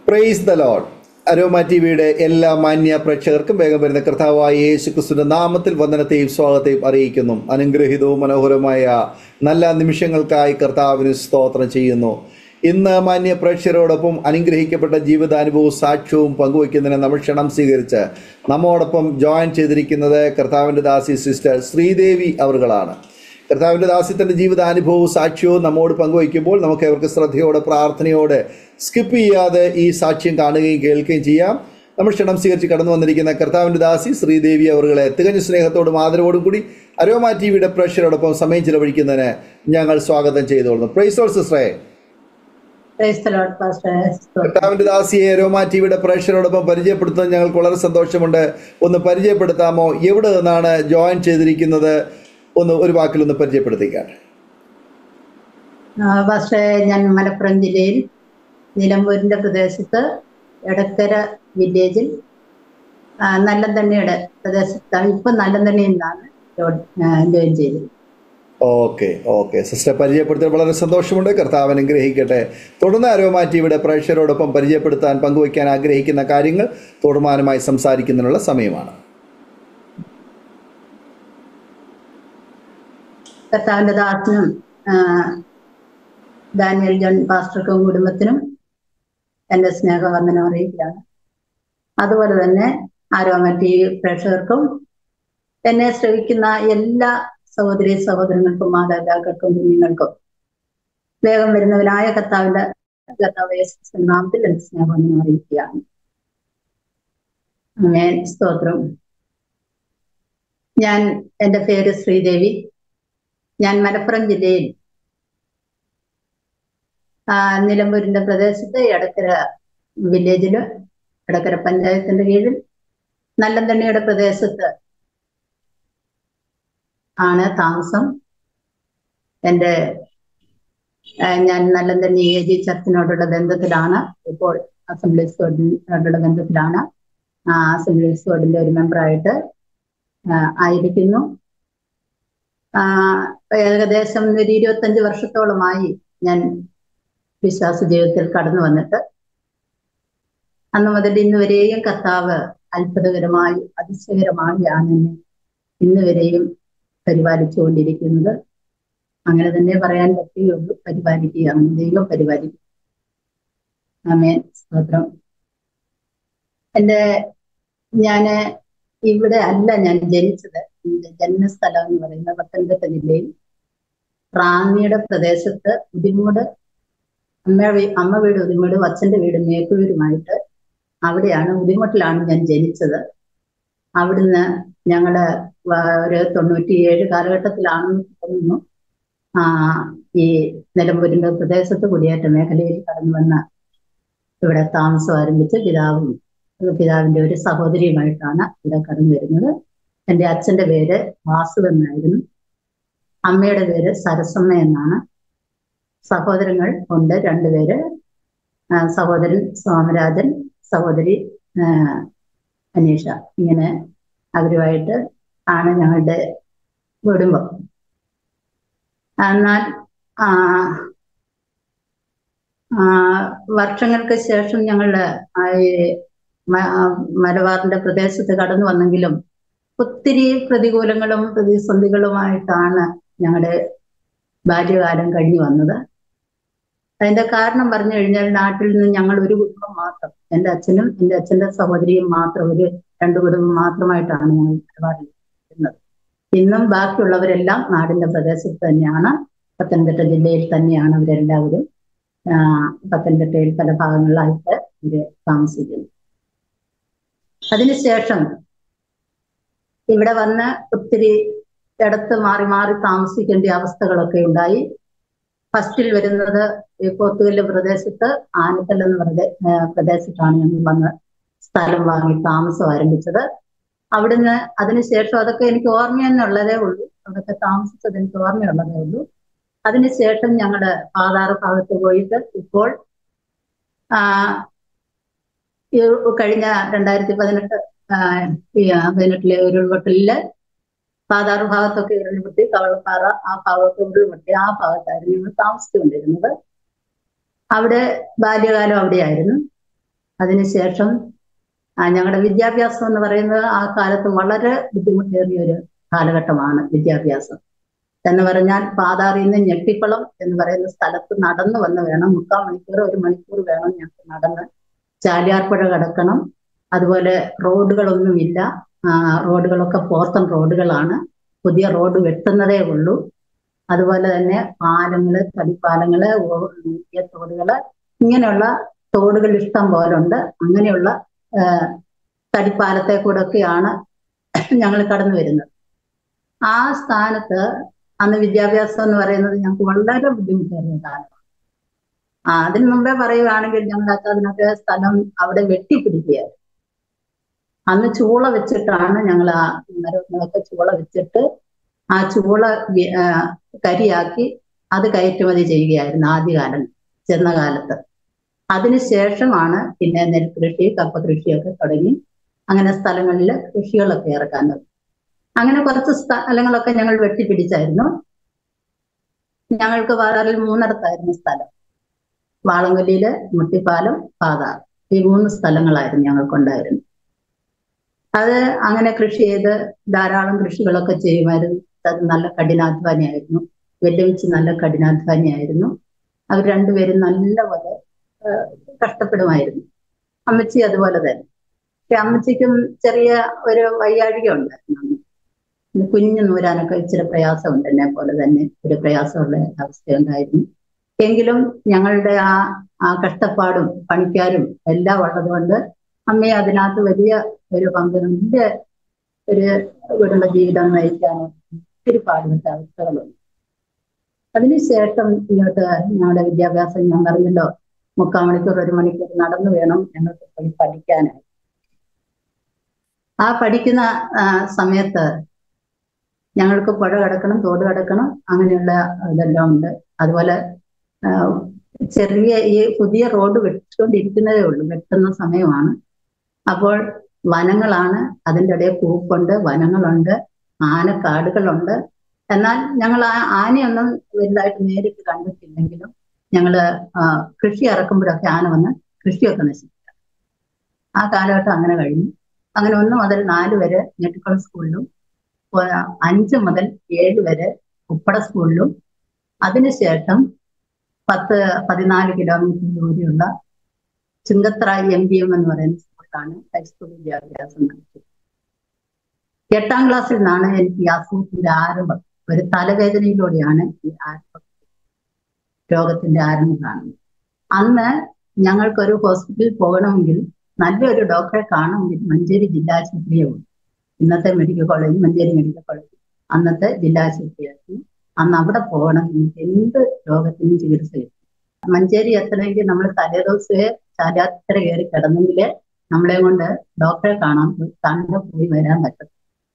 Price the lord Aroma T വിയുടെ എല്ലാ മാന്യ പ്രേക്ഷകർക്കും വേഗം വരുന്ന കർത്താവായ യേശു ക്രിസ്തുവിന്റെ നാമത്തിൽ വന്ദനത്തെയും സ്വാഗതത്തെയും അറിയിക്കുന്നു അനുഗ്രഹീതവും മനോഹരമായ നല്ല നിമിഷങ്ങൾക്കായി കർത്താവിന് സ്തോത്രം ചെയ്യുന്നു ഇന്ന് മാന്യ പ്രേക്ഷകരോടൊപ്പം അനുഗ്രഹിക്കപ്പെട്ട ജീവിതാനുഭവവും സാക്ഷ്യവും പങ്കുവയ്ക്കുന്നതിന് നമ്മൾ ക്ഷണം സ്വീകരിച്ച് നമ്മോടൊപ്പം ജോയിൻ ചെയ്തിരിക്കുന്നത് കർത്താവിൻ്റെ ദാസി സിസ്റ്റർ ശ്രീദേവി അവറുകളാണ് കർത്താവിൻ്റെ ദാസ്യത്തിൻ്റെ ജീവിതാനുഭവവും സാക്ഷ്യവും നമ്മോട് പങ്കുവയ്ക്കുമ്പോൾ നമുക്ക് അവർക്ക് ശ്രദ്ധയോടെ പ്രാർത്ഥനയോടെ സ്കിപ്പ് ചെയ്യാതെ ഈ സാക്ഷ്യം കാണുകയും കേൾക്കുകയും ചെയ്യാം നമ്മൾ ക്ഷണം സ്വീകരിച്ച് കടന്നു വന്നിരിക്കുന്ന കർത്താവിൻ്റെ ദാസി ശ്രീദേവി അവറുകളെ തികഞ്ഞ സ്നേഹത്തോടും ആദരവോടും കൂടി അരോമ ടി വിയുടെ പ്രേക്ഷകരോടൊപ്പം സമയം ചിലവഴിക്കുന്നതിന് ഞങ്ങൾ സ്വാഗതം ചെയ്തുകൊള്ളുന്നു പ്രൈസ് ഓൾ സിസ്റ്ററെ Praise the Lord, Pastor. കർത്താവിൻ്റെ ദാസിയെ അരോമ ടി വിയുടെ പ്രേക്ഷകരോടൊപ്പം പരിചയപ്പെടുത്തുന്നത് ഞങ്ങൾക്ക് വളരെ സന്തോഷമുണ്ട് ഒന്ന് പരിചയപ്പെടുത്താമോ എവിടെ നിന്നാണ് ജോയിൻ ചെയ്തിരിക്കുന്നത് ഒന്ന് ഒരു വാക്കിലൊന്ന് പരിചയപ്പെടുത്തിക്കാട്ടെ ആ, പാസ്റ്ററെ ഞാൻ മലപ്പുറം ജില്ലയിൽ നിലമ്പൂരിന്റെ പ്രദേശത്ത് എടക്കര വില്ലേജിൽ ആ, നല്ലന്തണ്ണിയുടെ പ്രദേശത്താണ് ഇപ്പൊ നല്ലന്തണ്ണിയിൽ നിന്നാണ് ജോ- ആ, ജോയിൻ ചെയ്തത് ഓക്കെ ഓക്കെ സിസ്റ്റർ പരിചയപ്പെടുത്തിയത് വളരെ സന്തോഷമുണ്ട് കർത്താവ് അനുഗ്രഹിക്കട്ടെ തുടർന്ന് അരോമ ടിവിയുടെ പ്രേക്ഷകരോടൊപ്പം പരിചയപ്പെടുത്താൻ പങ്കുവയ്ക്കാൻ ആഗ്രഹിക്കുന്ന കാര്യങ്ങൾ തുടർമാനമായി സംസാരിക്കുന്നതിനുള്ള സമയമാണ് കർത്താവിന്റെ ദാസനും ആ, ഡാനിയൽ ജോൺ പാസ്റ്റർക്കും കുടുംബത്തിനും എന്റെ സ്നേഹവന്ദനം അറിയിക്കുകയാണ് അതുപോലെ തന്നെ ആരോമ ടി വി പ്രേക്ഷകർക്കും എന്നെ ശ്രവിക്കുന്ന എല്ലാ സഹോദരി സഹോദരങ്ങൾക്കും മാതാപിതാക്കൾക്കും കുഞ്ഞുങ്ങൾക്കും വേഗം വരുന്നവനായ കർത്താവിന്റെ കർത്താവ് യേശുക്രിസ്തുവിന്റെ നാമത്തിൽ എന്റെ സ്നേഹവന്ദനം അറിയിക്കുകയാണ് ആമേൻ സ്തോത്രം ഞാൻ എൻ്റെ പേര് ശ്രീദേവി ഞാൻ മലപ്പുറം ജില്ലയിൽ ആ, നിലമ്പൂരിന്റെ പ്രദേശത്ത് എടക്കര വില്ലേജില് എടക്കര പഞ്ചായത്തിന്റെ കീഴിൽ നല്ലന്തണ്ണിയുടെ പ്രദേശത്ത് ആണ് താമസം എൻ്റെ ആ, ഞാൻ നല്ലന്തണ്ണി എ ജി ചർച്ചിനോടുള്ള ബന്ധത്തിലാണ് ഇപ്പോൾ അസംബ്ലീസ് ബോർഡിനോടുള്ള ബന്ധത്തിലാണ് ആ അസംബ്ലീസ് ബോർഡിന്റെ ഒരു മെമ്പറായിട്ട് ആ, ആയിരിക്കുന്നു ആ, ഏകദേശം ഒരു ഇരുപത്തഞ്ച് വർഷത്തോളമായി ഞാൻ വിശ്വാസ ജീവിതത്തിൽ കടന്നു വന്നിട്ട് അന്ന് മുതൽ ഇന്ന് വരെയും കർത്താവ് അത്ഭുതകരമായി അതിശയകരമായാണ് എന്നെ ഇന്ന് വരെയും പരിപാലിച്ചുകൊണ്ടിരിക്കുന്നത് അങ്ങനെ തന്നെ പറയാൻ പറ്റുകയുള്ളൂ പരിപാലിക്കുകയാണ് ദൈവം പരിപാലിക്കുക ആമേൻ സ്തോത്രം എന്റെ ഞാന് ഇവിടെ അല്ല ഞാൻ ജനിച്ചത് എന്റെ ജന്മസ്ഥലം എന്ന് പറയുന്നത് പത്തനംതിട്ട ജില്ലയിൽ റാന്നിയുടെ പ്രദേശത്ത് ഉദിമൂട് അമ്മ വീ- അമ്മ വീട് ഉദിമൂട് അച്ഛന്റെ വീട് മേക്കുവീരുമായിട്ട് അവിടെയാണ് ഉദിമൂട്ടിലാണ് ഞാൻ ജനിച്ചത് അവിടുന്ന് ഞങ്ങള് വ- ഒരു തൊണ്ണൂറ്റിയേഴ് കാലഘട്ടത്തിലാണെന്ന് തോന്നുന്നു ആ ഈ നിലമ്പൂരിന്റെ പ്രദേശത്ത് കുടിയേറ്റ മേഖലയിൽ കടന്നു വന്ന ഇവിടെ താമസം ആരംഭിച്ച് പിതാവും പിതാവിന്റെ ഒരു സഹോദരിയുമായിട്ടാണ് ഇവിടെ കടന്നു വരുന്നത് എൻ്റെ അച്ഛന്റെ പേര് വാസു എന്നായിരുന്നു അമ്മയുടെ പേര് സരസമ്മ എന്നാണ് സഹോദരങ്ങൾ ഉണ്ട് രണ്ടുപേര് ആ, സഹോദരൻ സോമരാജൻ സഹോദരി ആ, അനീഷ ഇങ്ങനെ അവരുമായിട്ട് ആണ് ഞങ്ങളുടെ കുടുംബം എന്നാൽ ആ, ആ, വർഷങ്ങൾക്ക് ശേഷം ഞങ്ങളുടെ ആ ഈ മ- ആ മലബാറിന്റെ പ്രദേശത്ത് കടന്നു വന്നെങ്കിലും ഒത്തിരി പ്രതികൂലങ്ങളും പ്രതിസന്ധികളുമായിട്ടാണ് ഞങ്ങളുടെ ബാല്യകാലം കഴിഞ്ഞു വന്നത് അതിന്റെ കാരണം പറഞ്ഞു കഴിഞ്ഞാൽ നാട്ടിൽ നിന്ന് ഞങ്ങൾ ഒരു കുടുംബം മാത്രം എൻ്റെ അച്ഛനും എൻ്റെ അച്ഛന്റെ സഹോദരിയും മാത്രം ഒരു രണ്ട് കുടുംബം മാത്രമായിട്ടാണ് ഞങ്ങൾ മലബാറിൽ ഇരുന്നത് ഇന്നും ബാക്കിയുള്ളവരെല്ലാം നാടിന്റെ പ്രദേശത്ത് തന്നെയാണ് പത്തനംതിട്ട ജില്ലയിൽ തന്നെയാണ് അവരെല്ലാവരും ആ, പത്തനംതിട്ടയിൽ പല ഭാഗങ്ങളിലായിട്ട് ഇവര് താമസിക്കുന്നു അതിനുശേഷം ഇവിടെ വന്ന് ഒത്തിരി ഇടത്ത് മാറി മാറി താമസിക്കേണ്ട അവസ്ഥകളൊക്കെ ഉണ്ടായി ഫസ്റ്റിൽ വരുന്നത് ഈ പോത്തുകല്ല് പ്രദേശത്ത് ആനക്കൽ എന്ന് പറഞ്ഞ ആ, പ്രദേശത്താണ് ഞങ്ങൾ വന്ന് സ്ഥലം വാങ്ങി താമസം ആരംഭിച്ചത് അവിടുന്ന് അതിനുശേഷം അതൊക്കെ എനിക്ക് ഓർമ്മയെന്നുള്ളതേ ഉള്ളൂ അതൊക്കെ താമസിച്ചത് എനിക്ക് ഓർമ്മയുള്ളതേ ഉള്ളൂ അതിനുശേഷം ഞങ്ങളുടെ പാതാറ് ഭാഗത്ത് പോയിട്ട് ഇപ്പോൾ ആ ഈ കഴിഞ്ഞ രണ്ടായിരത്തി പതിനെട്ട് ഈ പതിനെട്ടിലെ ഉരുൾപൊട്ടലില് പാതാറ് ഭാഗത്തൊക്കെ ഉരുൾപൊട്ടി കവളപ്പാറ ആ ഭാഗത്ത് ഉരുൾപൊട്ടി ആ ഭാഗത്തായിരുന്നു ഞങ്ങൾ താമസിച്ചുകൊണ്ടിരുന്നത് അവിടെ ബാല്യകാലം അവിടെയായിരുന്നു അതിനുശേഷം ആ, ഞങ്ങളുടെ വിദ്യാഭ്യാസം എന്ന് പറയുന്നത് ആ കാലത്ത് വളരെ ബുദ്ധിമുട്ടേറിയ ഒരു കാലഘട്ടമാണ് വിദ്യാഭ്യാസം എന്ന് പറഞ്ഞാൽ പാതാറിൽ നിന്ന് ഞെട്ടിക്കുളം എന്ന് പറയുന്ന സ്ഥലത്ത് നടന്നു വന്ന് വേണം മുക്കാൽ മണിക്കൂർ ഒരു മണിക്കൂർ വേണം ഞങ്ങൾക്ക് നടന്ന് ചാലിയാർപ്പുഴ കടക്കണം അതുപോലെ റോഡുകളൊന്നുമില്ല ആ, റോഡുകളൊക്കെ പോർത്തൻ റോഡുകളാണ് പുതിയ റോഡ് വെട്ടുന്നതേ ഉള്ളൂ അതുപോലെ തന്നെ പാലങ്ങള് തടിപ്പാലങ്ങള് ഓ- വലിയ തോടുകള് ഇങ്ങനെയുള്ള തോടുകൾ ഇഷ്ടം പോലെ ഉണ്ട് അങ്ങനെയുള്ള ആ, തടിപ്പാലത്തെ കൂടെ ഒക്കെയാണ് ഞങ്ങൾ കടന്നു വരുന്നത് ആ സ്ഥാനത്ത് അന്ന് വിദ്യാഭ്യാസം എന്ന് പറയുന്നത് ഞങ്ങൾക്ക് വളരെ ബുദ്ധിമുട്ടേറിയ കാലമാണ് ആ അതിന് മുമ്പേ പറയുകയാണെങ്കിൽ ഞങ്ങൾ അതിനൊക്കെ സ്ഥലം അവിടെ വെട്ടിപ്പിടിക്കുകയായിരുന്നു അന്ന് ചൂള വെച്ചിട്ടാണ് ഞങ്ങൾ ആ മരങ്ങളൊക്കെ ചൂള വെച്ചിട്ട് ആ ചൂള വി- ആ, കരിയാക്കി അത് കയറ്റുമതി ചെയ്യുകയായിരുന്നു ആദ്യകാലം ചെന്ന കാലത്ത് അതിനുശേഷമാണ് പിന്നെ നെൽകൃഷി കപ്പ കൃഷിയൊക്കെ തുടങ്ങി അങ്ങനെ സ്ഥലങ്ങളിൽ കൃഷികളൊക്കെ ഇറക്കാൻ തുടങ്ങി അങ്ങനെ കുറച്ച് സ്ഥലങ്ങളൊക്കെ ഞങ്ങൾ വെട്ടിപ്പിടിച്ചായിരുന്നു ഞങ്ങൾക്ക് വാറാറിൽ മൂന്നിടത്തായിരുന്നു സ്ഥലം വാളംകൊല്ലിയില് മുട്ടിപ്പാലം പാതാർ ഈ മൂന്ന് സ്ഥലങ്ങളായിരുന്നു ഞങ്ങൾക്കുണ്ടായിരുന്നത് അത് അങ്ങനെ കൃഷി ചെയ്ത് ധാരാളം കൃഷികളൊക്കെ ചെയ്യുമായിരുന്നു അത് നല്ല കഠിനാധ്വാനിയായിരുന്നു വെല്ലുവിളിച്ച് നല്ല കഠിനാധ്വാനിയായിരുന്നു അവർ രണ്ടുപേരും നല്ലപോലെ ആ, കഷ്ടപ്പെടുമായിരുന്നു അമ്മച്ചി അതുപോലെ തന്നെ പക്ഷെ അമ്മച്ചിക്കും ചെറിയ ഒരു വയ്യാഴിക ഉണ്ടായിരുന്നു അന്ന്. പിന്നെ കുഞ്ഞു നൂരാനൊക്കെ ഇച്ചിരി പ്രയാസമുണ്ട് എന്നെ പോലെ തന്നെ ഒരു പ്രയാസമുള്ള അവസ്ഥയുണ്ടായിരുന്നു എങ്കിലും ഞങ്ങളുടെ ആ ആ കഷ്ടപ്പാടും പണിക്കാരും എല്ലാം ഉള്ളതുകൊണ്ട് അമ്മയെ അതിനകത്ത് വലിയ ഒരു പങ്ക് വലിയ ഒരു ഇവിടുള്ള ജീവിതം നയിക്കാൻ ഒത്തിരി പാടുപെട്ട അവസ്ഥകളുണ്ട് അതിനുശേഷം ഇങ്ങോട്ട് ഞങ്ങളുടെ വിദ്യാഭ്യാസം ഞാൻ പറഞ്ഞല്ലോ മുക്കാൽ മണിക്കൂർ ഒരു മണിക്കൂർ നടന്നു വേണം ഞങ്ങൾക്ക് പോയി പഠിക്കാനായി ആ പഠിക്കുന്ന ആ, സമയത്ത് ഞങ്ങൾക്ക് പുഴ കിടക്കണം തോട് കിടക്കണം അങ്ങനെയുള്ള ഇതെല്ലാം ഉണ്ട് അതുപോലെ ആ, ചെറിയ ഈ പുതിയ റോഡ് വെച്ചുകൊണ്ടിരിക്കുന്നതേ ഉള്ളൂ വെട്ടുന്ന സമയമാണ് അപ്പോൾ വനങ്ങളാണ് അതിൻ്റെ ഇടയിൽ പൂപ്പുണ്ട് വനങ്ങളുണ്ട് ആനക്കാടുകളുണ്ട് എന്നാൽ ഞങ്ങൾ ആ ആനയൊന്നും വലുതായിട്ട് നേരിട്ട് കണ്ടിട്ടില്ലെങ്കിലും ഞങ്ങള് ആ, കൃഷി ഇറക്കുമ്പോഴൊക്കെ ആന വന്ന് കൃഷിയൊക്കെ നശിപ്പിക്കാം ആ കാലഘട്ടം അങ്ങനെ കഴിഞ്ഞു അങ്ങനെ ഒന്ന് മുതൽ നാല് വരെ ഞെട്ടിക്കുളം സ്കൂളിലും ആ, അഞ്ച് മുതൽ ഏഴ് വരെ ഉപ്പട സ്കൂളിലും അതിനുശേഷം പത്ത് പതിനാല് കിലോമീറ്റർ ദൂരെയുള്ള ചുങ്കത്ര എം ബി എം എന്ന് പറയുന്ന സ്കൂളിലാണ് ഹൈസ്കൂൾ വിദ്യാഭ്യാസം നടത്തിയത് എട്ടാം ക്ലാസ്സിൽ നിന്നാണ് എനിക്ക് ഈ അസുഖത്തിന്റെ ആരംഭം ഒരു തലവേദനയിലൂടെയാണ് ഈ ആരംഭം രോഗത്തിന്റെ ആരംഭം കാണുന്നത് അന്ന് ഞങ്ങൾക്കൊരു ഹോസ്പിറ്റലിൽ പോകണമെങ്കിൽ നല്ലൊരു ഡോക്ടറെ കാണണമെങ്കിൽ മഞ്ചേരി ജില്ലാ ആശുപത്രിയുണ്ട് ഇന്നത്തെ medical college Manjeri medical college അന്നത്തെ ജില്ലാ ആശുപത്രിയായിരുന്നു അന്ന് അവിടെ പോകണം എനിക്ക് എന്ത് രോഗത്തിനും ചികിത്സ കിട്ടും മഞ്ചേരി എത്തണമെങ്കിൽ നമ്മൾ തലേദിവസമേ ശാലാത്ര കയറി കിടന്നെങ്കിൽ നമ്മളെ കൊണ്ട് ഡോക്ടറെ കാണാൻ പോയി കണ്ട് പോയി വരാൻ പറ്റും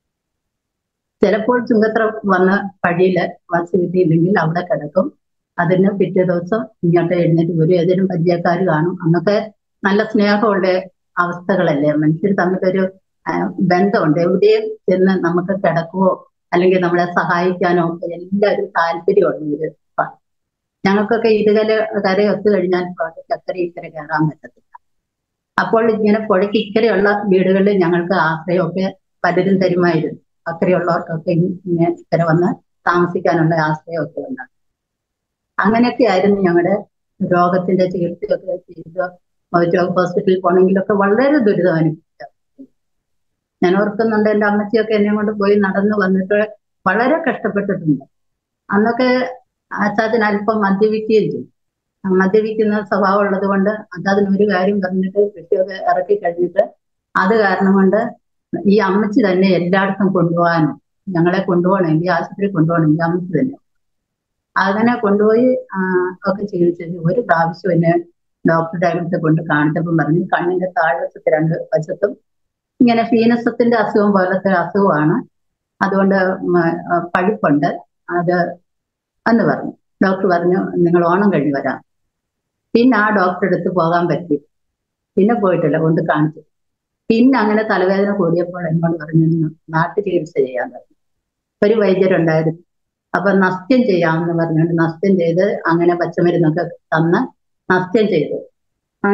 ചിലപ്പോൾ ചുങ്കത്ര വന്ന വഴിയില് ബസ് കിട്ടിയില്ലെങ്കിൽ അവിടെ കിടക്കും അതിന് പിറ്റേ ദിവസം ഇങ്ങോട്ട് എഴുന്നേറ്റ് വരും ഏതെങ്കിലും പരിചയക്കാർ കാണും അന്നൊക്കെ നല്ല സ്നേഹമുള്ള അവസ്ഥകളല്ലേ മനുഷ്യർ തമ്മിലൊരു ആ, ബന്ധമുണ്ട് എവിടെയും ചെന്ന് നമുക്ക് കിടക്കുവോ അല്ലെങ്കിൽ നമ്മളെ സഹായിക്കാനോ ഒക്കെ എല്ലാവരും താല്പര്യമുള്ള ഒരു പ- ഞങ്ങൾക്കൊക്കെ ഇരുകല കര ഒത്തു കഴിഞ്ഞാൽ പുഴയ്ക്ക് അക്കരെ ഇക്കരെ കയറാൻ പറ്റത്തില്ല അപ്പോൾ ഇങ്ങനെ പുഴയ്ക്ക് ഇക്കരെയുള്ള വീടുകളിൽ ഞങ്ങൾക്ക് ആശ്രയമൊക്കെ പലരും തരുമായിരുന്നു അക്കരെയുള്ളവർക്കൊക്കെ ഇങ്ങനെ ഇക്കരെ വന്ന് താമസിക്കാനുള്ള ആശ്രയമൊക്കെ ഉണ്ടാകും അങ്ങനെയൊക്കെ ആയിരുന്നു ഞങ്ങളുടെ രോഗത്തിന്റെ ചികിത്സയൊക്കെ ചെയ്ത് ഒരു ഹോസ്പിറ്റലിൽ പോകണമെങ്കിലൊക്കെ വളരെ ദുരിതം അനുഭവിച്ചു ഞാൻ ഓർക്കുന്നുണ്ട് എൻ്റെ അമ്മച്ചിയൊക്കെ എന്നെ കൊണ്ട് പോയി നടന്നു വന്നിട്ട് വളരെ കഷ്ടപ്പെട്ടിട്ടുണ്ട് അന്നൊക്കെ അച്ഛാത്തിന് അല്പം മദ്യപിക്കുകയും ചെയ്യും ആ മദ്യപിക്കുന്ന സ്വഭാവം ഉള്ളത് കൊണ്ട് അച്ഛാത്തിന് ഒരു കാര്യം പറഞ്ഞിട്ട് കൃഷിയൊക്കെ ഇറക്കി കഴിഞ്ഞിട്ട് അത് കാരണം കൊണ്ട് ഈ അമ്മച്ചി തന്നെ എല്ലായിടത്തും കൊണ്ടുപോകാനും ഞങ്ങളെ കൊണ്ടുപോകണമെങ്കിൽ ആശുപത്രി കൊണ്ടുപോകണമെങ്കിൽ അമ്മച്ചി തന്നെ അങ്ങനെ കൊണ്ടുപോയി ആ, ഒക്കെ ചികിത്സിച്ചു ഒരു പ്രാവശ്യം എന്നെ ഡോക്ടറുടെ അടുത്ത് കൊണ്ട് കാണിച്ചപ്പം പറഞ്ഞു കണ്ണിന്റെ താഴ്വശത്ത് രണ്ട് വശത്തും ഇങ്ങനെ ഫീനസത്തിന്റെ അസുഖം പോലത്തെ അസുഖമാണ് അതുകൊണ്ട് ഉം, ആ, പഴുപ്പുണ്ട് അത് എന്ന് പറഞ്ഞു ഡോക്ടർ പറഞ്ഞു നിങ്ങൾ ഓണം കഴിഞ്ഞ് വരാം പിന്നെ ആ ഡോക്ടറെ അടുത്ത് പോകാൻ പറ്റി പിന്നെ പോയിട്ടില്ല കൊണ്ട് കാണിച്ചു പിന്നെ അങ്ങനെ തലവേദന കൂടിയപ്പോൾ എന്നോട് പറഞ്ഞു "നിങ്ങൾ നാട്ടു ചികിത്സ ചെയ്യാൻ പറഞ്ഞു ഒരു വൈദ്യരുണ്ടായിരുന്നു അപ്പൊ നസ്യം ചെയ്യാമെന്ന് പറഞ്ഞുകൊണ്ട് നസ്യം ചെയ്ത് അങ്ങനെ പച്ചമരുന്നൊക്കെ തന്ന് നസ്യം ചെയ്തു അങ്ങനെ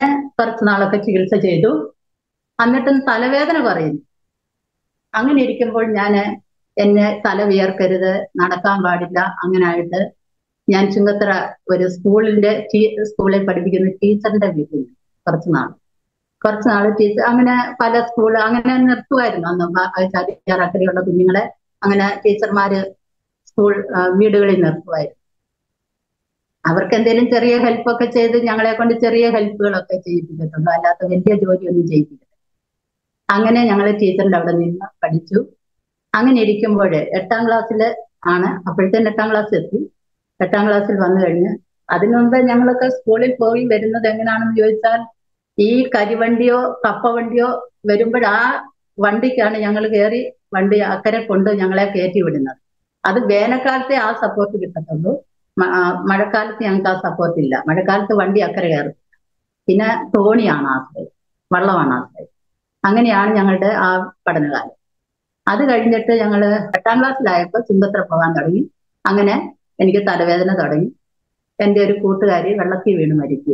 കുറച്ച് നാളൊക്കെ ചികിത്സ ചെയ്തു എന്നിട്ടും തലവേദന കുറയുന്നു അങ്ങനെ ഇരിക്കുമ്പോൾ ഞാൻ എന്നെ തല വിയർക്കരുത് നടക്കാൻ പാടില്ല അങ്ങനെ ആയിട്ട് ഞാൻ ചുങ്കത്തറ ഒരു സ്കൂളിന്റെ ടീ- സ്കൂളിൽ പഠിപ്പിക്കുന്ന ടീച്ചറിന്റെ വീട്ടിൽ കുറച്ച് നാൾ കുറച്ച് നാൾ ടീച്ചർ അങ്ങനെ പല സ്കൂൾ അങ്ങനെ നിർത്തുമായിരുന്നു അന്ന് ചാരിയാറക്കരയുള്ള കുഞ്ഞുങ്ങളെ അങ്ങനെ ടീച്ചർമാര് സ്കൂൾ ആ, വീടുകളിൽ നിർത്തുമായിരുന്നു അവർക്ക് എന്തെങ്കിലും ചെറിയ ഹെൽപ്പൊക്കെ ചെയ്ത് ഞങ്ങളെ കൊണ്ട് ചെറിയ ഹെൽപ്പുകളൊക്കെ ചെയ്യിപ്പിച്ചിട്ടുണ്ട് അല്ലാത്ത വലിയ ജോലിയൊന്നും ചെയ്യിപ്പിക്കില്ല അങ്ങനെ ഞങ്ങൾ ടീച്ചറിന്റെ അവിടെ നിന്ന് പഠിച്ചു അങ്ങനെ ഇരിക്കുമ്പോൾ എട്ടാം ക്ലാസ്സിൽ ആണ് അപ്പോഴത്തേന് എട്ടാം ക്ലാസ് എത്തി എട്ടാം ക്ലാസ്സിൽ വന്നു കഴിഞ്ഞ് അതിനു മുമ്പ് ഞങ്ങളൊക്കെ സ്കൂളിൽ പോയി വരുന്നത് എങ്ങനെയാണെന്ന് ചോദിച്ചാൽ ഈ കരിവണ്ടിയോ കപ്പ വണ്ടിയോ വരുമ്പോൾ ആ വണ്ടിക്കാണ് ഞങ്ങൾ കയറി വണ്ടി അക്കരെ കൊണ്ട് ഞങ്ങളെ കയറ്റി വിടുന്നത് അത് വേനൽക്കാലത്തെ ആ സപ്പോർട്ട് കിട്ടത്തുള്ളൂ മ- ആ, മഴക്കാലത്ത് ഞങ്ങൾക്ക് ആ സപ്പോർട്ട് ഇല്ല മഴക്കാലത്ത് വണ്ടി അക്കരെ കയറും പിന്നെ തോണിയാണ് ആശ്രയം വള്ളമാണ് ആശ്രയം അങ്ങനെയാണ് ഞങ്ങളുടെ ആ പഠനകാലം അത് കഴിഞ്ഞിട്ട് ഞങ്ങൾ എട്ടാം ക്ലാസ്സിലായപ്പോൾ ചുങ്കത്ര പോകാൻ തുടങ്ങി അങ്ങനെ എനിക്ക് തലവേദന തുടങ്ങി എൻ്റെ ഒരു കൂട്ടുകാരി വെള്ളത്തിൽ വീണ് മരിക്കുക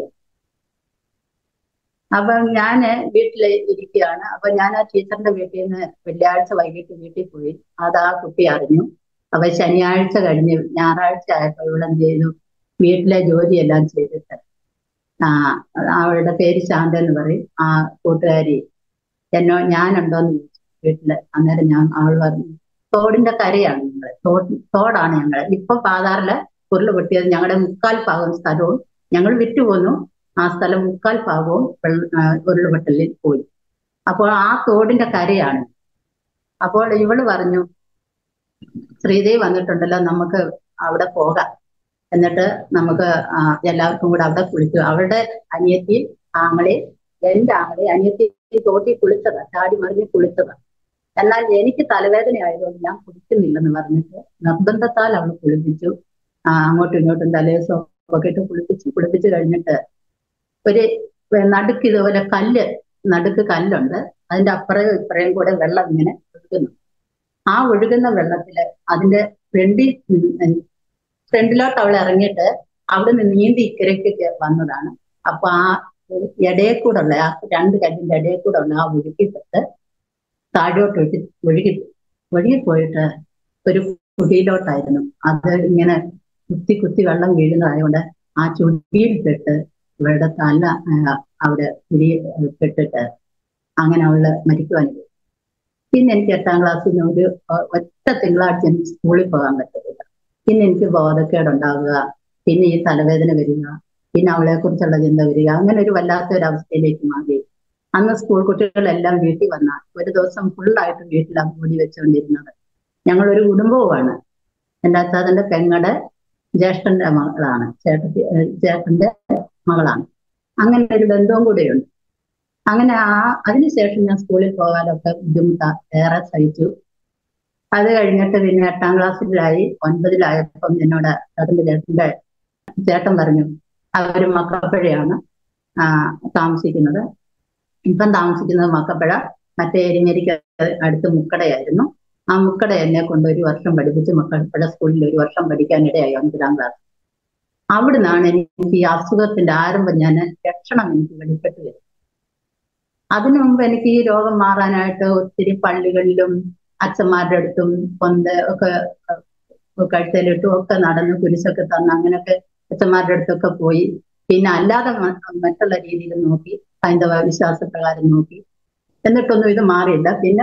അപ്പൊ ഞാൻ വീട്ടിൽ ഇരിക്കുകയാണ് അപ്പൊ ഞാൻ ആ ടീച്ചറിന്റെ വീട്ടിൽ നിന്ന് വെള്ളിയാഴ്ച വൈകിട്ട് വീട്ടിൽ പോയി അത് ആ കുട്ടി അറിഞ്ഞു അപ്പൊ ശനിയാഴ്ച കഴിഞ്ഞ് ഞായറാഴ്ച ആയപ്പോ ഇവളെന്ത് ചെയ്തു വീട്ടിലെ ജോലിയെല്ലാം ചെയ്തിട്ട് ആ അവളുടെ പേര് ശാന്ത എന്ന് പറയും ആ കൂട്ടുകാരി എന്നോ ഞാനുണ്ടോന്ന് ചോദിച്ചു വീട്ടില് അന്നേരം ഞാൻ അവൾ പറഞ്ഞു തോടിന്റെ കരയാണ് ഞങ്ങള് തോട് തോടാണ് ഞങ്ങള് ഇപ്പൊ പാതാറില് ഉരുള് പൊട്ടിയത് ഞങ്ങളുടെ മുക്കാൽ ഭാഗം സ്ഥലവും ഞങ്ങൾ വിറ്റുപോന്നു ആ സ്ഥലം മുക്കാൽ ഭാഗവും വെള്ള- ആ, ഉരുളുപൊട്ടലിൽ പോയി അപ്പോൾ ആ തോടിന്റെ കരയാണ് അപ്പോൾ ഇവള് പറഞ്ഞു ശ്രീദേവി വന്നിട്ടുണ്ടല്ലോ നമുക്ക് അവിടെ പോകാം എന്നിട്ട് നമുക്ക് ആ, എല്ലാവർക്കും കൂടെ അവിടെ കുളിച്ചു അവളുടെ അനിയത്തി ആങ്ങളെ എന്റെ ആങ്ങളെ അനിയത്തി തോട്ടി കുളിച്ചതാ ചാടി മറിഞ്ഞ് കുളിച്ചതാ എന്നാൽ എനിക്ക് തലവേദന ആയതുകൊണ്ട് ഞാൻ കുളിക്കുന്നില്ലെന്ന് പറഞ്ഞിട്ട് നിർബന്ധത്താൽ അവൾ കുളിപ്പിച്ചു ആ, അങ്ങോട്ടും ഇങ്ങോട്ടും തലേദിവസം ഒക്കെ ഇട്ട് കുളിപ്പിച്ചു കുളിപ്പിച്ചു കഴിഞ്ഞിട്ട് ഒരു നടുക്ക് ഇതുപോലെ കല്ല് നടുക്ക് കല്ലുണ്ട് അതിന്റെ അപ്പുറയും ഇപ്പുറയും കൂടെ വെള്ളം ഇങ്ങനെ ഒഴുകുന്നു ആ ഒഴുകുന്ന വെള്ളത്തില് അതിന്റെ ഫ്രണ്ടി ഫ്രണ്ടിലോട്ട് അവൾ ഇറങ്ങിയിട്ട് അവിടെ നിന്ന് നീന്തി ഇക്കരയ്ക്ക് വന്നതാണ് അപ്പൊ ആ ഇടയിൽ കൂടെ ഉള്ള ആ രണ്ട് കല്ലിന്റെ ഇടയിൽ കൂടെ ഉള്ള ആ ഒഴുക്കിപ്പെട്ട് താഴോട്ട് ഒഴുകി ഒഴുകി ഒഴുകി പോയിട്ട് ഒരു കുഴിയിലോട്ടായിരുന്നു അത് ഇങ്ങനെ കുത്തി കുത്തി വെള്ളം വീഴുന്നതായതുകൊണ്ട് ആ ചുഴിയിൽ പെട്ട് ഇവളുടെ തല ആ, അവിടെ കുഴി പെട്ടിട്ട് അങ്ങനെ അവള് മരിക്കുവാൻ പോയി. പിന്നെ എനിക്ക് എട്ടാം ക്ലാസ്സിൽ നിന്ന് ഒരു ഒ- ഒറ്റ തിങ്കളാഴ്ച എനിക്ക് സ്കൂളിൽ പോകാൻ പറ്റത്തില്ല പിന്നെ എനിക്ക് ബോധക്കേടുണ്ടാവുക പിന്നെ ഈ തലവേദന വരിക പിന്നെ അവളെ കുറിച്ചുള്ള ചിന്ത വരിക അങ്ങനെ ഒരു വല്ലാത്ത ഒരു അവസ്ഥയിലേക്ക് മാറി അന്ന് സ്കൂൾ കുട്ടികളെല്ലാം വീട്ടിൽ വന്ന ഒരു ദിവസം ഫുള്ളായിട്ട് വീട്ടിലാണ് മൂടി വെച്ചുകൊണ്ടിരുന്നത് ഞങ്ങൾ ഒരു കുടുംബവുമാണ് എൻ്റെ അച്ചാതന്റെ പെങ്ങടെ ജ്യേഷ്ഠന്റെ മകളാണ് ചേട്ടത്തി ഏഹ് ചേട്ടന്റെ മകളാണ് അങ്ങനെ ഒരു ബന്ധവും കൂടെയുണ്ട് അങ്ങനെ ആ അതിനുശേഷം ഞാൻ സ്കൂളിൽ പോകാനൊക്കെ ബുദ്ധിമുട്ടാ ഏറെ സഹിച്ചു അത് കഴിഞ്ഞിട്ട് പിന്നെ എട്ടാം ക്ലാസ്സിലായി ഒൻപതിലായപ്പം എന്നോട് ചേട്ടന്റെ ചേട്ടന്റെ ചേട്ടൻ പറഞ്ഞു അവര് മക്കപ്പഴയാണ് ആ, താമസിക്കുന്നത് ഇപ്പം താമസിക്കുന്നത് മക്കപ്പഴ മറ്റേ എരിഞ്ഞരിക്ക് അടുത്ത് മുക്കടയായിരുന്നു ആ മുക്കട എന്നെ കൊണ്ട് ഒരു വർഷം പഠിപ്പിച്ച് മക്കപ്പഴ സ്കൂളിൽ ഒരു വർഷം പഠിക്കാനിടയായി ഒൻപതാം ക്ലാസ് അവിടുന്നാണ് എനിക്ക് ഈ അസുഖത്തിന്റെ ആരംഭം ഞാൻ ലക്ഷണം എനിക്ക് വെളിപ്പെട്ട് വരും അതിനു മുമ്പ് എനിക്ക് ഈ രോഗം മാറാനായിട്ട് ഒത്തിരി പള്ളികളിലും അച്ഛന്മാരുടെ അടുത്തും കൊന്ത ഒക്കെ കഴുത്തലിട്ടും ഒക്കെ നടന്ന് കുരിശൊക്കെ തന്ന് അങ്ങനെയൊക്കെ അച്ഛന്മാരുടെ അടുത്തൊക്കെ പോയി പിന്നെ അല്ലാതെ മ- മറ്റുള്ള രീതിയിൽ നോക്കി ഹൈന്ദവ വിശ്വാസപ്രകാരം നോക്കി എന്നിട്ടൊന്നും ഇത് മാറിയില്ല പിന്നെ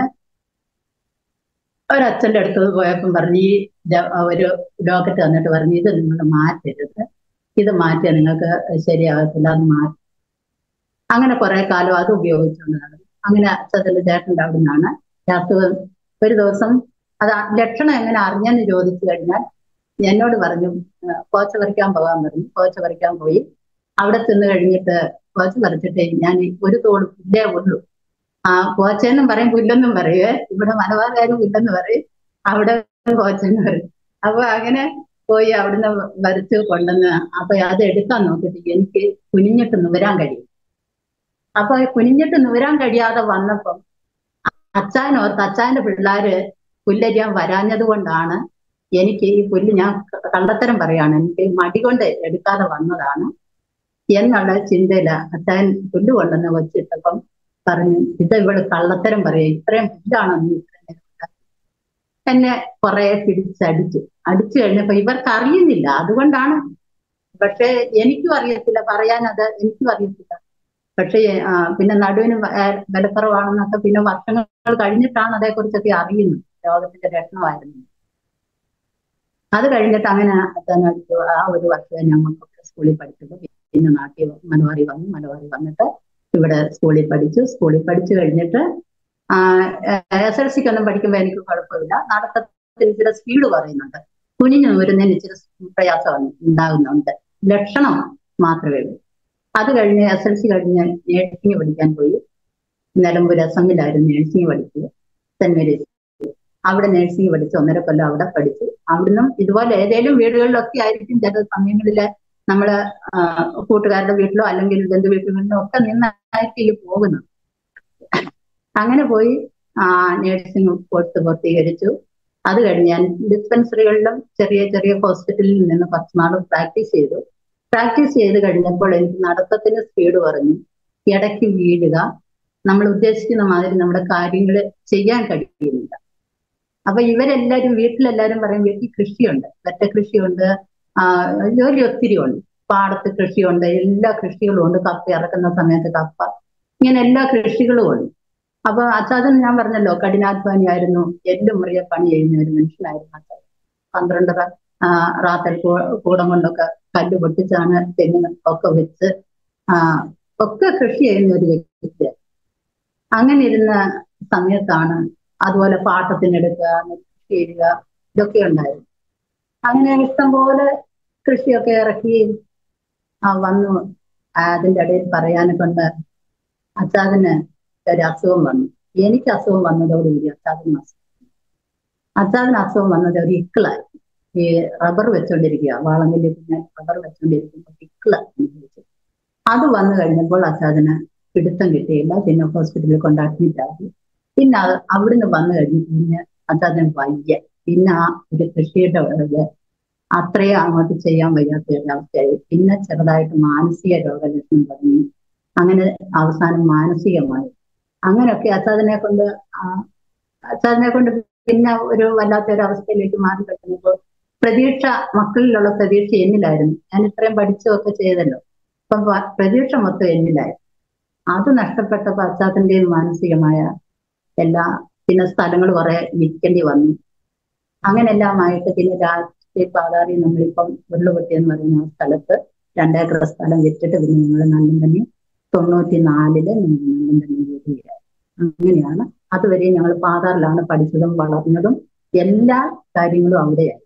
ഒരച്ഛന്റെ അടുത്ത് പോയപ്പം പറഞ്ഞു ഈ ജ- ഒരു ഡോക്ടർ തന്നിട്ട് പറഞ്ഞു ഇത് നിങ്ങൾ മാറ്റരുത് ഇത് മാറ്റിയാൽ നിങ്ങൾക്ക് ശരിയാകത്തില്ല അത് മാറ്റി അങ്ങനെ കുറെ കാലം അത് ഉപയോഗിച്ചുകൊണ്ട് നടന്നു അങ്ങനെ അച്ഛൻ്റെ ചേട്ടൻ്റെ അവിടെ നിന്നാണ് അസുഖം ഒരു ദിവസം അത് ആ ലക്ഷണം എങ്ങനെ അറിഞ്ഞെന്ന് ചോദിച്ചു കഴിഞ്ഞാൽ എന്നോട് പറഞ്ഞു "ഏഹ് കോച്ച പറിക്കാൻ പോകാൻ പറഞ്ഞു കോച്ച പറിക്കാൻ പോയി അവിടെ ചെന്ന് കഴിഞ്ഞിട്ട് കോച്ച പറിച്ചിട്ട് ഞാൻ ഈ ഒരു തോട് പുല്ലേ ഉള്ളൂ ആ കോച്ചെന്നും പറയും പുല്ലെന്നും പറയുവേ ഇവിടെ മലബാറുകാരും പുല്ലെന്ന് പറയും അവിടെ കോച്ചെന്ന് പറയും അപ്പൊ അങ്ങനെ പോയി അവിടുന്ന് വരച്ച് കൊണ്ടുവന്ന് അപ്പൊ അത് എടുക്കാൻ നോക്കിയിട്ട് എനിക്ക് കുനിഞ്ഞിട്ട് നുവരാൻ കഴിയും അപ്പൊ ഈ കുനിഞ്ഞിട്ട് നുവരാൻ കഴിയാതെ വന്നപ്പം അച്ചായനോർത്ത് അച്ചായന്റെ പിള്ളേര് പുല്ലരിയാൻ വരാഞ്ഞത് കൊണ്ടാണ് എനിക്ക് ഈ പുല്ല് ഞാൻ കള്ളത്തരം പറയാണ് എനിക്ക് മടി കൊണ്ട് എടുക്കാതെ വന്നതാണ് എന്നുള്ള ചിന്തയില അച്ഛൻ പുല്ല് കൊണ്ടുവന്ന് വെച്ചിട്ടപ്പം പറഞ്ഞു ഇത് ഇവള് കള്ളത്തരം പറയാ ഇത്രയും പുല്ലാണോ നീ ഇത്രയും നേരം ഉണ്ടാക്കിയത്?" എന്നെ കുറെ പിടിച്ചടിച്ചു അടിച്ചു കഴിഞ്ഞപ്പോ ഇവർക്ക് അറിയുന്നില്ല അതുകൊണ്ടാണ് പക്ഷെ എനിക്കും അറിയത്തില്ല പറയാൻ അത് എനിക്കും അറിയത്തില്ല പക്ഷേ ആ, പിന്നെ നടുവിന് വ- ആ, ബലക്കുറവാണെന്നൊക്കെ പിന്നെ വർഷങ്ങൾ കഴിഞ്ഞിട്ടാണ് അതേക്കുറിച്ചൊക്കെ അറിയുന്നത് രോഗത്തിന്റെ ലക്ഷണമായിരുന്നു അത് കഴിഞ്ഞിട്ട് അങ്ങനെ അച്ഛൻ അടിച്ചു ആ ഒരു വർഷം ഞങ്ങൾക്കൊക്കെ സ്കൂളിൽ പഠിച്ചത് പിന്നെ നാട്ടിൽ മലബാറി വന്നു മലബാറി വന്നിട്ട് ഇവിടെ സ്കൂളിൽ പഠിച്ചു സ്കൂളിൽ പഠിച്ചു കഴിഞ്ഞിട്ട് എസ് എൽ സിക്ക് ഒന്നും പഠിക്കുമ്പോൾ എനിക്ക് കുഴപ്പമില്ല നടത്തത്തിന് ഇച്ചിരി സ്പീഡ് പറയുന്നുണ്ട് കുനിഞ്ഞു വരുന്നതിന് ഇച്ചിരി പ്രയാസം ഉണ്ടാകുന്നുണ്ട് ലക്ഷണം മാത്രമേ ഉള്ളൂ അത് കഴിഞ്ഞ് എസ് എൽ സി കഴിഞ്ഞ് നേഴ്സിംഗ് പഠിക്കാൻ പോയി നിലമ്പൂർ അസമിലായിരുന്നു നേഴ്സിംഗ് പഠിച്ചത് സെന്റ് മേരീസ് അവിടെ നേഴ്സിംഗ് പഠിച്ചു ഒന്നര കൊല്ലം അവിടെ പഠിച്ചു അവിടുന്ന് ഇതുപോലെ ഏതെങ്കിലും വീടുകളിലൊക്കെ ആയിരിക്കും ചില സമയങ്ങളില് നമ്മള് ആ, കൂട്ടുകാരുടെ വീട്ടിലോ അല്ലെങ്കിൽ ബന്ധു വീട്ടുകളിലോ ഒക്കെ നിന്നായിരിക്കും ഈ പോകുന്നത് അങ്ങനെ പോയി ആ നേഴ്സിംഗ് കോഴ്സ് പൂർത്തീകരിച്ചു അത് കഴിഞ്ഞ് ഞാൻ ഡിസ്പെൻസറികളിലും ചെറിയ ചെറിയ ഹോസ്പിറ്റലിൽ നിന്ന് കുറച്ച് നാൾ പ്രാക്ടീസ് ചെയ്തു പ്രാക്ടീസ് ചെയ്ത് കഴിഞ്ഞപ്പോൾ എനിക്ക് നടത്തത്തിന് സ്പീഡ് കുറഞ്ഞു ഇടയ്ക്ക് വീഴുക നമ്മൾ ഉദ്ദേശിക്കുന്ന മാതിരി നമ്മുടെ കാര്യങ്ങൾ ചെയ്യാൻ കഴിയുന്നില്ല അപ്പൊ ഇവരെല്ലാരും വീട്ടിലെല്ലാരും പറയും വീട്ടിൽ കൃഷിയുണ്ട് വെറ്റ കൃഷിയുണ്ട് ആ ജോലി ഒത്തിരി ഉണ്ട് പാടത്ത് കൃഷിയുണ്ട് എല്ലാ കൃഷികളും ഉണ്ട് കപ്പ ഇറക്കുന്ന സമയത്ത് കപ്പ ഇങ്ങനെ എല്ലാ കൃഷികളും ഉണ്ട് അപ്പൊ അച്ചാതൻ ഞാൻ പറഞ്ഞല്ലോ കഠിനാധ്വാനിയായിരുന്നു എല്ല് മുറിയെ പണി ചെയ്യുന്ന ഒരു മനുഷ്യനായിരുന്നു അച്ചാതൻ പന്ത്രണ്ടര ആ, റാത്തൽ കൂ- കൂടം കൊണ്ടൊക്കെ കല്ല് പൊട്ടിച്ചാണ് തെങ്ങ് ഒക്കെ വെച്ച് ആ ഒക്കെ കൃഷി ചെയ്യുന്ന ഒരു വ്യക്തിയാണ് അങ്ങനെ ഇരുന്ന സമയത്താണ് അതുപോലെ പാട്ടത്തിനെടുക്കുക കൃഷി ചെയ്യുക ഇതൊക്കെ ഉണ്ടായിരുന്നു അങ്ങനെ ഇഷ്ടംപോലെ കൃഷിയൊക്കെ ഇറക്കി ആ വന്നു ആ, അതിന്റെ ഇടയിൽ പറയാനെ കൊണ്ട് അച്ചാതിന് ഒരു അസുഖം വന്നു എനിക്ക് അസുഖം വന്നതോടുകൂടി അച്ചാതിന് അസുഖം അച്ചാതിന് അസുഖം വന്നത് ഒരു ഇക്കിളായി ഈ റബ്ബർ വെച്ചോണ്ടിരിക്കുക വാളങ്കല്ല് പിന്നെ റബ്ബർ വെച്ചോണ്ടിരിക്കുമ്പോൾ ഇക്കിളായി അത് വന്നു കഴിഞ്ഞപ്പോൾ അച്ചാതിന് പിടുത്തം കിട്ടിയില്ല പിന്നെ ഹോസ്പിറ്റലിൽ കൊണ്ട് അഡ്മിറ്റ് ആക്കി പിന്നെ അത് അവിടുന്ന് വന്നു കഴിഞ്ഞ് പിന്നെ അച്ചാതിന് വയ്യ പിന്നെ ആ ഒരു കൃഷിയുടെ ഇത് അത്രയും അങ്ങോട്ട് ചെയ്യാൻ വയ്യാത്ത ഒരു അവസ്ഥയായി പിന്നെ ചെറുതായിട്ട് മാനസിക രോഗലക്ഷണം തുടങ്ങി അങ്ങനെ അവസാനം മാനസികമായി അങ്ങനെയൊക്കെ അച്ചാദിനെ കൊണ്ട് ആ, അച്ചാദിനെ കൊണ്ട് പിന്നെ ഒരു വല്ലാത്ത ഒരു അവസ്ഥയിലേക്ക് മാറി കഴിഞ്ഞപ്പോൾ പ്രതീക്ഷ മക്കളിലുള്ള പ്രതീക്ഷ എന്നിലായിരുന്നു ഞാൻ ഇത്രയും പഠിച്ചൊക്കെ ചെയ്തല്ലോ അപ്പം പ- പ്രതീക്ഷ മൊത്തം എന്നിലായിരുന്നു അത് നഷ്ടപ്പെട്ടപ്പോൾ അച്ചാത്തിന്റെയും മാനസികമായ എല്ലാ പിന്നെ സ്ഥലങ്ങൾ കുറെ വിൽക്കേണ്ടി വന്നു അങ്ങനെല്ലാമായിട്ട് പിന്നെ രാഷ്ട്രീയ പാതാറി നമ്മളിപ്പം ഉരുളുപൊട്ടി എന്ന് പറയുന്ന ആ സ്ഥലത്ത് രണ്ടേക്കർ സ്ഥലം വിറ്റിട്ട് പിന്നെ ഞങ്ങൾ നല്ലം തന്നെ തൊണ്ണൂറ്റി നാലില് ഞങ്ങൾ നല്ലം തന്നെ വീടുകയായി അങ്ങനെയാണ് അതുവരെ ഞങ്ങൾ പാതാറിലാണ് പഠിച്ചതും വളർന്നതും എല്ലാ കാര്യങ്ങളും അവിടെയായി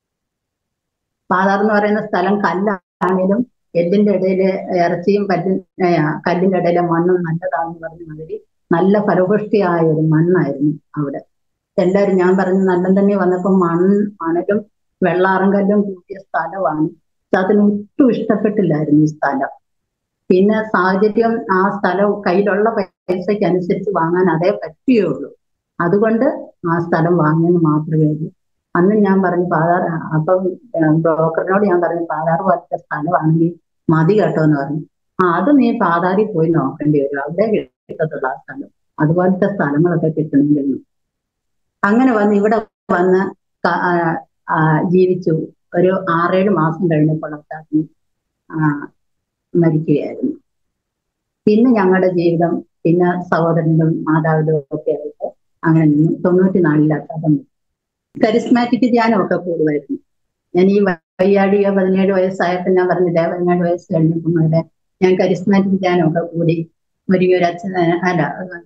പാതാർ എന്ന് പറയുന്ന സ്ഥലം കല്ലാണെങ്കിലും എല്ലിന്റെ ഇടയില് ഇറച്ചിയും പല്ലും ഏ, കല്ലിന്റെ ഇടയിലെ മണ്ണും നല്ലതാണെന്ന് പറഞ്ഞ മാതിരി നല്ല ഫലപുഷ്ടിയായ ഒരു മണ്ണായിരുന്നു അവിടെ എല്ലാവരും ഞാൻ പറഞ്ഞു നല്ല തന്നെ വന്നപ്പോ മണ്ണ് മണലും വെള്ളാറും കല്ലും കൂട്ടിയ സ്ഥലമാണ് അതിന് ഒട്ടും ഇഷ്ടപ്പെട്ടില്ലായിരുന്നു ഈ സ്ഥലം പിന്നെ സാഹചര്യം ആ സ്ഥലം കയ്യിലുള്ള പൈസയ്ക്ക് അനുസരിച്ച് വാങ്ങാൻ അതേ പറ്റുകയുള്ളൂ അതുകൊണ്ട് ആ സ്ഥലം വാങ്ങിയെന്ന് മാത്രമേ ഉള്ളൂ അന്ന് ഞാൻ പറഞ്ഞു പാതാർ അപ്പം ബ്രോക്കറിനോട് ഞാൻ പറഞ്ഞു പാതാർ പോലത്തെ സ്ഥലമാണെങ്കിൽ മതി കേട്ടോ എന്ന് പറഞ്ഞു ആ അത് നീ പാതാറിൽ പോയി നോക്കേണ്ടി വരും അവിടെ കിട്ടത്തുള്ള ആ സ്ഥലം അതുപോലത്തെ സ്ഥലങ്ങളൊക്കെ കിട്ടണമെങ്കിൽ അങ്ങനെ വന്ന് ഇവിടെ വന്ന് ക- ആ, ആ, ജീവിച്ചു ഒരു ആറേഴ് മാസം കഴിഞ്ഞപ്പോൾ അച്ചാച്ചൻ ആ, മരിക്കുകയായിരുന്നു പിന്നെ ഞങ്ങളുടെ ജീവിതം പിന്നെ സഹോദരനും മാതാവിനും ഒക്കെ ആയിട്ട് അങ്ങനെ നിന്നു തൊണ്ണൂറ്റി നാലിൽ അച്ചാച്ചൻ കരിസ്മാറ്റിക് ധ്യാനമൊക്കെ കൂടുമായിരുന്നു ഞാൻ ഈ വയ്യാഴിക പതിനേഴ് വയസ്സായപ്പോൾ ഞാൻ പറഞ്ഞില്ലേ പതിനേഴ് വയസ്സ് കഴിഞ്ഞപ്പോൾ മുതലേ ഞാൻ കരിസ്മാറ്റിക് ധ്യാനമൊക്കെ കൂടി മുരിങ്ങൊരു അച്ഛൻ അല്ല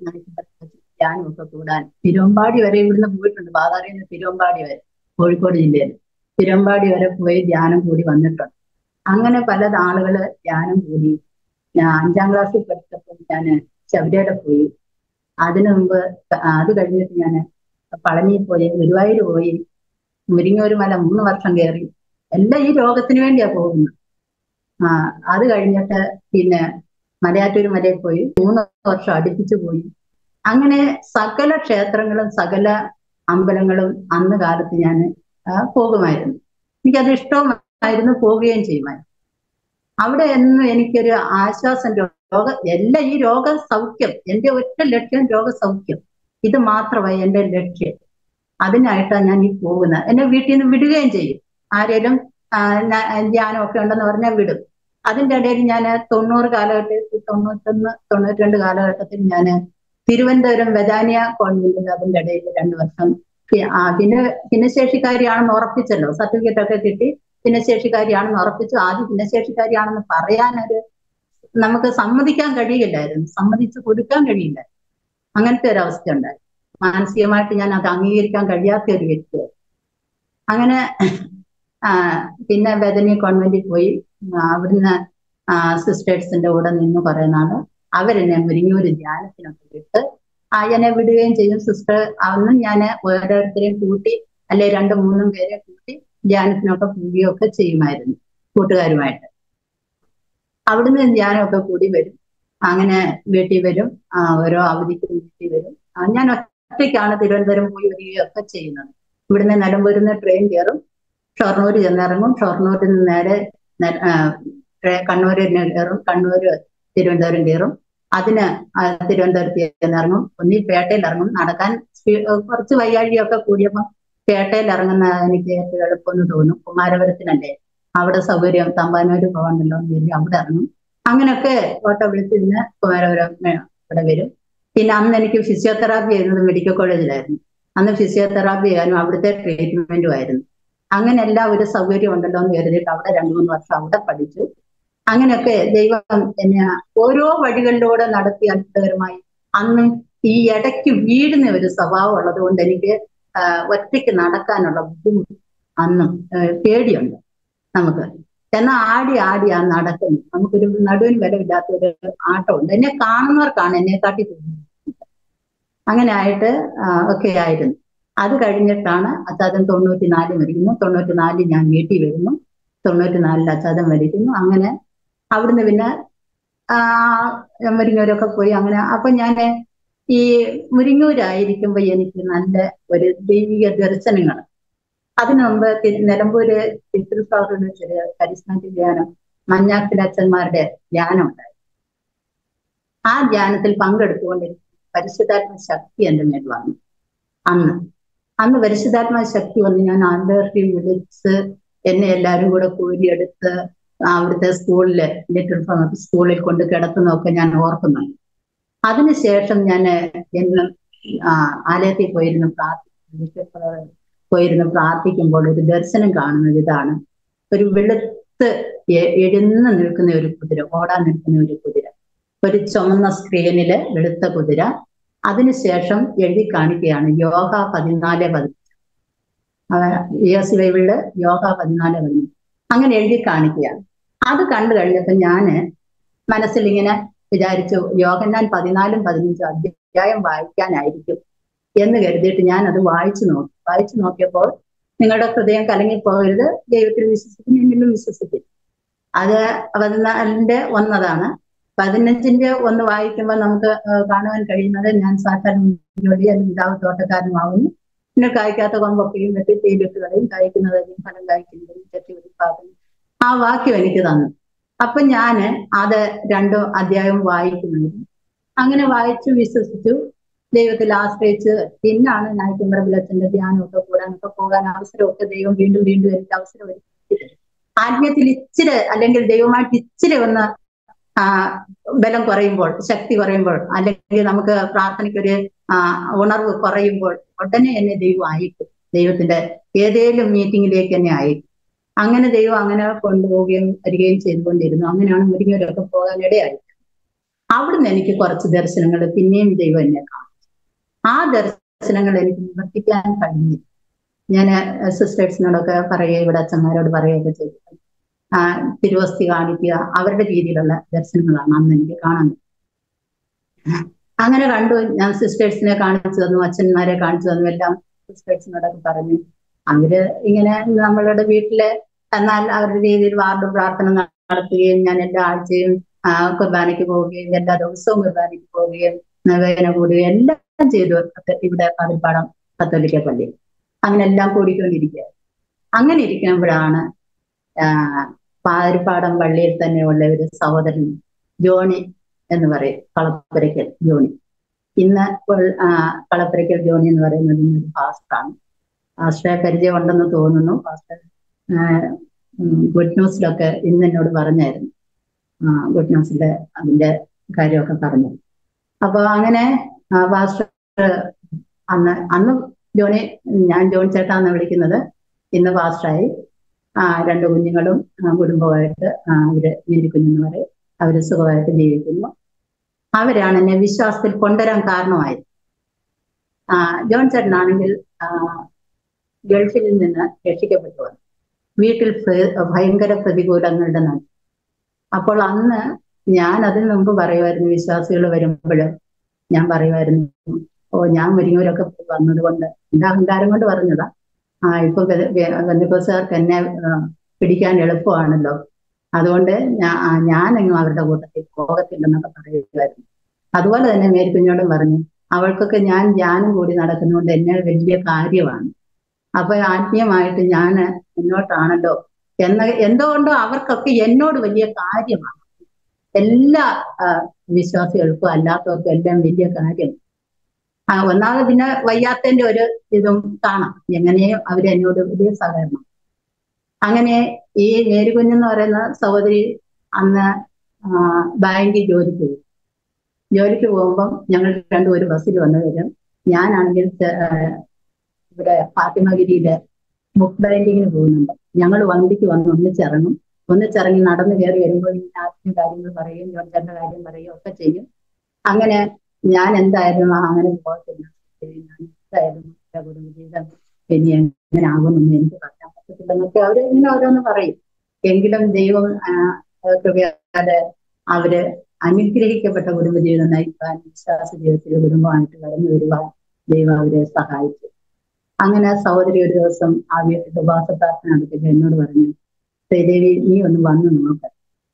ധ്യാനമൊക്കെ കൂടാൻ തിരുവമ്പാടി വരെ ഇവിടുന്ന് പോയിട്ടുണ്ട് പാതാറിയിൽ നിന്ന് തിരുവമ്പാടി വരെ കോഴിക്കോട് ജില്ലയിൽ തിരുവമ്പാടി വരെ പോയി ധ്യാനം കൂടി വന്നിട്ടുണ്ട് അങ്ങനെ പല ആളുകള് ധ്യാനം കൂടി ഞാൻ അഞ്ചാം ക്ലാസ്സിൽ പഠിച്ചപ്പോൾ ഞാൻ ശബരിമല പോയി അതിനു മുമ്പ് അത് കഴിഞ്ഞിട്ട് ഞാൻ പളനിയിൽ പോയി ഗുരുവായൂർ പോയി മുരിങ്ങൂര് മല മൂന്ന് വർഷം കയറി എല്ലാം ഈ രോഗത്തിന് വേണ്ടിയാ പോകുന്നത് ആ അത് കഴിഞ്ഞിട്ട് പിന്നെ മലയാറ്റൂർ മലയിൽ പോയി മൂന്ന് വർഷം അടുപ്പിച്ചു പോയി അങ്ങനെ സകല ക്ഷേത്രങ്ങളും സകല അമ്പലങ്ങളും അന്ന് കാലത്ത് ഞാൻ പോകുമായിരുന്നു എനിക്കത് ഇഷ്ടവുമായിരുന്നു പോവുകയും ചെയ്യുമായിരുന്നു അവിടെ എന്നും എനിക്കൊരു ആശ്വാസം രോഗ എല്ലാ ഈ രോഗ സൗഖ്യം എന്റെ ഒറ്റ ലക്ഷ്യം രോഗസൗഖ്യം ഇത് മാത്രമായി എന്റെ ലക്ഷ്യം അതിനായിട്ടാണ് ഞാൻ ഈ പോകുന്നത് എന്നെ വീട്ടിൽ നിന്ന് വിടുകയും ചെയ്യും ആരേലും ധ്യാനമൊക്കെ ഉണ്ടെന്ന് പറഞ്ഞാൽ വിടും അതിന്റെ ഇടയിൽ ഞാൻ തൊണ്ണൂറ് കാലഘട്ടത്തിൽ തൊണ്ണൂറ്റൊന്ന് തൊണ്ണൂറ്റിരണ്ട് കാലഘട്ടത്തിൽ ഞാൻ തിരുവനന്തപുരം വെദാനിയ കോൺവെന്റിൽ അതിന്റെ ഇടയിൽ രണ്ടു വർഷം പിന്നെ ഭിന്നശേഷിക്കാരിയാണെന്ന് ഉറപ്പിച്ചല്ലോ സർട്ടിഫിക്കറ്റ് ഒക്കെ കിട്ടി ഭിന്നശേഷിക്കാരിയാണെന്ന് ഉറപ്പിച്ചു ആദ്യം ഭിന്നശേഷിക്കാരിയാണെന്ന് പറയാനൊരു നമുക്ക് സമ്മതിക്കാൻ കഴിയില്ലായിരുന്നു സമ്മതിച്ചു കൊടുക്കാൻ കഴിയില്ല അങ്ങനത്തെ ഒരു അവസ്ഥ ഉണ്ടായി മാനസികമായിട്ട് ഞാൻ അത് അംഗീകരിക്കാൻ കഴിയാത്ത ഒരു വ്യക്തിയായിരുന്നു അങ്ങനെ പിന്നെ വേദനി കോൺവെന്റിൽ പോയി അവിടുന്ന് സിസ്റ്റേഴ്സിന്റെ കൂടെ നിന്ന് കുറെ നാള് അവരെന്നെ മുരിങ്ങൂര് ധ്യാനത്തിനൊക്കെ വിട്ട് എന്നെ വിടുകയും ചെയ്യും സിസ്റ്റർ അന്നും ഞാൻ ഓരോരുത്തരെയും കൂട്ടി അല്ലെ രണ്ടും മൂന്നും പേരെ കൂട്ടി ധ്യാനത്തിനൊക്കെ പോവുകയൊക്കെ ചെയ്യുമായിരുന്നു കൂട്ടുകാരുമായിട്ട് അവിടുന്ന് ധ്യാനമൊക്കെ കൂടി വരും അങ്ങനെ വീട്ടിൽ വരും ഓരോ അവധിക്ക് വീട്ടിൽ വരും ഞാൻ ഒറ്റയ്ക്കാണ് തിരുവനന്തപുരം പോയി വരികയൊക്കെ ചെയ്യുന്നത് ഇവിടുന്ന് നിലമ്പൂരിൽ നിന്ന് ട്രെയിൻ കയറും ഷൊർണൂർ ചെന്നിറങ്ങും ഷൊർണൂരിൽ നിന്ന് നേരെ കണ്ണൂരിൽ കയറും കണ്ണൂര് തിരുവനന്തപുരം കയറും അതിന് തിരുവനന്തപുരത്ത് ചെന്നിറങ്ങും ഒന്നി പേട്ടയിൽ ഇറങ്ങും നടക്കാൻ കുറച്ച് വയ്യാഴിയൊക്കെ കൂടിയപ്പോൾ പേട്ടയിൽ ഇറങ്ങുന്ന എനിക്ക് ഏറ്റവും എളുപ്പമെന്ന് തോന്നും കുമാരപുരത്തിനല്ലേ അവിടെ സൗകര്യം തമ്പാനൂര് പോകണ്ടല്ലോ എന്ന് കരുതി അവിടെ ഇറങ്ങും അങ്ങനെയൊക്കെ ഓട്ടോ വിളിച്ച് ഇന്ന് കുമാരപുരം ഇവിടെ വരും പിന്നെ അന്ന് എനിക്ക് ഫിസിയോതെറാപ്പി ചെയ്യുന്നത് മെഡിക്കൽ കോളേജിലായിരുന്നു അന്ന് ഫിസിയോതെറാപ്പി ചെയ്യാനും അവിടുത്തെ ട്രീറ്റ്മെന്റും ആയിരുന്നു അങ്ങനെ എല്ലാം ഒരു സൗകര്യം ഉണ്ടല്ലോ എന്ന് കരുതിയിട്ട് അവിടെ രണ്ടു മൂന്ന് വർഷം അവിടെ പഠിച്ചു അങ്ങനെയൊക്കെ ദൈവം എന്നെ ഓരോ വഴികളിലൂടെ നടത്തി അത്ഭുതകരമായി അന്ന് ഈ ഇടയ്ക്ക് വീഴുന്ന ഒരു സ്വഭാവം ഉള്ളത് കൊണ്ട് എനിക്ക് ഒറ്റയ്ക്ക് നടക്കാനുള്ള ബുദ്ധിമുട്ട് അന്നും പേടിയുണ്ട് നമുക്ക് എന്നാൽ ആടി ആടി ആ നടക്കുന്നു നമുക്കൊരു നടുവിന് വിലയില്ലാത്ത ഒരു ആട്ടമുണ്ട് എന്നെ കാണുന്നവർക്കാണ് എന്നെ കാട്ടി തോന്നുന്നത് അങ്ങനെ ആയിട്ട് ഒക്കെ ആയിരുന്നു അത് കഴിഞ്ഞിട്ടാണ് അച്ചാതൻ തൊണ്ണൂറ്റി നാല് മരിക്കുന്നു തൊണ്ണൂറ്റി നാലിൽ ഞാൻ വീട്ടിൽ വരുന്നു തൊണ്ണൂറ്റി നാലിൽ അച്ചാതൻ മരിക്കുന്നു അങ്ങനെ അവിടുന്ന് പിന്നെ മുരിങ്ങൂരൊക്കെ പോയി അങ്ങനെ അപ്പൊ ഞാൻ ഈ മുരിങ്ങൂരായിരിക്കുമ്പോ എനിക്ക് നല്ല ഒരു ദൈവിക ദർശനങ്ങൾ അതിനു മുമ്പ് നിലമ്പൂര് തിരുസാറിന് ചെറിയ കരിസ്മാറ്റിക് ധ്യാനം മഞ്ഞാക്കിലച്ചന്മാരുടെ ധ്യാനം ഉണ്ടായി ആ ധ്യാനത്തിൽ പങ്കെടുത്തുകൊണ്ട് പരിശുദ്ധാത്മ ശക്തി എന്റെ മേൽ വന്നു അന്ന് അന്ന് പരിശുദ്ധാത്മ ശക്തി വന്ന് ഞാൻ ആന്തർക്കും വിളിച്ച് എന്നെ എല്ലാവരും കൂടെ കോരിയെടുത്ത് അവിടുത്തെ സ്കൂളില് ലിറ്റിൽ സ്കൂളിൽ കൊണ്ട് കിടത്തുന്നതൊക്കെ ഞാൻ ഓർക്കുന്നുണ്ട് അതിനുശേഷം ഞാൻ എന്നും ആലയത്തിൽ പോയിരുന്നു പ്രാർത്ഥിക്കും പോയിരുന്ന് പ്രാർത്ഥിക്കുമ്പോൾ ഒരു ദർശനം കാണുന്നത് ഇതാണ് ഒരു വെളുത്ത് എഴുന്ന് നിൽക്കുന്ന ഒരു കുതിര ഓടാൻ നിൽക്കുന്ന ഒരു കുതിര ഒരു ചുമന്ന സ്ക്രീനില് വെളുത്ത കുതിര അതിനുശേഷം എഴുതി കാണിക്കുകയാണ് യോഗ പതിനാല് പതിനഞ്ച് ഇ എസ് ബൈബിളില് യോഗ പതിനാല് പതിനഞ്ച് അങ്ങനെ എഴുതി കാണിക്കുകയാണ് അത് കണ്ടു കഴിഞ്ഞപ്പോൾ ഞാന് മനസ്സിൽ ഇങ്ങനെ വിചാരിച്ചു യോഗന്നാൻ പതിനാലും പതിനഞ്ചും അധ്യായം വായിക്കാനായിരിക്കും എന്ന് കരുതിയിട്ട് ഞാൻ അത് വായിച്ചു നോക്കി വായിച്ചു നോക്കിയപ്പോൾ നിങ്ങളുടെ ഹൃദയം കലങ്ങിപ്പോകരുത് ദൈവത്തിൽ വിശ്വസിക്കുന്നു എന്നിലും വിശ്വസിക്കും അത് പതിനാലിന്റെ ഒന്നതാണ് പതിനഞ്ചിന്റെ ഒന്ന് വായിക്കുമ്പോൾ നമുക്ക് കാണുവാൻ കഴിയുന്നത് ഞാൻ സാക്ഷാൽ ജോലി അല്ലെങ്കിൽ പിതാവ് തോട്ടക്കാരനുമാവുന്നു പിന്നെ കായ്ക്കാത്ത കൊമ്പൊക്കെയും വെട്ടി തേയിലിട്ട് കളയും കായ്ക്കുന്നതും ഫലം കായ്ക്കുന്നതും ചെട്ടി ഉൽപാദനം ആ വാക്യം എനിക്ക് തന്നു അപ്പൊ ഞാന് അത് രണ്ടോ അധ്യായം വായിക്കുന്നുണ്ട് അങ്ങനെ വായിച്ചു വിശ്വസിച്ചു ദൈവത്തിൽ ആശ്രയിച്ച് പിന്നാണ് നായിക്കുമ്പറ വിളച്ചന്റെ ധ്യാനമൊക്കെ കൂടാനൊക്കെ പോകാൻ അവസരമൊക്കെ ദൈവം വീണ്ടും വീണ്ടും എനിക്ക് അവസരം ഒരുക്കി ആത്മീയത്തിൽ ഇച്ചിരി അല്ലെങ്കിൽ ദൈവമായിട്ട് ഇച്ചിരി ഒന്ന് ആ ബലം കുറയുമ്പോൾ ശക്തി കുറയുമ്പോൾ അല്ലെങ്കിൽ നമുക്ക് പ്രാർത്ഥനയ്ക്കൊരു ആ ഉണർവ് കുറയുമ്പോൾ ഉടനെ എന്നെ ദൈവം അയക്കും ദൈവത്തിന്റെ ഏതേലും മീറ്റിങ്ങിലേക്ക് എന്നെ അയക്കും അങ്ങനെ ദൈവം അങ്ങനെ കൊണ്ടുപോവുകയും വരികയും ചെയ്തുകൊണ്ടിരുന്നു അങ്ങനെയാണ് മുരിങ്ങൂരൊക്കെ പോകാൻ ഇടയായി അവിടുന്ന് എനിക്ക് കുറച്ച് ദർശനങ്ങൾ പിന്നെയും ദൈവം എന്നെ കാണിച്ചു ആ ദർശനങ്ങൾ എനിക്ക് നിവർത്തിക്കാൻ കഴിഞ്ഞു ഞാൻ സിസ്റ്റേഴ്സിനോടൊക്കെ പറയുക ഇവിടെ അച്ഛന്മാരോട് പറയുകയൊക്കെ ചെയ്തു ആ തിരുവസ്തി കാണിക്കുക അവരുടെ രീതിയിലുള്ള ദർശനങ്ങളാണ് അന്ന് എനിക്ക് കാണാൻ അങ്ങനെ കണ്ടു ഞാൻ സിസ്റ്റേഴ്സിനെ കാണിച്ചു തന്നു അച്ഛന്മാരെ കാണിച്ചു തന്നു എല്ലാം സിസ്റ്റേഴ്സിനോടൊക്കെ പറഞ്ഞു അവര് ഇങ്ങനെ നമ്മളുടെ വീട്ടില് എന്നാൽ അവരുടെ രീതിയിൽ വാർഡ് പ്രാർത്ഥന നടത്തുകയും ഞാൻ എല്ലാ ആഴ്ചയും കുർബാനയ്ക്ക് പോവുകയും എല്ലാ ദിവസവും കുർബാനയ്ക്ക് പോവുകയും നവേന കൂടുകയും എല്ലാം ചെയ്തു ഇവിടെ പതിപ്പാടം കത്തോലിക്ക പള്ളി അങ്ങനെ എല്ലാം കൂടിക്കൊണ്ടിരിക്കുക അങ്ങനെ ഇരിക്കുമ്പോഴാണ് പാരിപ്പാടം പള്ളിയിൽ തന്നെയുള്ള ഒരു സഹോദരൻ ജോണി എന്ന് പറയും കളപ്പുരയ്ക്കൽ ജോണി ഇന്ന് ഉൾ- ആ, കളപ്പുരയ്ക്കൽ ജോണി എന്ന് പറയുന്നത് ഇന്നൊരു പാസ്റ്ററാണ് പാസ്റ്ററെ പരിചയം ഉണ്ടെന്ന് തോന്നുന്നു പാസ്റ്റർ ഗുഡ് ന്യൂസിലൊക്കെ ഇന്ന് എന്നോട് പറഞ്ഞായിരുന്നു ആ, ഗുഡ് ന്യൂസിന്റെ അതിന്റെ കാര്യമൊക്കെ പറഞ്ഞു അപ്പൊ അങ്ങനെ ആ, പാസ്റ്റർ അന്ന് അന്ന് ജോണി ഞാൻ ജോൺ ചേട്ടാന്ന് വിളിക്കുന്നത് ഇന്ന് പാസ്റ്ററായി ആ രണ്ട് കുഞ്ഞുങ്ങളും ആ, കുടുംബമായിട്ട് ആ, അവര് മേരി കുഞ്ഞെന്ന് പറയും അവര് സുഖമായിട്ട് ജീവിക്കുന്നു അവരാണ് എന്നെ വിശ്വാസത്തിൽ കൊണ്ടുവരാൻ കാരണമായി ആ, ജോൺ ചേട്ടനാണെങ്കിൽ ആ, ഗൾഫിൽ നിന്ന് രക്ഷിക്കപ്പെട്ടു വന്നു വീട്ടിൽ പ്ര- ഭയങ്കര പ്രതികൂലങ്ങളുടെ നടുക്ക് അപ്പോൾ അന്ന് ഞാൻ അതിന് മുമ്പ് പറയുമായിരുന്നു വിശ്വാസികൾ വരുമ്പോൾ ഞാൻ പറയുമായിരുന്നു ഓ ഞാൻ മുരിങ്ങൂരൊക്കെ വന്നത് കൊണ്ട് എന്റെ അഹങ്കാരം കൊണ്ട് പറഞ്ഞതാ ആ ഇപ്പൊ ബന്ധുക്കോസുകാർക്ക് എന്നെ ആ, പിടിക്കാൻ എളുപ്പമാണല്ലോ അതുകൊണ്ട് ഞാൻ ഞാനെങ്ങും അവരുടെ കൂട്ടത്തിൽ പോകത്തില്ലെന്നൊക്കെ പറയുമായിരുന്നു അതുപോലെ തന്നെ മേരി കുഞ്ഞോടും പറഞ്ഞു അവൾക്കൊക്കെ ഞാൻ ഞാനും കൂടി നടക്കുന്നതുകൊണ്ട് എന്നെ വലിയ കാര്യമാണ് അപ്പൊ ആത്മീയമായിട്ട് ഞാൻ മുന്നോട്ടാണല്ലോ എന്ന എന്തുകൊണ്ടോ അവർക്കൊക്കെ എന്നോട് വലിയ കാര്യമാണ് എല്ലാ ആ, വിശ്വാസികൾക്കും അല്ലാത്തവർക്കും എല്ലാം വലിയ കാര്യം ആ ഒന്നാമത് പിന്നെ വയ്യാത്തതിന്റെ ഒരു ഇതും കാണാം എങ്ങനെയോ അവര് എന്നോട് വലിയ സഹകരണം അങ്ങനെ ഈ മേരികുഞ്ഞെന്ന് പറയുന്ന സഹോദരി അന്ന് ആ, ബാങ്കിൽ ജോലിക്ക് പോകും ജോലിക്ക് പോകുമ്പം ഞങ്ങൾ രണ്ടും ഒരു ബസ്സിൽ വന്നു വരും ഞാനാണെങ്കിൽ ചെ- ആ, ഇവിടെ ഫാത്തിമഗിരിയിലെ ബുക്ക് ബൈൻഡിങ്ങിന് പോകുന്നുണ്ട് ഞങ്ങൾ വണ്ടിക്ക് വന്ന് ഒന്നിച്ചിറങ്ങും ഒന്നിച്ചിറങ്ങി നടന്നു കയറി വരുമ്പോൾ ഈ ആത്മീയ കാര്യങ്ങൾ പറയും ജോർജന്റെ കാര്യം പറയും ഒക്കെ ചെയ്യും അങ്ങനെ ഞാൻ എന്തായാലും ആ അങ്ങനെ പോകത്തില്ല ഞാൻ എന്തായാലും എൻ്റെ കുടുംബ ജീവിതം ഇനി എങ്ങനെ ആകുമെന്ന് എനിക്ക് പറയാൻ പറ്റത്തില്ലെന്നൊക്കെ അവര് ഇങ്ങനെ ഓരോന്ന് പറയും എങ്കിലും ദൈവം ആ, കൃപയാലെ അവര് അനുഗ്രഹിക്കപ്പെട്ട കുടുംബജീവിതം നയിക്കാൻ വിശ്വാസ ജീവിതത്തിൽ കുടുംബമായിട്ട് കടന്നു വരുവാൻ ദൈവം അവരെ സഹായിച്ചു അങ്ങനെ സഹോദരി ഒരു ദിവസം ആ വീട്ടിൽ ഉപവാസ പ്രാർത്ഥന നടത്തിയിട്ട് എന്നോട് പറഞ്ഞു ശ്രീദേവി നീ ഒന്ന് വന്ന് നോക്ക്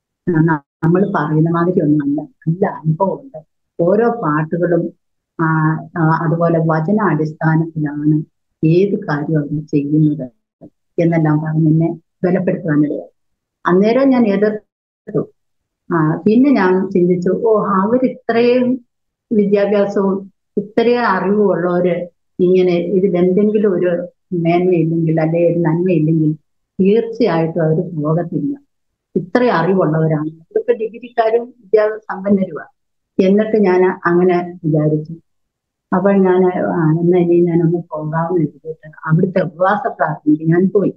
നമ്മൾ പറയുന്ന മാതിരി ഒന്നും അല്ല നല്ല അനുഭവമുണ്ട് ഓരോ പാട്ടുകളും ആ, ആ, അതുപോലെ വചന അടിസ്ഥാനത്തിലാണ് ഏത് കാര്യം അവർ ചെയ്യുന്നത് എന്നെല്ലാം പറഞ്ഞ് എന്നെ ബലപ്പെടുത്താനിടയായി അന്നേരം ഞാൻ എതിർത്തു ആ പിന്നെ ഞാൻ ചിന്തിച്ചു ഓ അവർ ഇത്രയും വിദ്യാഭ്യാസവും ഇത്രയും അറിവും ഉള്ളവര് ഇങ്ങനെ ഇതിൽ എന്തെങ്കിലും ഒരു മേന്മയില്ലെങ്കിൽ അല്ലെ ഒരു നന്മയില്ലെങ്കിൽ തീർച്ചയായിട്ടും അവർ പോകത്തില്ല ഇത്രയും അറിവുള്ളവരാണ് ഇതൊക്കെ ഡിഗ്രിക്കാരും വിദ്യാഭ്യാസ സമ്പന്നരുമാണ് എന്നിട്ട് ഞാൻ അങ്ങനെ വിചാരിച്ചു അപ്പോൾ ഞാൻ എന്നാ ഇനി ഞാനൊന്ന് പോകാമെന്ന് എഴുതിയിട്ട് അവിടുത്തെ ഉപവാസ പ്രാർത്ഥനയ്ക്ക് ഞാൻ പോയി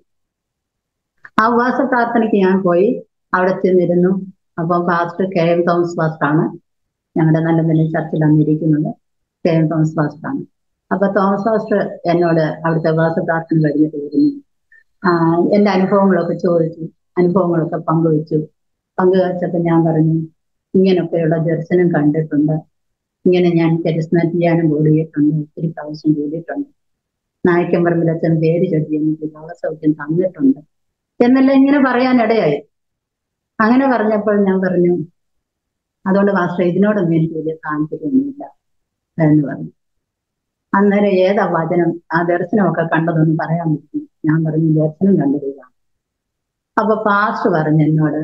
ആ ഉപവാസ പ്രാർത്ഥനയ്ക്ക് ഞാൻ പോയി അവിടെ ചെന്നിരുന്നു അപ്പം പാസ്റ്റർ കെ എം തോമസ് പാസ്റ്ററാണ് ഞങ്ങളുടെ നല്ല നല്ല ചർച്ചിലാണ് ഇരിക്കുന്നത് കെ എം തോമസ് പാസ്റ്ററാണ് അപ്പൊ തോമസ് പാസ്റ്റർ എന്നോട് അവിടുത്തെ ഉപവാസ പ്രാർത്ഥന കഴിഞ്ഞിട്ട് വരുന്നു ആഹ് എന്റെ അനുഭവങ്ങളൊക്കെ ചോദിച്ചു അനുഭവങ്ങളൊക്കെ പങ്കുവെച്ചു പങ്കുവച്ചപ്പോൾ ഞാൻ പറഞ്ഞു ഇങ്ങനെയൊക്കെയുള്ള ദർശനം കണ്ടിട്ടുണ്ട് ഇങ്ങനെ ഞാൻ കരിസ്മാറ്റിക് ധ്യാനം കൂടിയിട്ടുണ്ട് ഒത്തിരി പ്രാവശ്യം കൂടിയിട്ടുണ്ട് നായ്ക്കമ്പറമ്പിലച്ഛൻ പേര് ചൊല്ലി എനിക്ക് രോഗസൗഖ്യം തന്നിട്ടുണ്ട് എന്നെല്ലാം ഇങ്ങനെ പറയാനിടയായി അങ്ങനെ പറഞ്ഞപ്പോൾ ഞാൻ പറഞ്ഞു അതുകൊണ്ട് മാസ്റ്റർ ഇതിനോടൊന്നും എനിക്ക് വലിയ താല്പര്യമൊന്നുമില്ല എന്ന് പറഞ്ഞു അന്നേരം ഏതാ വചനം ആ ദർശനമൊക്കെ കണ്ടതൊന്നും പറയാൻ പറ്റും ഞാൻ പറഞ്ഞു ദർശനം കണ്ടത് ഇതാണ് അപ്പൊ പാസ്റ്റർ പറഞ്ഞു എന്നോട്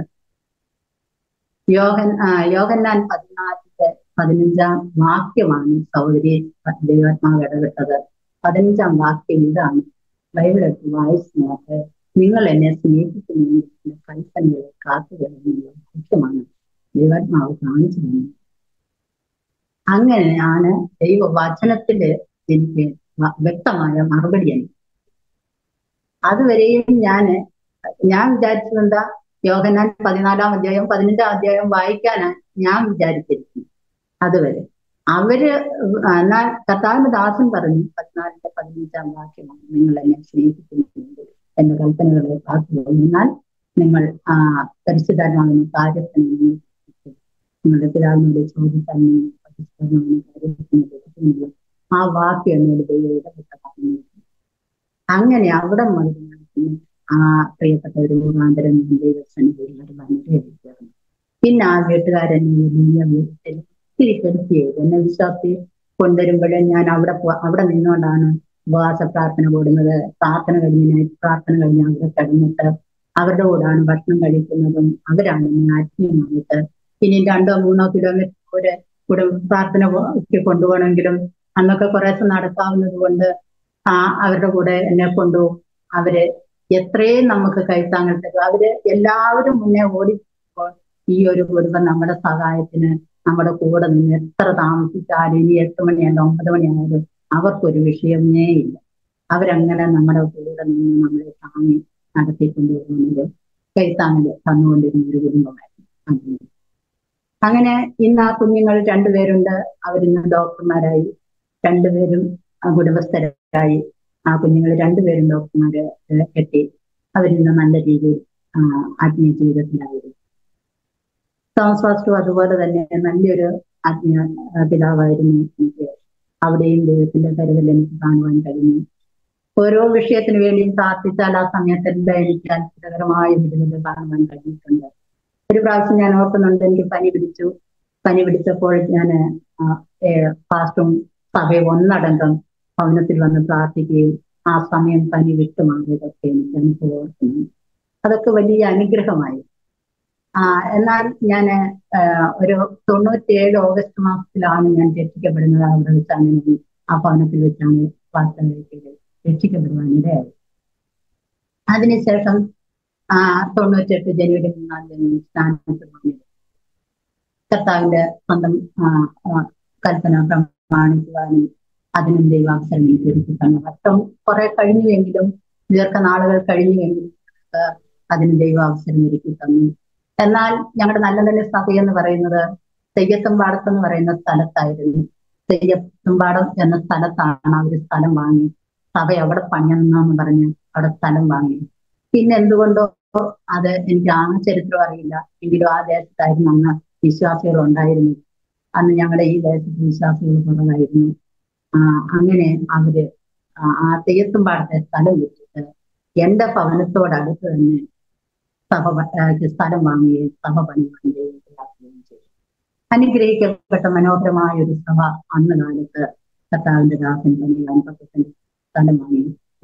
യോഗൻ ആ യോഗന്നാൻ പതിനാലിന്റെ പതിനഞ്ചാം വാക്യമാണ് സൗദരി ദൈവാത്മാവ് ഇടപെട്ടത് പതിനഞ്ചാം വാക്യം ഇതാണ് ബൈബിൾ എടുത്ത് വായിച്ചു നോക്ക് നിങ്ങൾ എന്നെ സ്നേഹിക്കുന്നെങ്കിൽ എന്റെ കൽപ്പനകളെ കാത്തുകൊള്ളുന്നുള്ള സത്യമാണ് ദൈവാത്മാവ് കാണിച്ചു തന്നത് അങ്ങനെയാണ് ദൈവവചനത്തില് എനിക്ക് വ- വ്യക്തമായ മറുപടിയാണ് അതുവരെയും ഞാന് ഞാൻ വിചാരിച്ചത് എന്താ യോഹന്നാൻ പതിനാലാം അധ്യായം പതിനഞ്ചാം അധ്യായം വായിക്കാനാണ് ഞാൻ വിചാരിച്ചിരിക്കുന്നത് അതുവരെ അവര് എന്നാൽ കർത്താവിന്റെ ദാസൻ പറഞ്ഞു പതിനാലിന്റെ പതിനഞ്ചാം വാക്യമാണ് നിങ്ങൾ എന്നെ സ്നേഹിക്കുന്നുണ്ടെങ്കിൽ എന്റെ കൽപ്പനകളെ കാത്തുകൊള്ളും എന്നാൽ നിങ്ങൾ ആ പരിശുദ്ധമാകുന്ന കാര്യത്തിന് നിങ്ങൾ നിങ്ങളുടെ പിതാവിനോട് ചോദിക്കാൻ നിങ്ങൾ പരിശുദ്ധമാകുന്ന കാര്യത്തിന് ലഭിക്കുന്നില്ല ആ വാക്യം എന്നോട് ദൈവം ഇടപെട്ട പറഞ്ഞു അങ്ങനെ അവിടെ മുതൽ ഞാൻ പിന്നെ ആ പ്രിയപ്പെട്ട ഒരു മുഖാന്തരം ഞാൻ ദൈവസന്നിധിയിൽ അനുഭവിച്ചിരുന്നു പിന്നെ ആ വീട്ടുകാരൻ വലിയ വീട്ടിൽ ഒത്തിരി ഹെൽപ്പ് ചെയ്തു എന്നെ വിശ്വാസി കൊണ്ടുവരുമ്പോഴേ ഞാൻ അവിടെ പോ- അവിടെ നിന്നുകൊണ്ടാണ് ഉപവാസ പ്രാർത്ഥന കൂടുന്നത് പ്രാർത്ഥന കഴിഞ്ഞ് നൈറ്റ് പ്രാർത്ഥന കഴിഞ്ഞ് അവിടെ കിടന്നിട്ട് അവരുടെ കൂടാണ് ഭക്ഷണം കഴിക്കുന്നതും അവരാണ് എന്നെ ആത്മീയമായിട്ട് ഇനി രണ്ടോ മൂന്നോ കിലോമീറ്റർ ഒരു കുടുംബ പ്രാർത്ഥനയ്ക്ക് കൊണ്ടുപോകണമെങ്കിലും അന്നൊക്കെ കുറേശ്ശെ നടക്കാവുന്നത് കൊണ്ട് ആ അവരുടെ കൂടെ എന്നെ കൊണ്ടുപോകും അവര് എത്രയും നമുക്ക് കൈത്താങ്ങൾ തരും അവര് എല്ലാവരും മുന്നേ ഓടി ഈ ഒരു കുടുംബം നമ്മുടെ സഹായത്തിന് നമ്മുടെ കൂടെ നിന്ന് എത്ര താമസിച്ചാലും ഇനി എട്ട് മണിയല്ല ഒമ്പത് മണിയായാലും അവർക്കൊരു വിഷയമേ ഇല്ല അവരങ്ങനെ നമ്മുടെ കൂടെ നിന്ന് നമ്മളെ താങ്ങി നടത്തിക്കൊണ്ടുപോകുന്നത് കൈത്താങ്ങില് തന്നുകൊണ്ടിരുന്ന ഒരു കുടുംബമായിരുന്നു അങ്ങനെ അങ്ങനെ ഇന്ന് ആ കുഞ്ഞുങ്ങൾ രണ്ടുപേരുണ്ട് അവരിന്ന് ഡോക്ടർമാരായി രണ്ടുപേരും കുടുംബസ്ഥരായി ആ കുഞ്ഞുങ്ങൾ രണ്ടുപേരും ഡോക്ടർമാരെ കെട്ടി അവരിന്ന് നല്ല രീതിയിൽ ആത്മീയ ജീവിതത്തിലായിരുന്നു തോമസ് ഫാസ്റ്റു അതുപോലെ തന്നെ നല്ലൊരു ആത്മീയ പിതാവായിരുന്നു എനിക്ക് അവിടെയും ദൈവത്തിന്റെ കരുതൽ എനിക്ക് കാണുവാൻ കഴിഞ്ഞു ഓരോ വിഷയത്തിന് വേണ്ടിയും പ്രാർത്ഥിച്ചാൽ ആ സമയത്തെല്ലാം എനിക്ക് അത്ഭുതകരമായ വിടുതൽ കാണുവാൻ കഴിഞ്ഞിട്ടുണ്ട് ഒരു പ്രാവശ്യം ഞാൻ ഓർക്കുന്നുണ്ട് എനിക്ക് പനി പിടിച്ചു പനി പിടിച്ചപ്പോൾ ഞാൻ ഫാസ്റ്റും സഭയെ ഒന്നടങ്കം ഭവനത്തിൽ വന്ന് പ്രാർത്ഥിക്കുകയും ആ സമയം പനി വിട്ടുമാറിയതൊക്കെ എനിക്ക് അനുഭവം ഓർക്കുന്നു അതൊക്കെ വലിയ അനുഗ്രഹമായി ആ എന്നാൽ ഞാൻ ഒരു തൊണ്ണൂറ്റിയേഴ് ഓഗസ്റ്റ് മാസത്തിലാണ് ഞാൻ രക്ഷിക്കപ്പെടുന്നത് അവിടെ വെച്ചാണ് ആ ഭവനത്തിൽ വെച്ചാണ് വാർത്ത രക്ഷിക്കപ്പെടുവാനിടയായി അതിനുശേഷം ആ തൊണ്ണൂറ്റെട്ട് ജനുവരി മൂന്നാം തീയതി സ്ഥാനത്ത് കർത്താവിന്റെ സ്വന്തം കൽപ്പന പ്രമാണിക്കുവാനും അതിനും ദൈവാവസരം എനിക്ക് ഒരുക്കി തന്നു വർഷം കുറെ കഴിഞ്ഞുവെങ്കിലും ദീർഘനാളുകൾ കഴിഞ്ഞുവെങ്കിലും അതിന് ദൈവാവസരം ഒരുക്കി തന്നു എന്നാൽ ഞങ്ങളുടെ നല്ല നല്ല സഭ എന്ന് പറയുന്നത് തെയ്യത്തുംപാടത്ത് എന്ന് പറയുന്ന സ്ഥലത്തായിരുന്നു തെയ്യത്തുംപാടം എന്ന സ്ഥലത്താണ് അവർ സ്ഥലം വാങ്ങി സഭ എവിടെ പണിയെന്നു പറഞ്ഞ് അവിടെ സ്ഥലം വാങ്ങി പിന്നെ എന്തുകൊണ്ടോ അത് എനിക്ക് ആ ചരിത്രം അറിയില്ല എങ്കിലും ആ ദേശത്തായിരുന്നു അന്ന് വിശ്വാസികൾ ഉണ്ടായിരുന്നു അന്ന് ഞങ്ങളുടെ ഈ ദേശത്ത് വിശ്വാസികൾ കുറവായിരുന്നു ആ അങ്ങനെ അവര് ആ തെയ്യത്തും പാടത്തെ സ്ഥലം വെച്ചിട്ട് എന്റെ ഭവനത്തോടടുത്ത് തന്നെ സഭ സ്ഥലം വാങ്ങുകയും സഭ പണിയുകയും ചെയ്തു അനുഗ്രഹിക്കപ്പെട്ട മനോഹരമായ ഒരു സഭ അന്ന് കാലത്ത് കർത്താവിന്റെ ദാസൻ പണിയുവാൻ പക്കത്തിന്റെ സ്ഥലം വാങ്ങി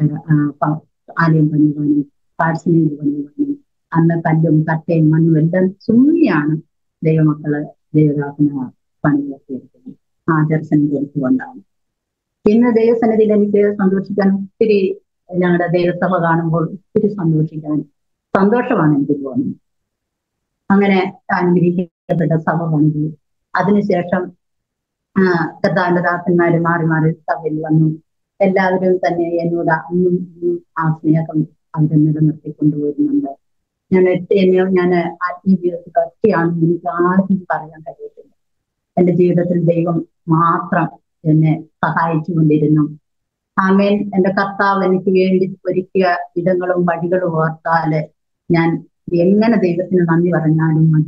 ആലയം പണിയുവാനും പാഴ്സനേജ് പണിയുവാനും അന്ന് കല്ലും കട്ടയും മണ്ണും എല്ലാം ചുമ്മിയാണ് ദൈവമക്കള് ദൈവദാസന പണികളൊക്കെയെടുക്കുന്നത് ആ ദർശനം കൊടുത്തുകൊണ്ടാണ് ഇന്ന് ദൈവസന്നിധിയിൽ എനിക്ക് സന്തോഷിക്കാൻ ഒത്തിരി ഞങ്ങളുടെ ദൈവസഭ കാണുമ്പോൾ ഒത്തിരി സന്തോഷിക്കാൻ സന്തോഷമാണ് എനിക്ക് തോന്നുന്നത് അങ്ങനെ അനുഗ്രഹിക്കപ്പെട്ട സഭ പണിതു അതിനുശേഷം കർത്താവിന്റെ ദാസന്മാര് മാറി മാറി സഭയിൽ വന്നു എല്ലാവരും തന്നെ എന്നോട് അന്നും ഇന്നും ആ സ്നേഹം അവർ നിലനിർത്തി കൊണ്ടുപോരുന്നുണ്ട് ഞാൻ എന്നെ ഞാൻ ആത്മീയ ജീവിതത്തിൽ ഒറ്റയാണെന്ന് എനിക്ക് ആരും പറയാൻ കഴിയത്തില്ല എന്റെ ജീവിതത്തിൽ ദൈവം മാത്രം എന്നെ സഹായിച്ചു കൊണ്ടിരുന്നു ആമേൻ എന്റെ കർത്താവ് എനിക്ക് വേണ്ടി ഒരുക്കിയ ഇടങ്ങളും വഴികളും ഓർത്താല് ഞാൻ എങ്ങനെ ദൈവത്തിന് നന്ദി പറഞ്ഞാലും മതി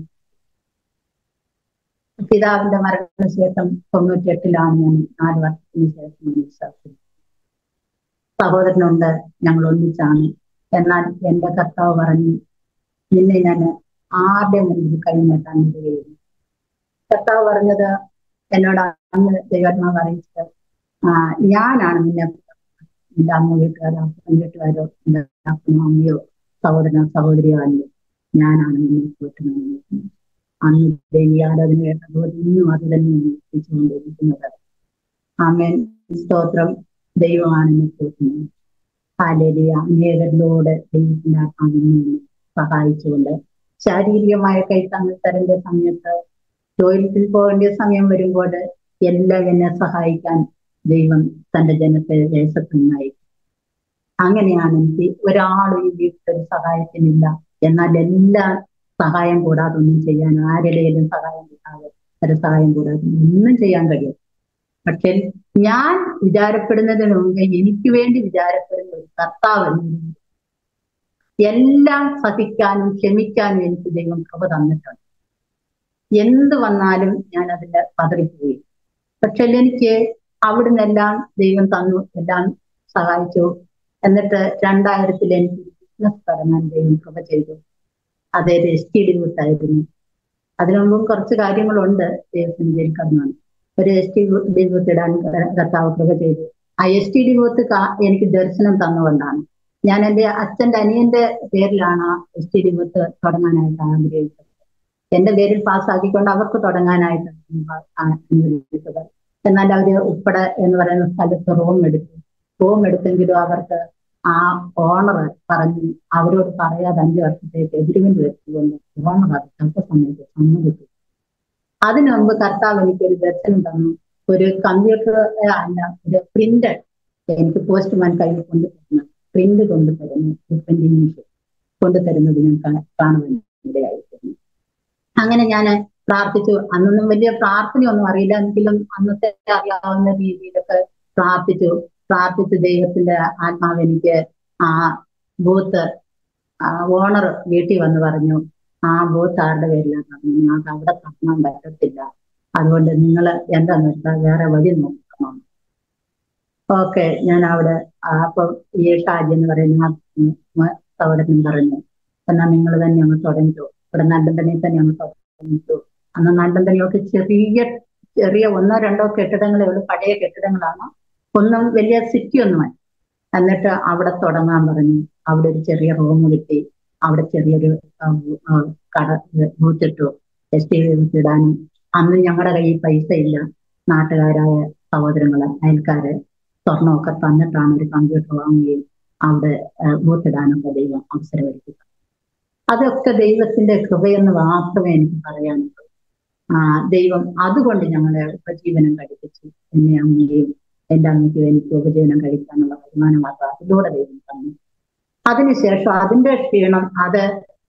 പിതാവിന്റെ മരണശേഷം തൊണ്ണൂറ്റിയെട്ടിലാണ് ഞാൻ നാല് വർഷത്തിന് ശേഷം വിശ്വാസം സഹോദരനുണ്ട് ഞങ്ങൾ ഒന്നിച്ചാണ് എന്നാൽ എന്റെ കർത്താവ് പറഞ്ഞു നിന്നെ ഞാൻ ആരുടെ മുന്നിൽ കഴിഞ്ഞിട്ടാണ് ഇടുകയുള്ളൂ കർത്താവ് പറഞ്ഞത് എന്നോട് അന്ന് ദൈവാത്മാവ് അറിയിച്ചത് ആ ഞാനാണ് നിന്നെ നിന്റെ അമ്മ വീട്ടുകാരോ അപ്പൻ വീട്ടുകാരോ നിന്റെ അപ്പനോ അമ്മയോ സഹോദരനോ സഹോദരിയോ അല്ല ഞാനാണ് നിന്നെ കൂട്ടുന്നത് അന്ന് ദേവി ആരാധന കേട്ടപ്പോൾ ഇന്നും അത് തന്നെയാണ് എത്തിച്ചുകൊണ്ടിരിക്കുന്നത് ആമേൻ സ്തോത്രം ദൈവമാണ് എന്നെ കൂട്ടുന്നത് ഹാലേലിയ അനേകരിലൂടെ ദൈവത്തിന്റെ ആത്മാവിനെ സഹായിച്ചുകൊണ്ട് ശാരീരികമായ കൈത്താങ്ങൽ തരേണ്ട സമയത്ത് തൊഴിലിൽ പോകേണ്ട സമയം വരുമ്പോൾ എല്ലാം എന്നെ സഹായിക്കാൻ ദൈവം തന്റെ ജനത്തെ ദേശത്ത് നിന്നായി അങ്ങനെയാണ് എനിക്ക് ഒരാളും ഈ വീട്ടിൽ സഹായത്തിനില്ല എന്നാൽ എല്ലാ സഹായം കൂടാതെ ഒന്നും ചെയ്യാൻ ആരുടെയും സഹായം കൂടാതെ ഒരു സഹായം കൂടാതെ ഒന്നും ചെയ്യാൻ കഴിയും പക്ഷെ ഞാൻ വിചാരപ്പെടുന്നതിന് മുമ്പ് എനിക്ക് വേണ്ടി വിചാരപ്പെടുന്ന ഒരു കർത്താവ് എല്ലാം സഹിക്കാനും ക്ഷമിക്കാനും എനിക്ക് ദൈവം കൃപ തന്നിട്ടുണ്ട് എന്ത് വന്നാലും ഞാൻ അതിന്റെ പതറിപ്പോയി പക്ഷെ എനിക്ക് അവിടുന്ന് എല്ലാം ദൈവം തന്നു എല്ലാം സഹായിച്ചു എന്നിട്ട് രണ്ടായിരത്തിൽ എനിക്ക് ബിസിനസ് തുടങ്ങാൻ ദൈവം കൃപ ചെയ്തു അത് എസ് ടി ഡി ബൂത്തായിരുന്നു അതിനു മുമ്പും കുറച്ച് കാര്യങ്ങളുണ്ട് ദൈവത്തിന് കടന്നാണ് ഒരു എസ് ടി ഡി ബൂത്ത് ഇടാൻ കർത്താവ് കൃപ ചെയ്തു ആ എസ് ടി ഡി ബൂത്ത് എനിക്ക് ദർശനം തന്നുകൊണ്ടാണ് ഞാൻ എൻ്റെ അച്ഛന്റെ അനിയന്റെ പേരിലാണ് എസ് ടി ഡി ബൂത്ത് തുടങ്ങാനായിട്ട് ആഗ്രഹിച്ചത് എന്റെ പേരിൽ പാസ്സാക്കിക്കൊണ്ട് അവർക്ക് തുടങ്ങാനായിട്ട് അനുവദിച്ചത് എന്നാൽ അവര് ഉപ്പട എന്ന് പറയുന്ന സ്ഥലത്ത് റൂം എടുത്തു റൂം എടുത്തെങ്കിലും അവർക്ക് ആ ഓണർ പറഞ്ഞു അവരോട് പറയാതെ അഞ്ചു വർഷത്തേക്ക് എഗ്രിമെന്റ് വെച്ചുകൊണ്ട് ഓണർ അത് തക്ക സമയത്ത് സമ്മതിച്ചു അതിനു മുമ്പ് കർത്താവ് എനിക്കൊരു ദർശനം തന്നു ഒരു കമ്പ്യൂട്ടർ അല്ല ഒരു പ്രിന്റർ എനിക്ക് പോസ്റ്റ്മാൻ കയ്യിൽ കൊണ്ടുതരുന്നു പ്രിന്റ് കൊണ്ടുതരുന്നു പ്രിന്റിംഗ് മെഷീൻ കൊണ്ടുതരുന്നത് ഞാൻ കാണുവാൻ ഇടയായിരുന്നു അങ്ങനെ ഞാൻ പ്രാർത്ഥിച്ചു അന്നൊന്നും വലിയ പ്രാർത്ഥനയൊന്നും അറിയില്ല എങ്കിലും അന്നത്തെ അറിയാവുന്ന രീതിയിലൊക്കെ പ്രാർത്ഥിച്ചു പ്രാർത്ഥിച്ച് ദൈവത്തിന്റെ ആത്മാവ് എനിക്ക് ആ ബൂത്ത് ഓണർ വീട്ടിൽ വന്ന് പറഞ്ഞു ആ ബൂത്ത് ആരുടെ പേരിലാണ് പറഞ്ഞു ഞങ്ങൾക്ക് അവിടെ തങ്ങാൻ പറ്റത്തില്ല അതുകൊണ്ട് നിങ്ങൾ എന്താന്ന് വെച്ചാൽ വേറെ വഴി നോക്കണം ഓക്കെ ഞാൻ അവിടെ അപ്പൊ ഈ ഷാജി എന്ന് പറയുന്ന സഹോദരൻ പറഞ്ഞു എന്നാൽ നിങ്ങൾ തന്നെ അങ്ങ് തുടങ്ങിക്കോ ഇവിടെ നല്ലതന്നെ തന്നെ അങ്ങ് തുടങ്ങിക്കോ അന്ന് നല്ലതന്നെയൊക്കെ ചെറിയ ചെറിയ ഒന്നോ രണ്ടോ കെട്ടിടങ്ങളേ ഉള്ളൂ പഴയ കെട്ടിടങ്ങളാണ് ഒന്നും വലിയ സിറ്റി ഒന്നുമല്ല എന്നിട്ട് അവിടെ തുടങ്ങാൻ പറഞ്ഞു അവിടെ ഒരു ചെറിയ റൂം കിട്ടി അവിടെ ചെറിയൊരു കട ബൂത്തിട്ടു എസ് ടി ബൂത്ത് ഇടാനും അന്ന് ഞങ്ങളുടെ കയ്യിൽ പൈസ ഇല്ല നാട്ടുകാരായ സഹോദരങ്ങള് അയൽക്കാര് സ്വർണമൊക്കെ തന്നിട്ടാണ് ഒരു കമ്പ്യൂട്ടർ വാങ്ങുകയും അവിടെ ബൂത്തിടാനൊക്കെ ദൈവം അവസരമൊരുക്കുക അതൊക്കെ ദൈവത്തിന്റെ കൃപയെന്ന് മാത്രമേ എനിക്ക് പറയാനുള്ളൂ ആ ദൈവം അതുകൊണ്ട് ഞങ്ങളെ ഉപജീവനം കഴിപ്പിച്ചു എന്നെ അമ്മയെയും എന്റെ അമ്മയ്ക്കും എനിക്ക് ഉപജീവനം കഴിക്കാനുള്ള വരുമാന മാർഗം അതിലൂടെ ദൈവം തന്നു അതിനുശേഷം അതിന്റെ ക്ഷീണം അത്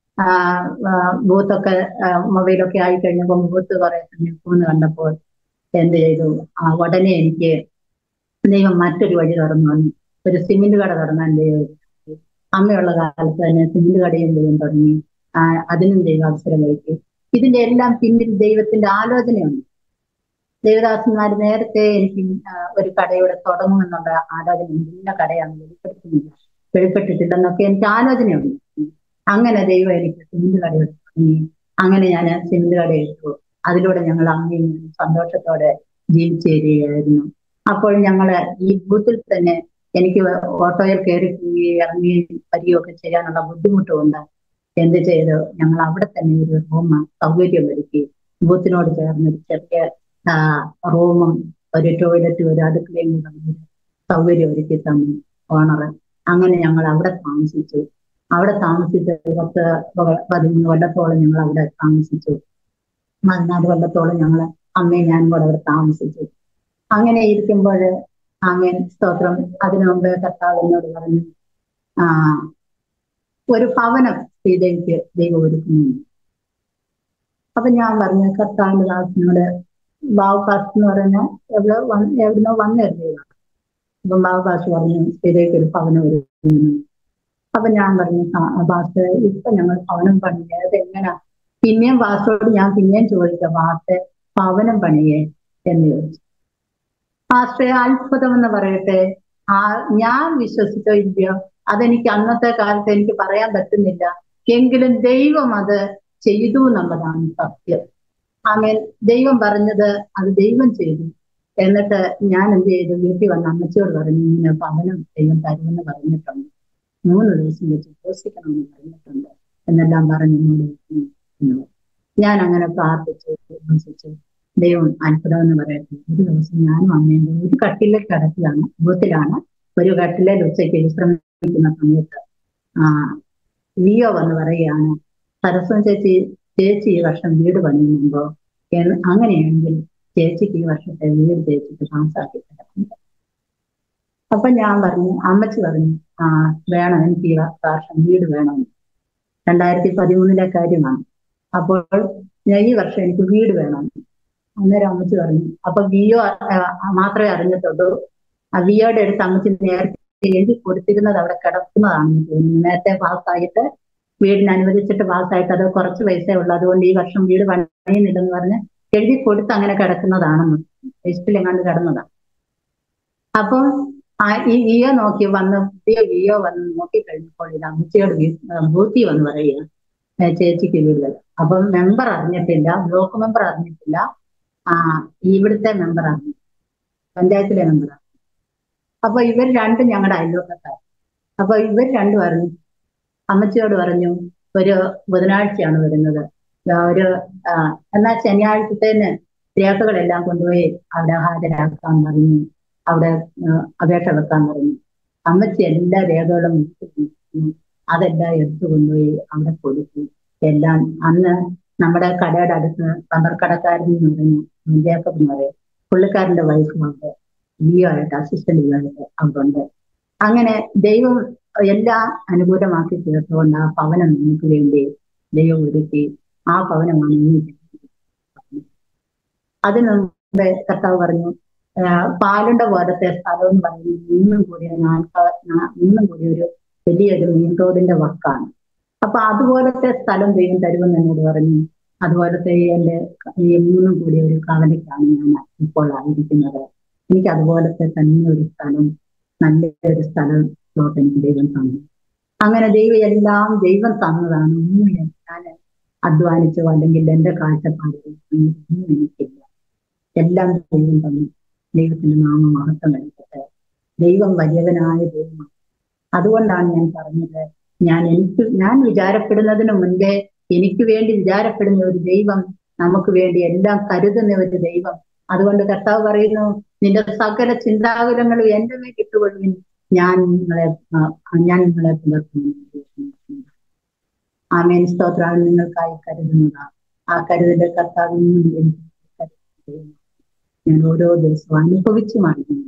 ബൂത്തൊക്കെ മൊബൈലൊക്കെ ആയി കഴിഞ്ഞപ്പോൾ ബൂത്ത് കുറെ നിൽക്കുമെന്ന് കണ്ടപ്പോൾ എന്ത് ചെയ്തു ഉടനെ എനിക്ക് ദൈവം മറ്റൊരു വഴി തുറന്നു വന്നു ഒരു സിമെന്റ് കട തുറന്നാൻ ദൈവം അമ്മയുള്ള കാലത്ത് തന്നെ സിമെന്റ് കടയും ദൈവം തുടങ്ങി അതിനും ദൈവം അവസരം കഴിച്ചു ഇതിന്റെ എല്ലാം പിന്നിൽ ദൈവത്തിന്റെ ആലോചനയുണ്ട് ദേവദാസന്മാർ നേരത്തെ എനിക്ക് ഒരു കടയുടെ തുടങ്ങുമെന്നുള്ള ആലോചന ഇന്ന കടയാണ് വെളിപ്പെടുത്തുന്നില്ല വെളിപ്പെട്ടിട്ടില്ലെന്നൊക്കെ എനിക്ക് ആലോചനയുണ്ട് അങ്ങനെ ദൈവം എനിക്ക് സിമെന്റ് കട തുടങ്ങി അങ്ങനെ ഞാൻ സിമെന്റ് കട എടുത്തു അതിലൂടെ ഞങ്ങൾ അമ്മയും സന്തോഷത്തോടെ ജീവിച്ചു തരികയായിരുന്നു അപ്പോൾ ഞങ്ങള് ഈ ബൂത്തിൽ തന്നെ എനിക്ക് ഓട്ടോയിൽ കയറി ഇറങ്ങി വരികയൊക്കെ ചെയ്യാനുള്ള ബുദ്ധിമുട്ടുകൊണ്ട് എന്ത് ചെയ്തു ഞങ്ങൾ അവിടെ തന്നെ ഒരു റൂം സൗകര്യം ഒരുക്കി ബൂത്തിനോട് ചേർന്ന് ഒരു ചെറിയ റൂമും ഒരു ടോയ്ലറ്റും ഒരു അടുക്കളയും കൂടെ സൗകര്യം ഒരുക്കി തന്നു ഓണർ അങ്ങനെ ഞങ്ങൾ അവിടെ താമസിച്ചു അവിടെ താമസിച്ച് പത്ത് പതിമൂന്ന് കൊല്ലത്തോളം ഞങ്ങൾ അവിടെ താമസിച്ചു പതിനാല് കൊല്ലത്തോളം ഞങ്ങൾ അമ്മയും ഞാനും കൂടെ അവിടെ താമസിച്ചു അങ്ങനെ ഇരിക്കുമ്പോൾ ആമേൻ സ്തോത്രം അതിനു മുമ്പ് കർത്താവ് എന്നോട് പറഞ്ഞു ആ ഒരു ഭവനം സീതയ്ക്ക് ദൈവം ഒരുക്കുന്നു അപ്പൊ ഞാൻ പറഞ്ഞു കർത്താവിന്റെ ദാസിനോട് ബാവുകാസ് എന്ന് പറഞ്ഞ എവിടെ എവിടുന്നോ വന്നിരുന്നതാണ് അപ്പം ബാവുകാസ് പറഞ്ഞു സീതയ്ക്ക് ഒരു ഭവനം ഒരുക്കുന്നു അപ്പൊ ഞാൻ പറഞ്ഞു ബാസ് ഇപ്പൊ ഞങ്ങൾ ഭവനം പണിയത് എങ്ങനാ പിന്നെയും ബാസോട് ഞാൻ പിന്നെയും ചോദിക്കാം ബാസ് ഭവനം പണിയേ എന്ന് ചോദിച്ചു ആശ്രയ അത്ഭുതം എന്ന് പറയട്ടെ ആ ഞാൻ വിശ്വസിച്ചോ ഇല്ലയോ അതെനിക്ക് അന്നത്തെ കാലത്ത് എനിക്ക് പറയാൻ പറ്റുന്നില്ല എങ്കിലും ദൈവം അത് ചെയ്തു എന്നുള്ളതാണ് സത്യം ആമേൻ ദൈവം പറഞ്ഞത് അത് ദൈവം ചെയ്തു എന്നിട്ട് ഞാൻ എന്ത് ചെയ്തു വീട്ടിൽ വന്ന് അമ്മച്ചിയോട് പറഞ്ഞു ഇങ്ങനെ ഭവനം ദൈവം തരുമെന്ന് പറഞ്ഞിട്ടുണ്ട് മൂന്ന് ദിവസം വെച്ച് ഉപസിക്കണമെന്ന് പറഞ്ഞിട്ടുണ്ട് എന്നെല്ലാം പറഞ്ഞു ഞാൻ അങ്ങനെ പ്രാർത്ഥിച്ചു വിശ്വസിച്ചു ദൈവം അത്ഭുതം എന്ന് പറയട്ടെ ഒരു ദിവസം ഞാനും അമ്മയും ഒരു കട്ടിലെ കിടക്കിലാണ് ബൂത്തിലാണ് ഒരു കട്ടിലേൽ ഉച്ചയ്ക്ക് വിശ്രമിക്കുന്ന സമയത്ത് ആ വിയോ വന്ന് പറയുകയാണ് സരസ്വം ചേച്ചി ചേച്ചി ഈ വർഷം വീട് പണിയുന്നുണ്ടോ എന്ന് അങ്ങനെയാണെങ്കിൽ ചേച്ചിക്ക് ഈ വർഷത്തെ വീട് ചേച്ചിക്ക് പാസ്സാക്കി തരാറുണ്ട് അപ്പൊ ഞാൻ പറഞ്ഞു അമ്മച്ചി പറഞ്ഞു ആ വേണം എനിക്ക് ഈ വർഷം വീട് വേണം രണ്ടായിരത്തി പതിമൂന്നിലെ കാര്യമാണ് അപ്പോൾ ഞാൻ ഈ വർഷം എനിക്ക് വീട് വേണം അന്നേരം അമ്മച്ചി പറഞ്ഞു അപ്പൊ വിയോ മാത്രമേ അറിഞ്ഞിട്ടുള്ളൂ ആ വിയോയുടെ അടുത്ത് അമ്മച്ചി നേരത്തെ എഴുതി കൊടുത്തിരുന്നത് അവിടെ കിടക്കുന്നതാണെന്ന് തോന്നുന്നു നേരത്തെ പാസ്സായിട്ട് വീടിന് അനുവദിച്ചിട്ട് പാസ്സായിട്ട് അത് കുറച്ച് പൈസ ഉള്ളൂ അതുകൊണ്ട് ഈ വർഷം വീട് പണിയുന്നില്ലെന്ന് പറഞ്ഞ് എഴുതി കൊടുത്ത് അങ്ങനെ കിടക്കുന്നതാണെന്ന് ലിസ്റ്റിൽ എങ്ങാണ്ട് കിടന്നതാണ് അപ്പം ആ ഈ വിയോ നോക്കി വന്ന് പുതിയ വിയോ വന്ന് നോക്കി കഴിഞ്ഞപ്പോൾ ഇത് അമ്മച്ചിയോട് ബൂത്തി വന്ന് പറയുക ചേച്ചിക്ക് വീട് അപ്പം മെമ്പർ അറിഞ്ഞിട്ടില്ല ബ്ലോക്ക് മെമ്പർ അറിഞ്ഞിട്ടില്ല ആ ഇവിടുത്തെ മെമ്പറാണ് പഞ്ചായത്തിലെ മെമ്പറാണ് അപ്പൊ ഇവർ രണ്ടും ഞങ്ങളുടെ അയൽവക്കക്കാർ അപ്പൊ ഇവർ രണ്ടു പറഞ്ഞു അമ്മച്ചിയോട് പറഞ്ഞു ഒരു ബുധനാഴ്ചയാണ് വരുന്നത് ആ, ഒരു ആ, എന്നാൽ ശനിയാഴ്ചത്തേന് രേഖകളെല്ലാം കൊണ്ടുപോയി അവിടെ ഹാജരാക്കാൻ പറഞ്ഞു അവിടെ ആ, അപേക്ഷ വെക്കാൻ പറഞ്ഞു അമ്മച്ചി എല്ലാ രേഖകളും എടുത്ത് കൊടുത്തു. അതെല്ലാം എടുത്തു കൊണ്ടുപോയി അവിടെ കൊടുത്തു എല്ലാം അന്ന് നമ്മുടെ കടയുടെ അടുത്ത് പന്തർക്കടക്കാരൻ എന്ന് പറഞ്ഞു ജേക്കബ് എന്ന് പറയും പുള്ളിക്കാരന്റെ വൈഫും അവിടെ ലിയോ ആയിട്ട് അസിസ്റ്റന്റ് ലിയോ ആയിട്ട് അവിടെ ഉണ്ട് അങ്ങനെ ദൈവം എല്ലാം അനുകൂലമാക്കി തീർത്തുകൊണ്ട് ആ ഭവനം നമുക്ക് വേണ്ടി ദൈവം ഒരുക്കി ആ ഭവനമാണ് ഇന്ന് അതിനു മുമ്പേ കർത്താവ് പറഞ്ഞു ആ, പാലുണ്ട പോലത്തെ സ്ഥലം എന്ന് പറയുന്നത് ഇന്നും കൂടി നാൽപ്പ നാ- ഇന്നും കൂടി ഒരു വലിയൊരു മെയിൻ റോഡിന്റെ വക്കാണ് അപ്പൊ അതുപോലത്തെ സ്ഥലം ദൈവം തരുമെന്ന് എന്നോട് പറഞ്ഞു അതുപോലത്തെ എന്റെ ഈ മൂന്നും കൂടി ഒരു കവലയ്ക്കാണ് ഞാൻ ഇപ്പോൾ ആയിരിക്കുന്നത് എനിക്ക് അതുപോലത്തെ തന്നെ ഒരു സ്ഥലം നല്ലൊരു സ്ഥലം ലോട്ട് എനിക്ക് ദൈവം തന്നു അങ്ങനെ ദൈവം എല്ലാം ദൈവം തന്നതാണ് ഒന്നും ഞാൻ അധ്വാനിച്ചോ അല്ലെങ്കിൽ എന്റെ കാഴ്ചപ്പാടിൽ ഒന്നും എനിക്കില്ല എല്ലാം ദൈവം തന്നു ദൈവത്തിന്റെ നാമം മഹത്വം കഴിക്കട്ടെ ദൈവം വലിയവനായ ദൈവമാണ് അതുകൊണ്ടാണ് ഞാൻ പറഞ്ഞത് ഞാൻ എനിക്ക് ഞാൻ വിചാരപ്പെടുന്നതിന് മുൻപേ എനിക്ക് വേണ്ടി വിചാരപ്പെടുന്ന ഒരു ദൈവം നമുക്ക് വേണ്ടി എല്ലാം കരുതുന്ന ഒരു ദൈവം അതുകൊണ്ട് കർത്താവ് പറയുന്നു നിന്റെ സകല ചിന്താകുലങ്ങളും എന്റെ മേൽ ഇട്ടുകൊള്ളുവിൻ ഞാൻ നിങ്ങളെ ആ, ഞാൻ നിങ്ങളെ പുലർത്തുന്നു ആമേൻ സ്തോത്രം നിങ്ങൾക്കായി കരുതുന്നതാണ് ആ കരുതന്റെ കർത്താവ് ഇന്നും എനിക്ക് കരുതുന്നു. ഞാൻ ഓരോ ദിവസവും അനുഭവിച്ചു മാറുന്നു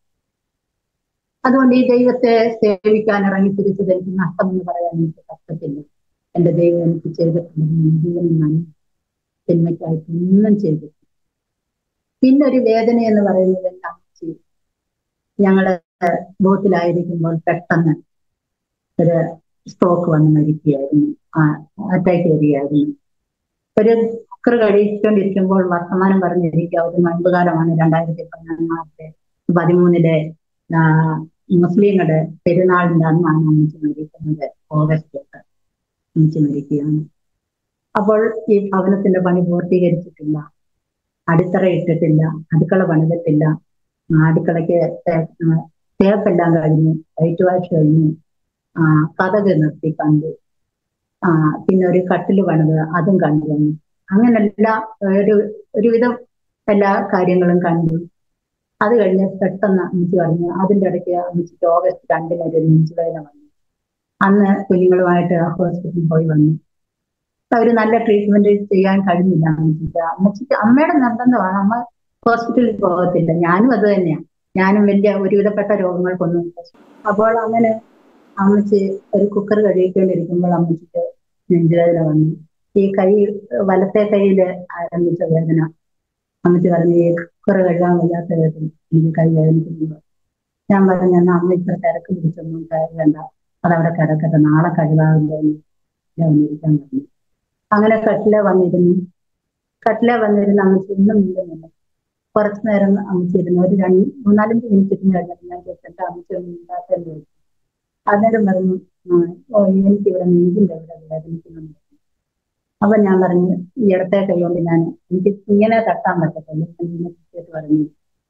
അതുകൊണ്ട് ഈ ദൈവത്തെ സേവിക്കാൻ ഇറങ്ങി തിരിച്ചത് എനിക്ക് നഷ്ടമെന്ന് പറയാൻ എനിക്ക് പറ്റത്തില്ല എന്റെ ദൈവം എനിക്ക് ചെയ്തിട്ടുണ്ടെങ്കിൽ ജീവനും ഞാൻ തിന്മയ്ക്കായിട്ട് ഒന്നും ചെയ്തിട്ടില്ല പിന്നെ ഒരു വേദന എന്ന് പറയുന്നത് എന്റെ അമ്മച്ചി ഞങ്ങള് ബോട്ടിലായിരിക്കുമ്പോൾ പെട്ടെന്ന് ഒരു സ്ട്രോക്ക് വന്ന് മരിക്കുകയായിരുന്നു ആ അറ്റാക്ക് വരികയായിരുന്നു ഒരു കുക്കർ കഴിച്ചുകൊണ്ടിരിക്കുമ്പോൾ വർത്തമാനം പറഞ്ഞിരിക്കുക ഒരു നോമ്പുകാലമാണ് രണ്ടായിരത്തി പതിനൊന്നാമത്തെ പതിമൂന്നിലെ ആ, മുസ്ലിങ്ങളുടെ പെരുന്നാളിന്റെ അന്നാണ് അമ്മച്ചി മരിക്കുന്നത് ഓഗസ്റ്റ് എട്ട് അമ്മച്ചി മരിക്കുകയാണ് അപ്പോൾ ഈ ഭവനത്തിന്റെ പണി പൂർത്തീകരിച്ചിട്ടില്ല അടിത്തറ ഇട്ടിട്ടില്ല അടുക്കള പണിതിട്ടില്ല ആ, അടുക്കളയ്ക്ക് തേ- ആ, തേപ്പെല്ലാം കഴിഞ്ഞു വൈറ്റ് വാഷ് കഴിഞ്ഞു ആ കഥക് നിർത്തി കണ്ടു ആ പിന്നെ ഒരു കട്ടില് പണിത് അതും കണ്ടു വന്നു അങ്ങനെ എല്ലാ ഒരു ഒരുവിധം എല്ലാ കാര്യങ്ങളും കണ്ടു അത് കഴിഞ്ഞ് പെട്ടെന്ന് അമ്മച്ചി പറഞ്ഞു അതിന്റെ ഇടയ്ക്ക് അമ്മച്ചിക്ക് ഓഗസ്റ്റ് രണ്ടിന് ഒരു നെഞ്ചുവേദന വന്നു അന്ന് കുഞ്ഞുങ്ങളുമായിട്ട് ഹോസ്പിറ്റലിൽ പോയി വന്നു അവര് നല്ല ട്രീറ്റ്മെന്റ് ചെയ്യാൻ കഴിഞ്ഞില്ല അമ്മച്ചിക്ക് അമ്മച്ചിക്ക് അമ്മയുടെ നിർബന്ധമാണ് അമ്മ ഹോസ്പിറ്റലിൽ പോകത്തില്ല ഞാനും അത് തന്നെയാണ് ഞാനും വലിയ ഒരുവിധപ്പെട്ട രോഗങ്ങൾക്കൊന്നും ഇല്ല. അപ്പോൾ അങ്ങനെ അമ്മച്ചി ഒരു കുക്കർ കഴിക്കൊണ്ടിരിക്കുമ്പോൾ അമ്മച്ചിക്ക് നെഞ്ചുവേദന വന്നു ഈ കൈ വലത്തെ കൈയില് ആരംഭിച്ച വേദന അമ്മച്ചി പറഞ്ഞു ഈ കുക്കർ കഴുകാൻ വയ്യാത്ത വേദന എനിക്ക് കൈ വേദനിക്കുന്നു ഞാൻ പറഞ്ഞു എന്നാ അമ്മ ഇത്ര തിരക്ക് പിടിച്ചൊന്നും കഴുകണ്ട അതവിടെ കിടക്കട്ടെ നാളെ കഴുകാവില്ല എന്ന് വന്നിരിക്കാൻ പറഞ്ഞു അങ്ങനെ കട്ടില വന്നിരുന്നു കട്ടില വന്നിരുന്ന് അമ്മച്ചി ഇന്നും മിണ്ടുന്നില്ല കുറച്ചു നേരം അമ്മച്ചി ഇരുന്നു ഒരു രണ്ട് മൂന്നാലഞ്ച് മിനിറ്റ് ഇരുന്ന് കഴിഞ്ഞപ്പോൾ ഞാൻ ചോദിച്ചിട്ട് അമ്മച്ചി ഒന്നും ഇല്ലാത്തെന്ന് ചോദിച്ചു അന്നേരം പറഞ്ഞു "ആ, ഓ എനിക്ക് ഇവിടെ നെഞ്ചിന്റെ ഇവിടെ വേദനിക്കുന്നുണ്ട് അപ്പൊ ഞാൻ പറഞ്ഞു ഈ ഇടത്തെ കൈ കൊണ്ട് ഞാൻ എനിക്ക് ഇങ്ങനെ തട്ടാൻ പറ്റത്തില്ല ഞാൻ ഇങ്ങനെ കുത്തിയിട്ട് പറഞ്ഞു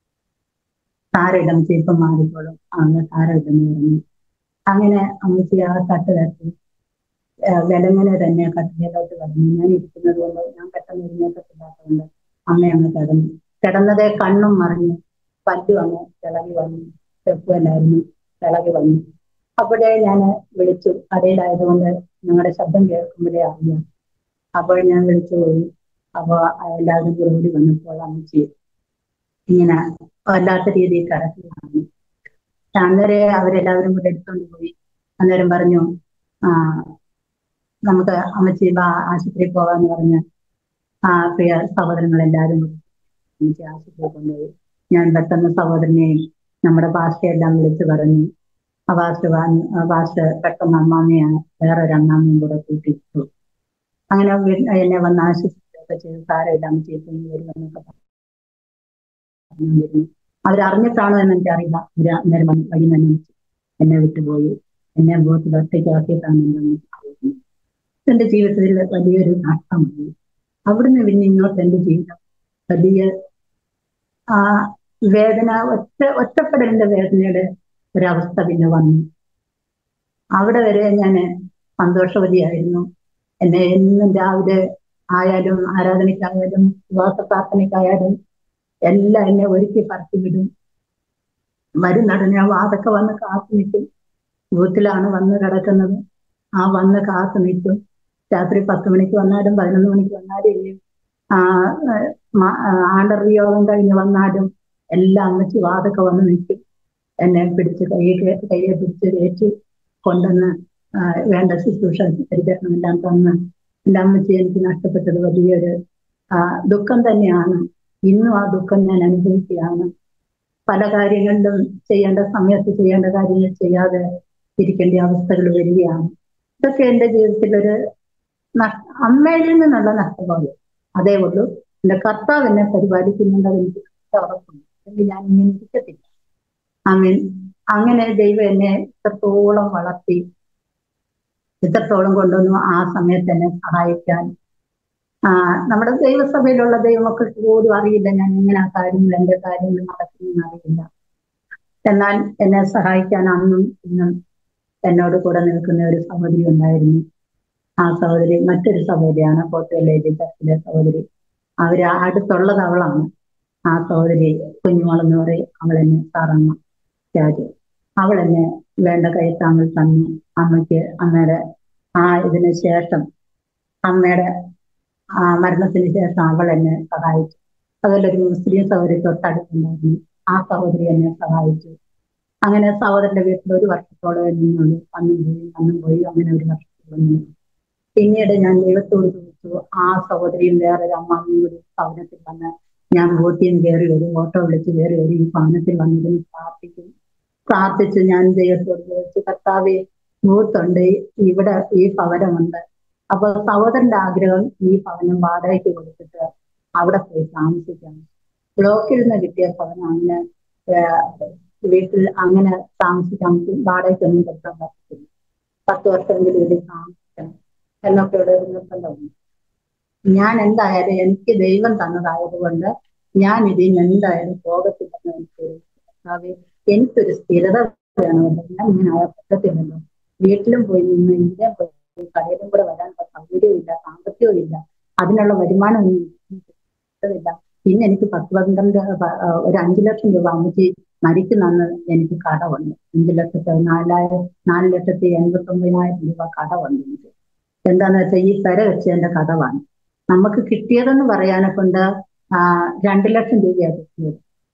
സാരമില്ല അമ്മച്ചി ഇപ്പം മാറിക്കോളും അങ്ങനെ സാരമില്ലെന്ന് പറഞ്ഞു അങ്ങനെ അമ്മച്ചി ആ തട്ട് തട്ടി വിലങ്ങനെ തന്നെ കട്ടിലോട്ട് കിടന്നു ഞാൻ ഇരിക്കുന്നത് കൊണ്ട് ഞാൻ പെട്ടെന്ന് എഴുന്നേക്കത്തില്ലാത്തതുകൊണ്ട് അമ്മ അങ്ങ് കിടന്നു കിടന്നതേ കണ്ണും മറിഞ്ഞു പല്ലും അങ്ങ് ഇളകി വന്നു ചെപ്പല്ലായിരുന്നു ഇളകി വന്നു അപ്പോഴേ ഞാൻ വിളിച്ചു കടയിലായതുകൊണ്ട് ഞങ്ങളുടെ ശബ്ദം കേൾക്കുമ്പോഴേ അറിയാം അപ്പോൾ ഞാൻ വിളിച്ചു പോയി അപ്പൊ എല്ലാവരും കൂടെ ഓടി വന്നപ്പോൾ അമ്മച്ചി ഇങ്ങനെ വല്ലാത്ത രീതിയിൽ കിടക്കുകയാണ് അന്നേരം അവരെല്ലാവരും കൂടെ എടുത്തോണ്ട് പോയി അന്നേരം പറഞ്ഞു ആ നമുക്ക് അമ്മച്ചി വാ ആശുപത്രിയിൽ പോകാന്ന് പറഞ്ഞ് ആ പ്രിയ സഹോദരങ്ങളെല്ലാവരും കൂടി അമ്മച്ചി ആശുപത്രിയിൽ കൊണ്ടുപോയി ഞാൻ പെട്ടെന്ന് സഹോദരനെയും നമ്മുടെ ഭാഷയെല്ലാം വിളിച്ചു പറഞ്ഞു ആ ഭാഷ ആ ഭാഷ പെട്ടെന്ന് അമ്മാമ്മയാണ് വേറെ ഒരു അമ്മാമ്മയും കൂടെ കൂട്ടിയിട്ടു അങ്ങനെ വീ- എന്നെ വന്ന് ആശുപത്രിയൊക്കെ ചെയ്ത് സാരമില്ല അമ്മച്ചി ഇപ്പം ഇനി വരുമെന്നൊക്കെ പറഞ്ഞു അവരറിഞ്ഞിട്ടാണോ എന്ന് എനിക്കറിയില്ല അവര് അന്നേരം വന്ന് വഴി തന്നെ വിളിച്ചു. എന്നെ വിട്ടുപോയി എന്നെ ബോട്ടിൽ ഒറ്റയ്ക്കാക്കിയിട്ടാണ് എൻ്റെ അമ്മച്ചി പോയത്. എന്റെ ജീവിതത്തിൽ വലിയൊരു നഷ്ടമായി അവിടുന്ന് പിന്നെ ഇങ്ങോട്ട് എന്റെ ജീവിതം വലിയ ആ വേദന ഒറ്റ ഒറ്റപ്പെടലിന്റെ വേദനയുടെ ഒരവസ്ഥ പിന്നെ വന്നു അവിടെ വരെ ഞാൻ സന്തോഷവതിയായിരുന്നു എന്നെ എന്നും രാവിലെ ആയാലും ആരാധനയ്ക്കായാലും ഉപവാസ പ്രാർത്ഥനയ്ക്കായാലും എല്ലാം എന്നെ ഒരുക്കി പറത്തി വിടും വരുന്നടനെ വാതൊക്കെ വന്ന് കാത്തു നിൽക്കും ബൂത്തിലാണ് വന്ന് കിടക്കുന്നത് ആ വന്ന് കാത്തു നിൽക്കും രാത്രി പത്ത് മണിക്ക് വന്നാലും പതിനൊന്ന് മണിക്ക് വന്നാലും ഇനി ആ ആണ്ടറി യോഗം കഴിഞ്ഞ് വന്നാലും എല്ലാം അമ്മച്ചി വാതൊക്കെ വന്ന് നിൽക്കും എന്നെ പിടിച്ച് കൈ കയ്യെ പിടിച്ച് കയറ്റി കൊണ്ടുവന്ന് ആ, വേണ്ട ശുശ്രൂഷ പരിചരണമെല്ലാം തന്ന് എൻ്റെ അമ്മച്ചി എനിക്ക് നഷ്ടപ്പെട്ടത് വലിയൊരു ആ, ദുഃഖം തന്നെയാണ് ഇന്നും ആ ദുഃഖം ഞാൻ അനുഭവിക്കുകയാണ് പല കാര്യങ്ങളിലും ചെയ്യേണ്ട സമയത്ത് ചെയ്യേണ്ട കാര്യങ്ങൾ ചെയ്യാതെ ഇരിക്കേണ്ട അവസ്ഥകൾ വരികയാണ് ഇതൊക്കെ എൻ്റെ ജീവിതത്തിലൊരു നഷ്ട അമ്മയിൽ നിന്നുള്ള നഷ്ടബോധം അതേ ഉള്ളൂ എൻ്റെ കർത്താവ് എന്നെ പരിപാലിക്കുന്നുണ്ട് എനിക്ക് ഉറപ്പുണ്ട് അല്ലെങ്കിൽ ഞാൻ ഇങ്ങനെ ഇരിക്കത്തില്ല ആമീൻ അങ്ങനെ ദൈവം എന്നെ ഇത്രത്തോളം വളർത്തി ഇത്രത്തോളം കൊണ്ടുവന്നു ആ സമയത്ത് എന്നെ സഹായിക്കാൻ ആ നമ്മുടെ ദൈവസഭയിലുള്ള ദൈവമക്കൾക്ക് പോലും അറിയില്ല ഞാൻ എങ്ങനെ ആ കാര്യങ്ങൾ എന്റെ കാര്യങ്ങൾ നടക്കുമെന്ന് അറിയില്ല എന്നാൽ എന്നെ സഹായിക്കാൻ അന്നും ഇന്നും എന്നോട് കൂടെ നിൽക്കുന്ന ഒരു സഹോദരി ഉണ്ടായിരുന്നു ആ സഹോദരി മറ്റൊരു സഹോദരിയാണ് പോത്തുവല്ലേജ് ചർച്ചിലെ സഹോദരി അവര് അടുത്തുള്ളത് അവളാണ് ആ സഹോദരി കുഞ്ഞുമോളെന്ന് പറയും അവൾ എന്നെ സാറമ്മ രാജു അവൾ എന്നെ വേണ്ട കൈത്താങ്ങൾ തന്നു അമ്മയ്ക്ക് അമ്മയുടെ ആ ഇതിന് ശേഷം അമ്മയുടെ ആ മരണത്തിന് ശേഷം അവൾ എന്നെ സഹായിച്ചു അതുപോലെ ഒരു മുസ്ലിം സഹോദരി തൊട്ടടുത്തുണ്ടായിരുന്നു ആ സഹോദരി എന്നെ സഹായിച്ചു അങ്ങനെ സഹോദരന്റെ വീട്ടിൽ ഒരു വർഷത്തോളം നിന്നുള്ളൂ അന്നും പോയി അന്നും പോയി അങ്ങനെ ഒരു വർഷത്തോളം നിന്നു പിന്നീട് ഞാൻ ദൈവത്തോട് ചോദിച്ചു ആ സഹോദരിയും വേറൊരു അമ്മാമ്മയും കൂടി ഭവനത്തിൽ വന്ന് ഞാൻ ബോട്ടിൽ നിന്ന് കയറി വരും ഓട്ടോ വിളിച്ച് കയറി വരും ഈ ഭവനത്തിൽ വന്നിരുന്ന് പ്രാർത്ഥിക്കും പ്രാർത്ഥിച്ച് ഞാൻ ദൈവത്തോട് ചോദിച്ചു കർത്താവെ ബൂത്തുണ്ട് ഇവിടെ ഈ ഭവനമുണ്ട് അപ്പൊ സഹോദരന്റെ ആഗ്രഹം ഈ ഭവനം വാടകയ്ക്ക് കൊടുത്തിട്ട് അവിടെ പോയി താമസിക്കാം ബ്ലോക്കിൽ നിന്ന് കിട്ടിയ ഭവനം അങ്ങനെ വീട്ടിൽ അങ്ങനെ താമസിക്കാൻ വാടകയ്ക്കൊന്നും കൊടുക്കാൻ പറ്റത്തില്ല പത്ത് വർഷമെങ്കിലും ഇവിടെ താമസിക്കണം എന്നൊക്കെ ഇവിടെ ഒരു നിർബന്ധമുണ്ട് ഞാൻ എന്തായാലും എനിക്ക് ദൈവം തന്നതായത് കൊണ്ട് ഞാൻ ഇതിൽ നിന്ന് എന്തായാലും പോകത്തില്ലെന്ന് എനിക്ക് കർത്താവേ, എനിക്കൊരു സ്ഥിരത വേണമല്ലോ ഞാൻ ഇങ്ങനെ ആയാൽ പറ്റത്തില്ലല്ലോ വീട്ടിലും പോയി നിന്ന് ഇവിടെ പോയി കടയിലും കൂടെ വരാൻ സൗകര്യമില്ല സാമ്പത്തികവും ഇല്ല അതിനുള്ള വരുമാനമൊന്നും എനിക്ക് കിട്ടുന്നില്ല പിന്നെ എനിക്ക് പത്ത് പന്ത്രണ്ട് പ- ആ, ഒരു അഞ്ചു ലക്ഷം രൂപ അമ്മച്ചി മരിക്കുന്ന എനിക്ക് കടമുണ്ട് അഞ്ചു ലക്ഷത്തി നാലായിരം നാല് ലക്ഷത്തി എൺപത്തി ഒമ്പതിനായിരം രൂപ കടമുണ്ട് എനിക്ക് എന്താന്ന് വെച്ചാൽ ഈ പെര വെച്ചതിന്റെ കടമാണ് നമുക്ക് കിട്ടിയതെന്ന് പറയാനെ കൊണ്ട് ആ, രണ്ട് ലക്ഷം രൂപയാണ് കിട്ടിയത്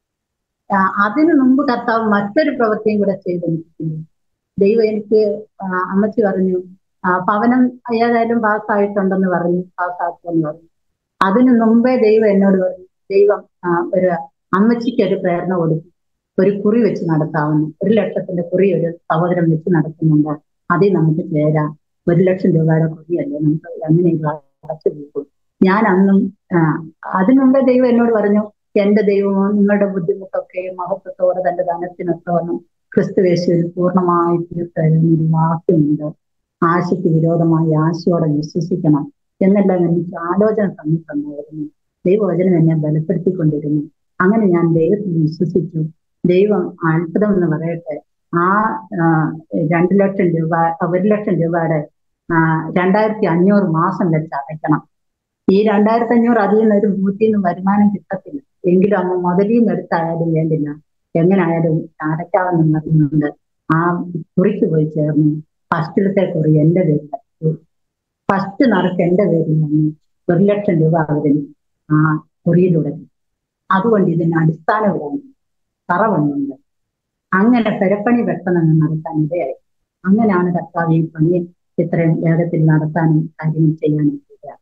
ആ, അതിനു മുമ്പ് കർത്താവ് മറ്റൊരു പ്രവൃത്തിയും കൂടെ ചെയ്തെനിക്കില്ല ദൈവം എനിക്ക് ആ, അമ്മച്ചി പറഞ്ഞു ആ, ഭവനം ഏതായാലും പാസ്സായിട്ടുണ്ടെന്ന് പറഞ്ഞു പാസ്സാക്കുമെന്ന് പറഞ്ഞു അതിനു മുമ്പേ ദൈവം എന്നോട് പറഞ്ഞു ദൈവം ആ, ഒരു അമ്മച്ചിക്ക് ഒരു പ്രേരണ കൊടുത്തു ഒരു കുറി വെച്ച് നടത്താവുന്നു ഒരു ലക്ഷത്തിന്റെ കുറി ഒരു സഹോദരൻ വെച്ച് നടത്തുന്നുണ്ട് അതിൽ നമുക്ക് ചേരാം ഒരു ലക്ഷം രൂപയുടെ കുറിയല്ലേ നമുക്ക് എങ്ങനെയെങ്കിലും അടച്ചു പോകും ഞാൻ അന്നും ആ, അതിനു മുമ്പേ ദൈവം എന്നോട് പറഞ്ഞു എന്റെ ദൈവമോ നിങ്ങളുടെ ബുദ്ധിമുട്ടൊക്കെ മഹത്വത്തോടെ തന്റെ ധനത്തിനൊത്തവണ്ണം ക്രിസ്തുവേശുവിൽ പൂർണ്ണമായി തീർത്തൊരു വാക്യമുണ്ട് ആശയ്ക്ക് വിരോധമായി ആശയോടെ വിശ്വസിക്കണം എന്നെല്ലാം എനിക്ക് ആലോചന തന്നിട്ടുണ്ടായിരുന്നു ദൈവവചനം എന്നെ ബലപ്പെടുത്തിക്കൊണ്ടിരുന്നു അങ്ങനെ ഞാൻ ദൈവത്തിൽ വിശ്വസിച്ചു ദൈവം അത്ഭുതം എന്ന് പറയട്ടെ ആ ആ, രണ്ട് ലക്ഷം രൂപ ഒരു ലക്ഷം രൂപയുടെ ആ, രണ്ടായിരത്തി അഞ്ഞൂറ് മാസം വെച്ച് അടയ്ക്കണം ഈ രണ്ടായിരത്തി അഞ്ഞൂറ് അതിൽ നിന്ന് ഒരു ബൂത്തിൽ നിന്ന് വരുമാനം കിട്ടത്തില്ല എങ്കിലും അമ്മ മുതലിൽ നിന്ന് എടുത്തായാലും വേണ്ടില്ല എങ്ങനായാലും അടയ്ക്കാമെന്ന് പറയുന്നുണ്ട് ആ കുറിക്ക് പോയി ചേർന്നു ഫസ്റ്റിലത്തെ കുറി എന്റെ പേരിൽ ഫസ്റ്റ് നറുക്ക് എന്റെ പേരിൽ വന്നു ഒരു ലക്ഷം രൂപ അവരിന് ആ കുറിയിലൂടെ കിട്ടി. അതുകൊണ്ട് ഇതിന് അടിസ്ഥാനപരമാണ് തറവണ്ണുണ്ട് അങ്ങനെ പെരപ്പണി പെട്ടെന്ന് നടത്താൻ ഇടയായി അങ്ങനെയാണ് കർത്താവ് ഈ പണി ഇത്രയും വേഗത്തിൽ നടത്താനും കാര്യങ്ങൾ ചെയ്യാനും ഇടയായത്.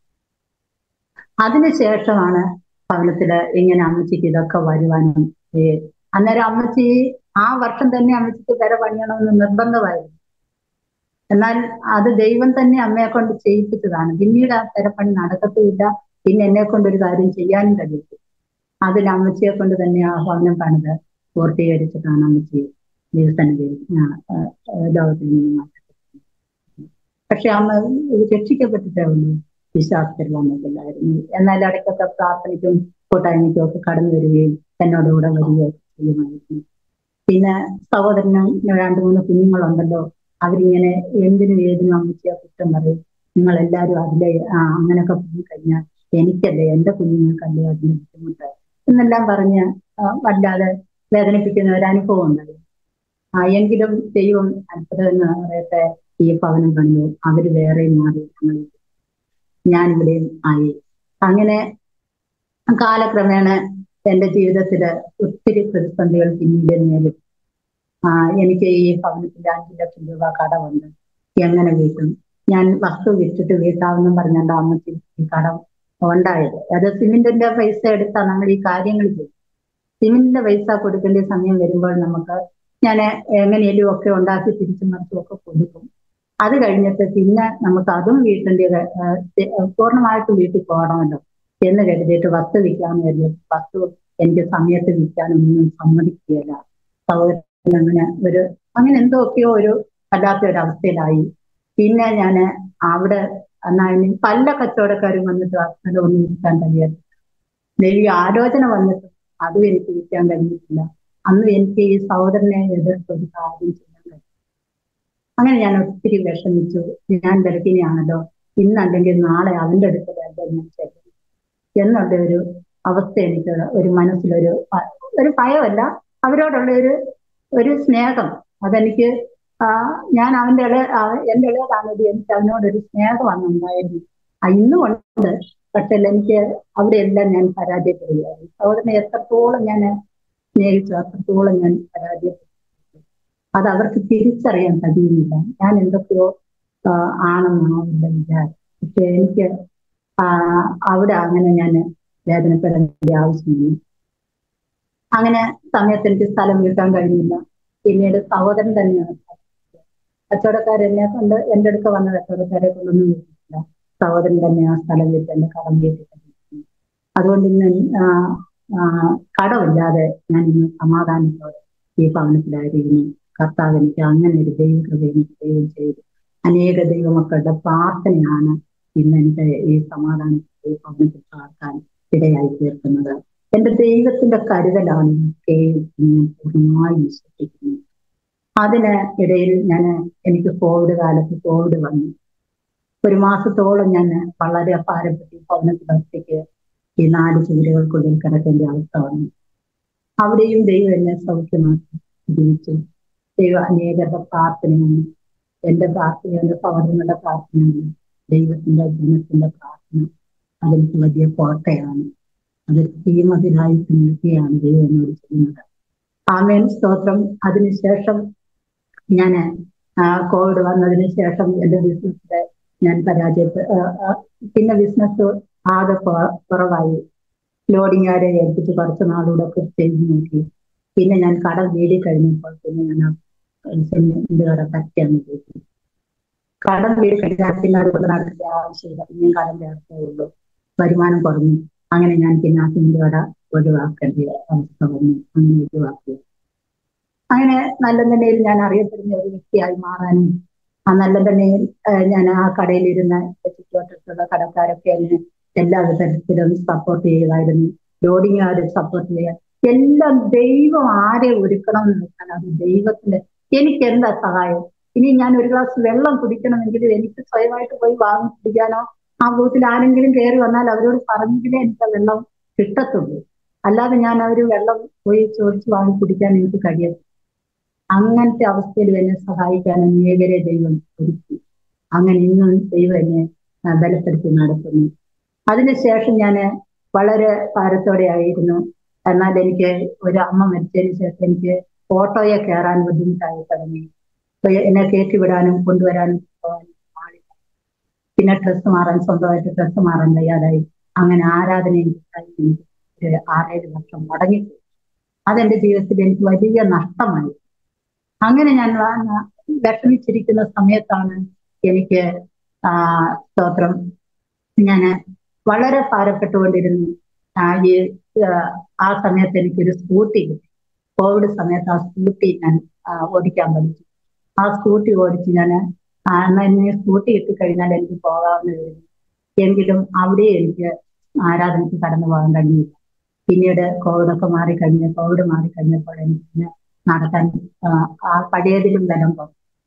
അതിനുശേഷമാണ് ഭവനത്തില് ഇങ്ങനെ അമ്മച്ചിക്ക് ഇതൊക്കെ വരുവാനും ഏ, അന്നേരം അമ്മച്ചി ആ വർഷം തന്നെ അമ്മച്ചിക്ക് പെര പണിയണമെന്ന് നിർബന്ധമായിരുന്നു എന്നാൽ അത് ദൈവം തന്നെ അമ്മയെ കൊണ്ട് ചെയ്യിപ്പിച്ചതാണ് പിന്നീട് ആ പെരപ്പണി നടക്കത്തുമില്ല പിന്നെ എന്നെ കൊണ്ട് ഒരു കാര്യം ചെയ്യാനും കഴിയില്ല അതിൽ അമ്മച്ചിയെ കൊണ്ട് തന്നെ ആ ഭവനം പണിത് പൂർത്തീകരിച്ചിട്ടാണ് അമ്മച്ചി ദൈവസന്നിധിയിൽ ആ, ആ, ലോകത്തിൽ നിന്ന് മാറ്റപ്പെട്ടത് പക്ഷെ അമ്മ ഇത് രക്ഷിക്കപ്പെട്ടിട്ടേ ഉള്ളൂ വിശ്വാസത്തിൽ വന്നിട്ടില്ലായിരുന്നു എന്നാൽ ഇടയ്ക്കൊക്കെ പ്രാർത്ഥനയ്ക്കും കൂട്ടായ്മയ്ക്കും ഒക്കെ കടന്നു വരികയും എന്നോട് കൂടെ വരികയും ചെയ്യുമായിരുന്നു പിന്നെ സഹോദരന് രണ്ടു മൂന്ന് കുഞ്ഞുങ്ങളുണ്ടല്ലോ അവരിങ്ങനെ എന്തിനും ഏതിനും അമ്മച്ചിയെ കുറ്റം പറയും നിങ്ങൾ എല്ലാവരും അതിലെ ആ അങ്ങനെയൊക്കെ പോയി കഴിഞ്ഞാൽ എനിക്കല്ലേ എന്റെ കുഞ്ഞുങ്ങൾക്കല്ലേ അതിന് ബുദ്ധിമുട്ട് എന്നെല്ലാം പറഞ്ഞ് ആ, വല്ലാതെ വേദനിപ്പിക്കുന്ന ഒരു അനുഭവം ഉണ്ടായി ആ എങ്കിലും ദൈവം അത്ഭുതം എന്ന് പറയട്ടെ ഈ ഭവനം കണ്ടു അവര് വേറെ മാറി ഞങ്ങൾ ഞാനിവിടെയും ആയി അങ്ങനെ കാലക്രമേണ എന്റെ ജീവിതത്തില് ഒത്തിരി പ്രതിസന്ധികൾ പിന്നീട് നേരിട്ടു ആ എനിക്ക് ഈ ഭവനത്തിന്റെ അഞ്ചു ലക്ഷം രൂപ കടമുണ്ട് എങ്ങനെ വീട്ടും ഞാൻ വസ്തു വിറ്റിട്ട് വീട്ടാവെന്നും പറഞ്ഞാൽ അമ്മച്ചി ഈ കടം ഉണ്ടായത് അത് സിമെന്റിന്റെ പൈസ എടുത്താൽ നമ്മൾ ഈ കാര്യങ്ങൾ ചെയ്യും സിമെന്റിന്റെ പൈസ കൊടുക്കേണ്ട സമയം വരുമ്പോൾ നമുക്ക് ഞാൻ എങ്ങനെയും ഒക്കെ ഉണ്ടാക്കി തിരിച്ചു മറിച്ചും ഒക്കെ കൊടുക്കും അത് കഴിഞ്ഞിട്ട് പിന്നെ നമുക്ക് അതും വീട്ടിന്റെ പൂർണ്ണമായിട്ടും വീട്ടിൽ പോകണമല്ലോ എന്ന് കരുതിയിട്ട് വസ്തു വിൽക്കാന്ന് കരുതി വസ്തു എനിക്ക് സമയത്ത് വിൽക്കാനൊന്നും സമ്മതിക്കുകയില്ല സഹോദരൻ അങ്ങനെ ഒരു അങ്ങനെ എന്തൊക്കെയോ ഒരു വല്ലാത്ത ഒരു അവസ്ഥയിലായി പിന്നെ ഞാൻ അവിടെ എന്നാൽ പല കച്ചവടക്കാരും വന്നിട്ട് അസ്ഥലം ഒന്നും വിൽക്കാൻ കഴിയാതെ ദൈവി ആലോചന വന്നിട്ട് അതും എനിക്ക് വിൽക്കാൻ കഴിഞ്ഞിട്ടില്ല അന്ന് എനിക്ക് ഈ സഹോദരനെ എതിർത്ത് ഒരു കാര്യം ചെയ്യാൻ കഴിയും അങ്ങനെ ഞാൻ ഒത്തിരി വിഷമിച്ചു ഞാൻ ബലഹീനയാണല്ലോ ഇന്നല്ലെങ്കിൽ നാളെ അവന്റെ അടുക്കലല്ല ഞാൻ ചെല്ലും എന്നുള്ള ഒരു അവസ്ഥ എനിക്ക് ഒരു മനസ്സിലൊരു ഭ- ഒരു ഭയമല്ല അവരോടുള്ള ഒരു ഒരു സ്നേഹം അതെനിക്ക് ആ, ഞാൻ അവന്റെ ഇളയ അവ- എന്റെ ഇളയതാണെങ്കിൽ എനിക്ക് അവനോടൊരു സ്നേഹം അന്നുണ്ടായിരുന്നു ആ, ഇന്നും ഉണ്ട് പക്ഷെ എനിക്ക് അവിടെയെല്ലാം ഞാൻ പരാജയപ്പെടുകയായിരുന്നു സഹോദരനെ എത്രത്തോളം ഞാൻ സ്നേഹിച്ചു അത്രത്തോളം ഞാൻ പരാജയപ്പെട്ടു അത് അവർക്ക് തിരിച്ചറിയാൻ കഴിയുന്നില്ല ഞാൻ എന്തൊക്കെയോ ആ, ആണെന്നാവില്ല വിചാരം പക്ഷെ എനിക്ക് ആ, അവിടെ അങ്ങനെ ഞാൻ വേദനപ്പെടേണ്ട ആവശ്യമില്ല അങ്ങനെ സമയത്ത് എനിക്ക് സ്ഥലം വീട്ടാൻ കഴിഞ്ഞില്ല പിന്നീട് സഹോദരൻ തന്നെയാണ് കച്ചവടക്കാരെന്നെ കൊണ്ട് എന്റെ അടുക്ക വന്ന കച്ചവടക്കാരെ കൊണ്ടൊന്നും വീട്ടില്ല സഹോദരൻ തന്നെ ആ സ്ഥലം വീട്ട് എന്റെ കടം വീട്ടിൽ അതുകൊണ്ട് ഇന്ന് ആ, ആ, കടമില്ലാതെ ഞാൻ ഇന്ന് സമാധാനത്തോടെ ഈ ഭവനത്തിലായിരിക്കുന്നു കർത്താവ് എനിക്ക് അങ്ങനെ ഒരു ദൈവകൃപ എനിക്ക് ദൈവം ചെയ്തു അനേക ദൈവമക്കളുടെ പ്രാർത്ഥനയാണ് ഇന്ന് എനിക്ക് ഈ സമാധാനത്തിൽ ഈ ഭവനത്തിൽ പാർക്കാൻ ഇടയായി തീർക്കുന്നത് എന്റെ ദൈവത്തിന്റെ കരുതലാണ് ഇതൊക്കെയും ഞാൻ പൂർണ്ണമായി വിശ്വസിക്കുന്നത് അതിന് ഇടയിൽ ഞാൻ എനിക്ക് കോവിഡ് കാലത്ത് കോവിഡ് വന്നു ഒരു മാസത്തോളം ഞാൻ വളരെ ഭാരപ്പെട്ട് ഈ ഭവനത്തിൽ ഒറ്റയ്ക്ക് ഈ നാല് ചുവരുകൾക്കുള്ളിൽ കിടക്കേണ്ട അവസ്ഥ വന്നു അവിടെയും ദൈവം എന്നെ സൗഖ്യമാക്കി ജീവിച്ചു ദൈവം അനേകരുടെ പ്രാർത്ഥനയാണ് എന്റെ പ്രാർത്ഥന എന്റെ സഹോദരങ്ങളുടെ പ്രാർത്ഥനയാണ് ദൈവത്തിന്റെ ജനത്തിന്റെ പ്രാർത്ഥന അതെനിക്ക് വലിയ കോട്ടയാണ് അത് തീമതിലായി നിൽക്കുകയാണ് ദൈവം എന്നോട് ചെയ്യുന്നത് ആമേൻ സ്തോത്രം അതിനുശേഷം ഞാൻ കോവിഡ് വന്നതിന് ശേഷം എന്റെ ബിസിനസ്സിലെ ഞാൻ പരാജയപ്പെ ആ, ആ, പിന്നെ ബിസിനസ് ആകെ കൊ- കുറവായി ലോഡിങ്ങാരെ ഏൽപ്പിച്ച് കുറച്ച് നാളുകൂടെ ഒക്കെ ചെയ്ത് നോക്കി പിന്നെ ഞാൻ കട വീടി കഴിഞ്ഞപ്പോൾ പിന്നെ ഞാൻ ആ എന്റെ കട പറ്റാന്ന് ചോദിച്ചു കടം വീട് കഴിഞ്ഞാൽ പിന്നെ അതുകൊണ്ട് നടത്തിയ ആവശ്യമില്ല പിന്നെയും കടം ചേർത്തേ ഉള്ളൂ വരുമാനം കുറഞ്ഞു അങ്ങനെ ഞാൻ പിന്നെ ആ സിമെന്റ് കട ഒഴിവാക്കേണ്ട അവസ്ഥ വന്നു അങ്ങനെ ഒഴിവാക്കി അങ്ങനെ നല്ല നിലയിൽ ഞാൻ അറിയപ്പെടുന്ന ഒരു വ്യക്തിയായി മാറാനും ആ നല്ല നിലയിൽ ഏഹ്, ഞാൻ ആ കടയിലിരുന്ന ചുറ്റുവട്ടത്തുള്ള കടക്കാരൊക്കെ എന്നെ എല്ലാ വിധത്തിലും സപ്പോർട്ട് ചെയ്യുമായിരുന്നു ലോഡിങ്ങുകാർ സപ്പോർട്ട് ചെയ്യുക എല്ലാം ദൈവം ആരെ ഒരുക്കണം എന്ന് വെച്ചാൽ അത് ദൈവത്തിന്റെ എനിക്ക് എന്താ സഹായം ഇനി ഞാൻ ഒരു ഗ്ലാസ് വെള്ളം കുടിക്കണമെങ്കിൽ എനിക്ക് സ്വയമായിട്ട് പോയി വാങ്ങി കുടിക്കാനോ ആ ബൂത്തിൽ ആരെങ്കിലും കയറി വന്നാൽ അവരോട് പറഞ്ഞെങ്കിലേ എനിക്ക് ആ വെള്ളം കിട്ടത്തുള്ളൂ അല്ലാതെ ഞാൻ അവർ വെള്ളം പോയി ചോദിച്ച് വാങ്ങി കുടിക്കാൻ എനിക്ക് കഴിയത്തില്ല അങ്ങനത്തെ അവസ്ഥയിൽ എന്നെ സഹായിക്കാൻ അനേകരെ ദൈവം ഒരുക്കി അങ്ങനെ ഇന്നും ദൈവം എന്നെ ആ, ബലപ്പെടുത്തി നടത്തുന്നു അതിനുശേഷം ഞാൻ വളരെ ഭാരത്തോടെ ആയിരുന്നു എന്നാൽ എനിക്ക് ഒരു അമ്മ മരിച്ചതിന് ശേഷം എനിക്ക് ഓട്ടോയെ കയറാൻ ബുദ്ധിമുട്ടായി തുടങ്ങി അപ്പൊ എന്നെ കയറ്റി വിടാനും കൊണ്ടുവരാനും പോകാനും ആളില്ല പിന്നെ ഡ്രസ്സ് മാറാൻ സ്വന്തമായിട്ട് ഡ്രസ്സ് മാറാൻ വയ്യാതായി അങ്ങനെ ആരാധന എനിക്ക് കഴിഞ്ഞ് എനിക്ക് ഒരു ആറേഴ് വർഷം മുടങ്ങിപ്പോയി അതെന്റെ ജീവിതത്തിൽ എനിക്ക് വലിയ നഷ്ടമായി അങ്ങനെ ഞാൻ വ- വിഷമിച്ചിരിക്കുന്ന സമയത്താണ് എനിക്ക് ആ സ്തോത്രം ഞാൻ വളരെ ഭാരപ്പെട്ടുകൊണ്ടിരുന്നു ആ, ഈ ആ, ആ സമയത്ത് എനിക്കൊരു സ്കൂട്ടി കിട്ടി കോവിഡ് സമയത്ത് ആ സ്കൂട്ടി ഞാൻ ആ, ഓടിക്കാൻ പഠിച്ചു ആ സ്കൂട്ടി ഓടിച്ച് ഞാൻ എന്നാൽ എന്നെ സ്കൂട്ടി കിട്ടിക്കഴിഞ്ഞാൽ എനിക്ക് പോകാവുന്ന വരുന്നു എങ്കിലും അവിടെ എനിക്ക് ആരാധനയ്ക്ക് കടന്നു പോകാൻ കഴിഞ്ഞില്ല പിന്നീട് കോവിഡൊക്കെ മാറിക്കഴിഞ്ഞ് കോവിഡ് മാറിക്കഴിഞ്ഞപ്പോൾ എനിക്ക് പിന്നെ നടക്കാൻ ആ, ആ പഴയതിലും ബലം പോകും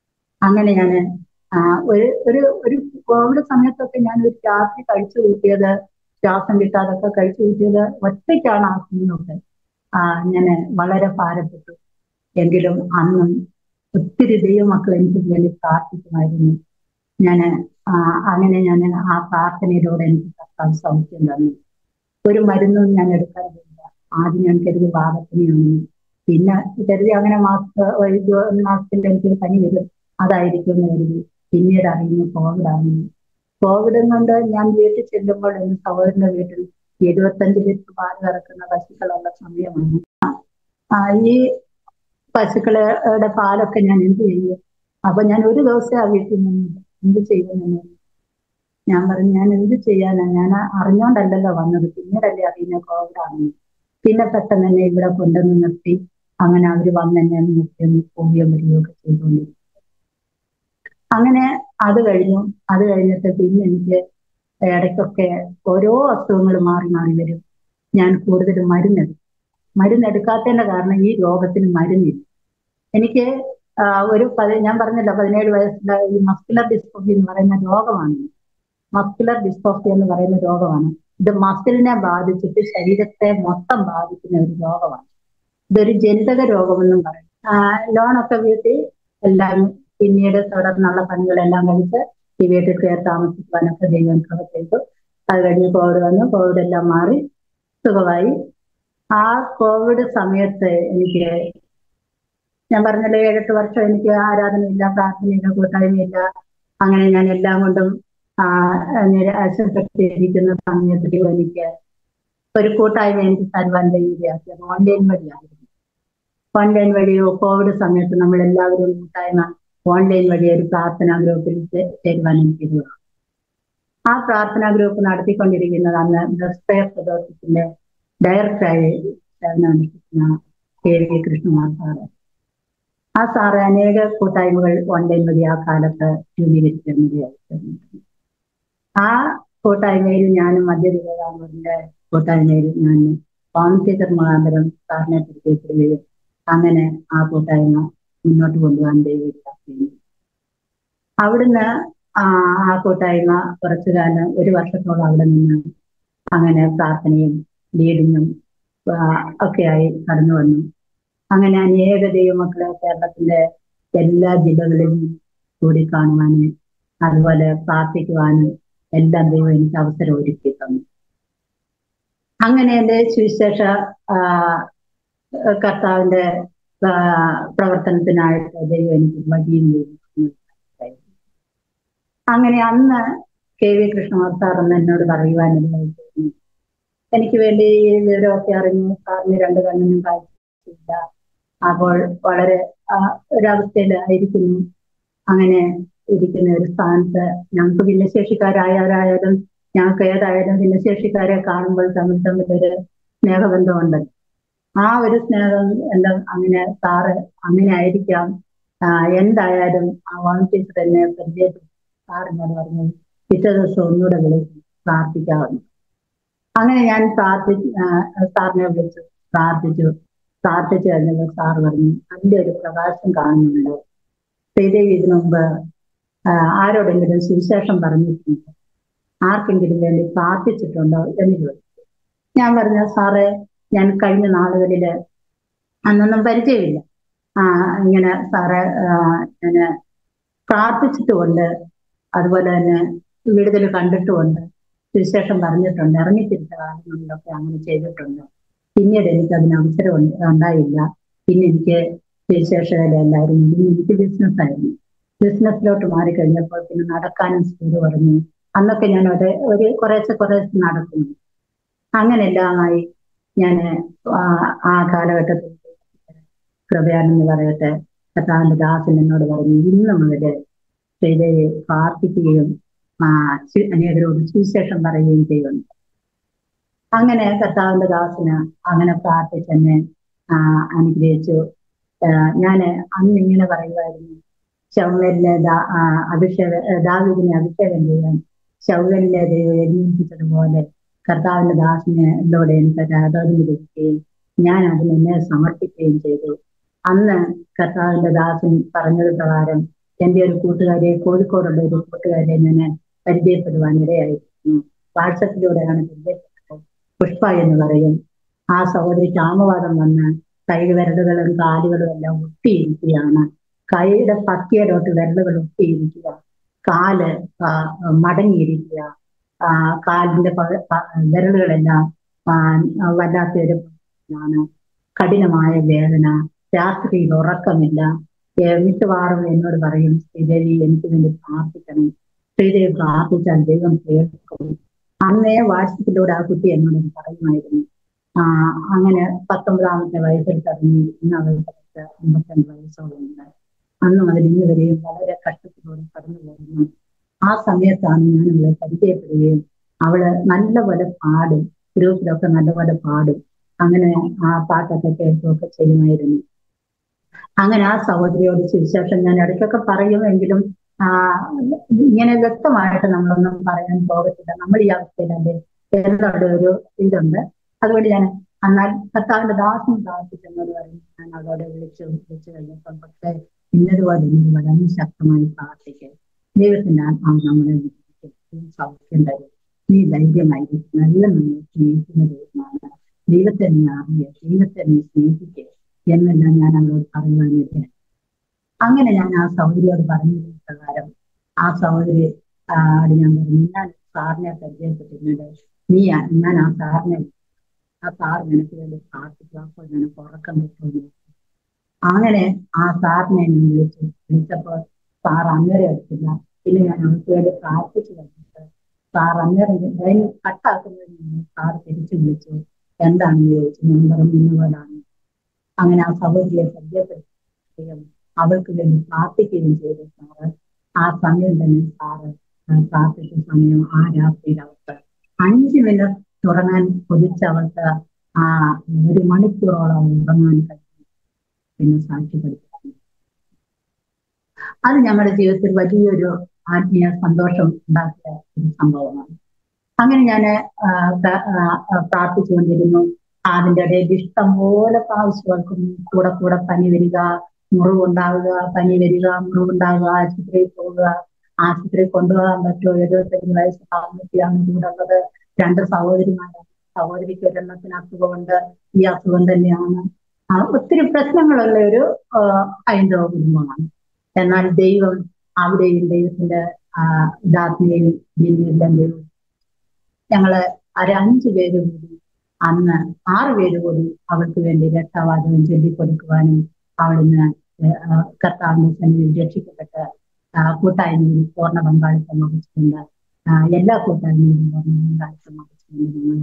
അങ്ങനെ ഞാൻ ഒരു ഒരു ഒരു കോവിഡ് സമയത്തൊക്കെ ഞാൻ ഒരു രാത്രി കഴിച്ചു കൂട്ടിയത് ശ്വാസം കിട്ടാതൊക്കെ കഴിച്ചു കൂട്ടിയത് ഒറ്റയ്ക്കാണ് ആ സമയമൊക്കെ ആ ഞാൻ വളരെ ഭാരപ്പെട്ടു എങ്കിലും അന്നും ഒത്തിരി ദൈവമക്കൾ എനിക്ക് വേണ്ടി പ്രാർത്ഥിക്കുമായിരുന്നു ഞാൻ അങ്ങനെ ഞാൻ ആ പ്രാർത്ഥനയിലൂടെ എനിക്ക് കർത്താവ് സൗഖ്യം തന്നു ഒരു മരുന്നും ഞാൻ എടുക്കാറില്ല ആദ്യം ഞാൻ കരുതി വാദത്തിനെയാണ് പിന്നെ കരുതി അങ്ങനെ മാസ ഒരു മാസത്തിൽ എനിക്ക് പനി വരും അതായിരിക്കും എന്ന് കരുതി പിന്നീട് അറിയുന്നു കോവിഡ് ആണെന്ന് കോവിഡ് കൊണ്ട് ഞാൻ വീട്ടിൽ ചെല്ലുമ്പോൾ എന്റെ സഹോദരന്റെ വീട്ടിൽ എഴുപത്തഞ്ച് ലിറ്റർ പാല് കറക്കുന്ന പശുക്കളുള്ള സമയമാണ് ആ, ഈ പശുക്കളുടെ പാലൊക്കെ ഞാൻ എന്ത് ചെയ്യും അപ്പൊ ഞാൻ ഒരു ദിവസം ആ വീട്ടിൽ നിന്നില്ല എന്ത് ചെയ്യുമെന്ന് ഞാൻ പറഞ്ഞു ഞാൻ എന്ത് ചെയ്യാനാ ഞാൻ അറിഞ്ഞോണ്ടല്ലല്ലോ വന്നത് പിന്നീടല്ലേ അറിയുന്ന കോവിഡ് ആണെന്ന് പിന്നെ പെട്ടെന്ന് എന്നെ ഇവിടെ കൊണ്ടുവന്ന് നിർത്തി അങ്ങനെ അവര് വന്ന് എന്നെ നിർത്തി ഒന്ന് പോവുകയും വരികയും ഒക്കെ ചെയ്തുകൊണ്ടിരിക്കും അങ്ങനെ അത് കഴിഞ്ഞു അത് കഴിഞ്ഞിട്ട് പിന്നെ എനിക്ക് ഇടയ്ക്കൊക്കെ ഓരോ അസുഖങ്ങൾ മാറി മാറി വരും ഞാൻ കൂടുതൽ മരുന്നെടുക്കും മരുന്നെടുക്കാത്തതിന്റെ കാരണം ഈ രോഗത്തിന് മരുന്നില്ല എനിക്ക് ആ, ഒരു പതി ഞാൻ പറഞ്ഞല്ലോ പതിനേഴ് വയസ്സിലെ ഈ മസ്കുലർ ഡിസ്ട്രോഫി എന്ന് പറയുന്ന രോഗമാണ് മസ്കുലർ ഡിസ്ട്രോഫി എന്ന് പറയുന്ന രോഗമാണ് ഇത് മസിലിനെ ബാധിച്ചിട്ട് ശരീരത്തെ മൊത്തം ബാധിക്കുന്ന ഒരു രോഗമാണ് ഇതൊരു ജനിതക രോഗമെന്നും പറയും ആ, ലോണൊക്കെ വീട്ടിൽ എല്ലാം പിന്നീട് തുടർന്നുള്ള പണികളെല്ലാം കഴിച്ച് ഈ വീട്ടിൽ കയറി താമസിക്കുവാനൊക്കെ ദൈവം കൃപ ചെയ്തു അത് കഴിഞ്ഞ് കോവിഡ് വന്നു കോവിഡ് എല്ലാം മാറി സുഖമായി ആ കോവിഡ് സമയത്ത് എനിക്ക് ഞാൻ പറഞ്ഞല്ലോ ഏഴെട്ട് വർഷം എനിക്ക് ആരാധനയില്ല പ്രാർത്ഥനയില്ല കൂട്ടായ്മയില്ല അങ്ങനെ ഞാൻ എല്ലാം കൊണ്ടും ആ നിരാശപ്പെട്ടിരിക്കുന്ന സമയത്ത് എനിക്ക് ഒരു കൂട്ടായ്മ എനിക്ക് തരുവാൻ കഴിയുകയാക്കിയത് ഓൺലൈൻ വഴിയായിരുന്നു ഓൺലൈൻ വഴി കോവിഡ് സമയത്ത് നമ്മൾ എല്ലാവരും കൂട്ടായ്മ ഓൺലൈൻ വഴി ഒരു പ്രാർത്ഥനാ ഗ്രൂപ്പിൽ ചേ- ചേരുവാൻ എനിക്ക് ഇടയായി. ആ പ്രാർത്ഥനാ ഗ്രൂപ്പ് നടത്തിക്കൊണ്ടിരിക്കുന്നത് അന്ന് ബ്രസ്പെയർ ഫെലോഷിപ്പിന്റെ ഡയറക്ടറായി സേവനമനുഷ്ഠിക്കുന്ന കെ വി കൃഷ്ണകുമാർ സാറ് ആ സാറ് അനേക കൂട്ടായ്മകൾ ഓൺലൈൻ വഴി ആ കാലത്ത് രൂപീകരിച്ചിരുന്നതായിരുന്നു ആ കൂട്ടായ്മയിൽ ഞാനും മധ്യതിരുവിതാംകൂറിന്റെ കൂട്ടായ്മയിൽ ഞാൻ ഹോം ടീച്ചർ മുഖാന്തരം സാറിനെ പരിചയപ്പെടുകയും അങ്ങനെ ആ കൂട്ടായ്മ മുന്നോട്ട് കൊണ്ടുപോകാൻ ദൈവം അവിടുന്ന് ആ ആ കൂട്ടായ്മ കുറച്ചു കാലം ഒരു വർഷത്തോളം അവിടെ നിന്ന് അങ്ങനെ പ്രാർത്ഥനയും ലീഡിങ്ങും ഒക്കെയായി കടന്നു വന്നു അങ്ങനെ അനേക ദൈവമക്കളെ കേരളത്തിന്റെ എല്ലാ ജില്ലകളിലും കൂടി കാണുവാനും അതുപോലെ പ്രാർത്ഥിക്കുവാനും എല്ലാം ദൈവം എനിക്ക് അവസരം ഒരുക്കി തന്നു അങ്ങനെ എന്റെ സുവിശേഷ ആ, കർത്താവിന്റെ ആ, പ്രവർത്തനത്തിനായിട്ട് ദൈവം എനിക്ക് വഴിയും ചെയ്തു അങ്ങനെ അന്ന് കെ വി കൃഷ്ണകുമാർ സാർ എന്ന് എന്നോട് പറയുവാനിടയായി തോന്നി. എനിക്ക് വേണ്ടി ഈ വിവരമൊക്കെ അറിഞ്ഞു സാറിന് രണ്ട് കണ്ണിനും കാഴ്ചയില്ല അപ്പോൾ വളരെ ആ, ഒരവസ്ഥയിലായിരിക്കുന്നു അങ്ങനെ ഇരിക്കുന്ന ഒരു സ്ഥാനത്ത് ഞങ്ങൾക്ക് ഭിന്നശേഷിക്കാരായാലും ഞങ്ങൾക്ക് ഏതായാലും ഭിന്നശേഷിക്കാരെ കാണുമ്പോൾ തമ്മിൽ തമ്മിൽ ഒരു സ്നേഹബന്ധമുണ്ട് ആ ഒരു സ്നേഹം എന്താ അങ്ങനെ സാറ് അങ്ങനെ ആയിരിക്കാം ആ, എന്തായാലും ആ വൺ ടീച്ചർ എന്നെ പരിചയപ്പെട്ടു സാർ എന്നോട് പറഞ്ഞു പിറ്റേ ദിവസം ഒന്നുകൂടെ വിളിച്ച് പ്രാർത്ഥിക്കാവുന്നു അങ്ങനെ ഞാൻ പ്രാർത്ഥി ആ, സാറിനെ വിളിച്ചു പ്രാർത്ഥിച്ചു പ്രാർത്ഥിച്ചു കഴിഞ്ഞപ്പോൾ സാർ പറഞ്ഞു നല്ലൊരു പ്രകാശം കാണുന്നുണ്ട് ശ്രീദേവി ഇതിനു മുമ്പ് ആ, ആരോടെങ്കിലും സുവിശേഷം പറഞ്ഞിട്ടുണ്ടോ ആർക്കെങ്കിലും വേണ്ടി പ്രാർത്ഥിച്ചിട്ടുണ്ടോ എന്ന് ചോദിച്ചു ഞാൻ പറഞ്ഞു സാറേ ഞാൻ കഴിഞ്ഞ നാളുകളില് അന്നൊന്നും പരിചയമില്ല ആ ഇങ്ങനെ സാറെ ഞാൻ പ്രാർത്ഥിച്ചിട്ടുമുണ്ട് അതുപോലെ തന്നെ വിടുതൽ കണ്ടിട്ടുമുണ്ട് സുവിശേഷം പറഞ്ഞിട്ടുണ്ട് ഇറങ്ങിത്തിരിച്ച കാലങ്ങളിലൊക്കെ അങ്ങനെ ചെയ്തിട്ടുണ്ട് പിന്നീട് എനിക്ക് അതിന് അവസരം ഉണ്ട്- ഉണ്ടായില്ല പിന്നെ എനിക്ക് സുവിശേഷകരെല്ലായിരുന്നു പിന്നെ എനിക്ക് ബിസിനസ് ആയിരുന്നു ബിസിനസ്സിലോട്ട് മാറിക്കഴിഞ്ഞപ്പോൾ പിന്നെ നടക്കാനും സ്പീഡ് പറഞ്ഞു അന്നൊക്കെ ഞാൻ ഒരു ഒരു കുറേശ്ശെ കുറേശ്ശെ നടക്കുന്നു അങ്ങനെല്ലാമായി ഞാൻ ആ കാലഘട്ടത്തിൽ കൃപയാണെന്ന് പറയട്ടെ കർത്താവിന്റെ ദാസൻ എന്നോട് പറഞ്ഞു ഇന്ന് മുതല് ശ്രീദേവി പ്രാർത്ഥിക്കുകയും ആ സു- അനേകരോട് സുവിശേഷം പറയുകയും ചെയ്യുന്നു അങ്ങനെ കർത്താവിന്റെ ദാസന് അങ്ങനെ പ്രാർത്ഥിച്ചെന്നെ ആ അനുഗ്രഹിച്ചു ഞാൻ അന്ന് ഇങ്ങനെ പറയുമായിരുന്നു ശൗവലിനെ ദാ- ആ, അഭിഷേക ദാവിദിനെ അഭിഷേകം ചെയ്യാൻ ശൗവലിനെ ദൈവം ഏൽപ്പിച്ചതുപോലെ കർത്താവിന്റെ ദാസനോട് എനിക്ക് ആരാധന ലഭിക്കുകയും ഞാൻ അതിന് എന്നെ സമർപ്പിക്കുകയും ചെയ്തു അന്ന് കർത്താവിന്റെ ദാസൻ പറഞ്ഞത് പ്രകാരം എന്റെ ഒരു കൂട്ടുകാരെ കോഴിക്കോടുള്ള ഒരു കൂട്ടുകാരെ ഞാൻ പരിചയപ്പെടുവാൻ ഇടയായിരുന്നു വാട്സപ്പിലൂടെയാണ് പരിചയപ്പെട്ടത് പുഷ്പ എന്ന് പറയും ആ സഹോദരിക്ക് ആമവാദം വന്ന് കൈവിരലുകളും കാലുകളും എല്ലാം ഒട്ടിയിരിക്കുകയാണ് കൈയുടെ പത്തിയലോട്ട് വിരലുകൾ ഒട്ടിയിരിക്കുക കാല് ആ, മടങ്ങിയിരിക്കുക ആ, കാലിന്റെ പക- പ- വിരലുകളെല്ലാം ആ, വല്ലാത്തൊരു ആണ് കഠിനമായ വേദന രാത്രിയിൽ ഉറക്കമില്ല ഏ, മിക്കവാറും എന്നോട് പറയും ശ്രീദേവി എനിക്ക് വേണ്ടി പ്രാർത്ഥിക്കണം ശ്രീദേവി പ്രാർത്ഥിച്ചാൽ ദൈവം കേൾക്കും അന്നേ വാട്സപ്പിലൂടെ ആ കുട്ടി എന്നോട് ഇത് പറയുമായിരുന്നു ആ അങ്ങനെ പത്തൊമ്പതാമത്തെ വയസ്സിൽ തുടങ്ങി ഇന്ന് അവൾക്ക് പത്ത് അമ്പത്തിരണ്ട് വയസ്സോളം ഉണ്ട് അന്ന് മുതൽ ഇന്ന് വരെയും വളരെ കഷ്ടത്തിലൂടെ കടന്നു പോകുന്നു ആ സമയത്താണ് ഞാൻ അവളെ പരിചയപ്പെടുകയും അവള് നല്ലപോലെ പാടും ഗ്രൂപ്പിലൊക്കെ നല്ലപോലെ പാടും അങ്ങനെ ആ പാട്ടൊക്കെ കേൾക്കുകയൊക്കെ ചെയ്യുമായിരുന്നു അങ്ങനെ ആ സഹോദരിയോട് സുവിശേഷം ഞാൻ ഇടയ്ക്കൊക്കെ പറയുമെങ്കിലും ആ ഇങ്ങനെ വ്യക്തമായിട്ട് നമ്മളൊന്നും പറയാൻ പോകത്തില്ല നമ്മൾ ഈ അവസ്ഥയിലല്ലേ എന്നുള്ള ഒരു ഇതുണ്ട് അതുകൊണ്ട് ഞാൻ എന്നാൽ കർത്താവിന്റെ ദാസം പ്രാർത്ഥിച്ചെന്നോട് പറയും ഞാൻ അതോടെ വിളിച്ചു വിളിച്ചു കഴിഞ്ഞപ്പം പക്ഷേ ഇന്നതുപോലെ ഇന്ന് വളരെ ശക്തമായി പ്രാർത്ഥിക്കുക ദൈവത്തിന്റെ ആത്മാവ് നമ്മളെ വിളിക്കും. നീ സൗഖ്യം തരും നീ ധൈര്യമായി നല്ല നമ്മെ സ്നേഹിക്കുന്ന ദൈവമാണ് ദൈവത്തെ നീ അറിയുക ദൈവത്തെ നീ സ്നേഹിക്കുക എന്നെല്ലാം ഞാൻ അവരോട് പറയുവാനിടയായി അങ്ങനെ ഞാൻ ആ സഹോദരിയോട് പറഞ്ഞതിന് പ്രകാരം ആ സഹോദരി ആ, ആട് ഞാൻ പറഞ്ഞു ഞാൻ സാറിനെ പരിചയപ്പെട്ടിരുന്നത് നീ ആ- ഞാൻ ആ സാറിനെ ആ സാർ നിനക്ക് വേണ്ടി പ്രാർത്ഥിച്ചു അപ്പോൾ നിനക്ക് ഉറക്കം കിട്ടുമെന്ന് അങ്ങനെ ആ സാറിനെ ഞാൻ വിളിച്ചു വിളിച്ചപ്പോൾ സാർ അന്നേരം എടുത്തില്ല പിന്നെ ഞാൻ അവർക്ക് വേണ്ടി പ്രാർത്ഥിച്ചു കഴിഞ്ഞിട്ട് സാർ അന്നേരം ലൈൻ കട്ടാക്കുന്നതിന് മുന്നേ സാർ തിരിച്ചു വിളിച്ചു എന്താണെന്ന് ചോദിച്ചു ഞാൻ പറഞ്ഞു ഇന്നപോലാണ് അങ്ങനെ ആ സഹോദരിയെ പരിചയപ്പെടുത്തുകയും അവൾക്ക് വേണ്ടി പ്രാർത്ഥിക്കുകയും ചെയ്തു സാറ് ആ സമയം തന്നെ സാറ് ആ പ്രാർത്ഥിച്ച സമയം ആ രാത്രിയിൽ അവർക്ക് അഞ്ച് മിനിറ്റ് ഉറങ്ങാൻ കൊതിച്ച അവൾക്ക് ആ ഒരു മണിക്കൂറോളം ഉറങ്ങാൻ കഴിഞ്ഞു പിന്നെ സാക്ഷ്യപ്പെടുത്തി അത് ഞങ്ങളുടെ ജീവിതത്തിൽ വലിയൊരു ആത്മീയ സന്തോഷം ഉണ്ടാക്കിയ ഒരു സംഭവമാണ് അങ്ങനെ ഞാൻ പ്രാർത്ഥിച്ചുകൊണ്ടിരുന്നു അതിന്റെ ഇടയിൽ ഇഷ്ടം പോലെ പ്രാവശ്യങ്ങൾക്കും കൂടെ കൂടെ പനി വരിക മുറിവുണ്ടാവുക പനി വരിക മുറിവുണ്ടാവുക ആശുപത്രിയിൽ പോവുക ആശുപത്രിയിൽ കൊണ്ടുപോകാൻ പറ്റുമോ എഴുപത്തഞ്ച് വയസ്സ് താമസിയാണ് കൂടെ ഉള്ളത് രണ്ട് സഹോദരിമാരാണ് സഹോദരിക്ക് ഒരെണ്ണത്തിന് അസുഖമുണ്ട് ഈ അസുഖം തന്നെയാണ് ആ, ഒത്തിരി പ്രശ്നങ്ങളുള്ള ഒരു ആ, ഹൈന്ദവ കുടുംബമാണ് എന്നാൽ ദൈവം അവിടെയും ദൈവത്തിന്റെ ആ ഇതാത്മീയും ജീവിതം ദൈവം ഞങ്ങള് ഒരു അഞ്ചു പേര് കൂടി അന്ന് ആറ് പേര് കൂടി അവൾക്ക് വേണ്ടി രക്ഷാവാചകം ചൊല്ലിക്കൊടുക്കുവാനും അവിടുന്ന് ആ, കർത്താവിന്റെ സന്നിധിയിൽ രക്ഷിക്കപ്പെട്ട് ആ, കൂട്ടായ്മയിൽ പൂർണ്ണ പങ്കാളിത്തം വഹിച്ചുകൊണ്ട് ആ, എല്ലാ കൂട്ടായ്മയിലും പൂർണ്ണ പങ്കാളിത്തം വഹിച്ചുകൊണ്ട് ഞങ്ങൾ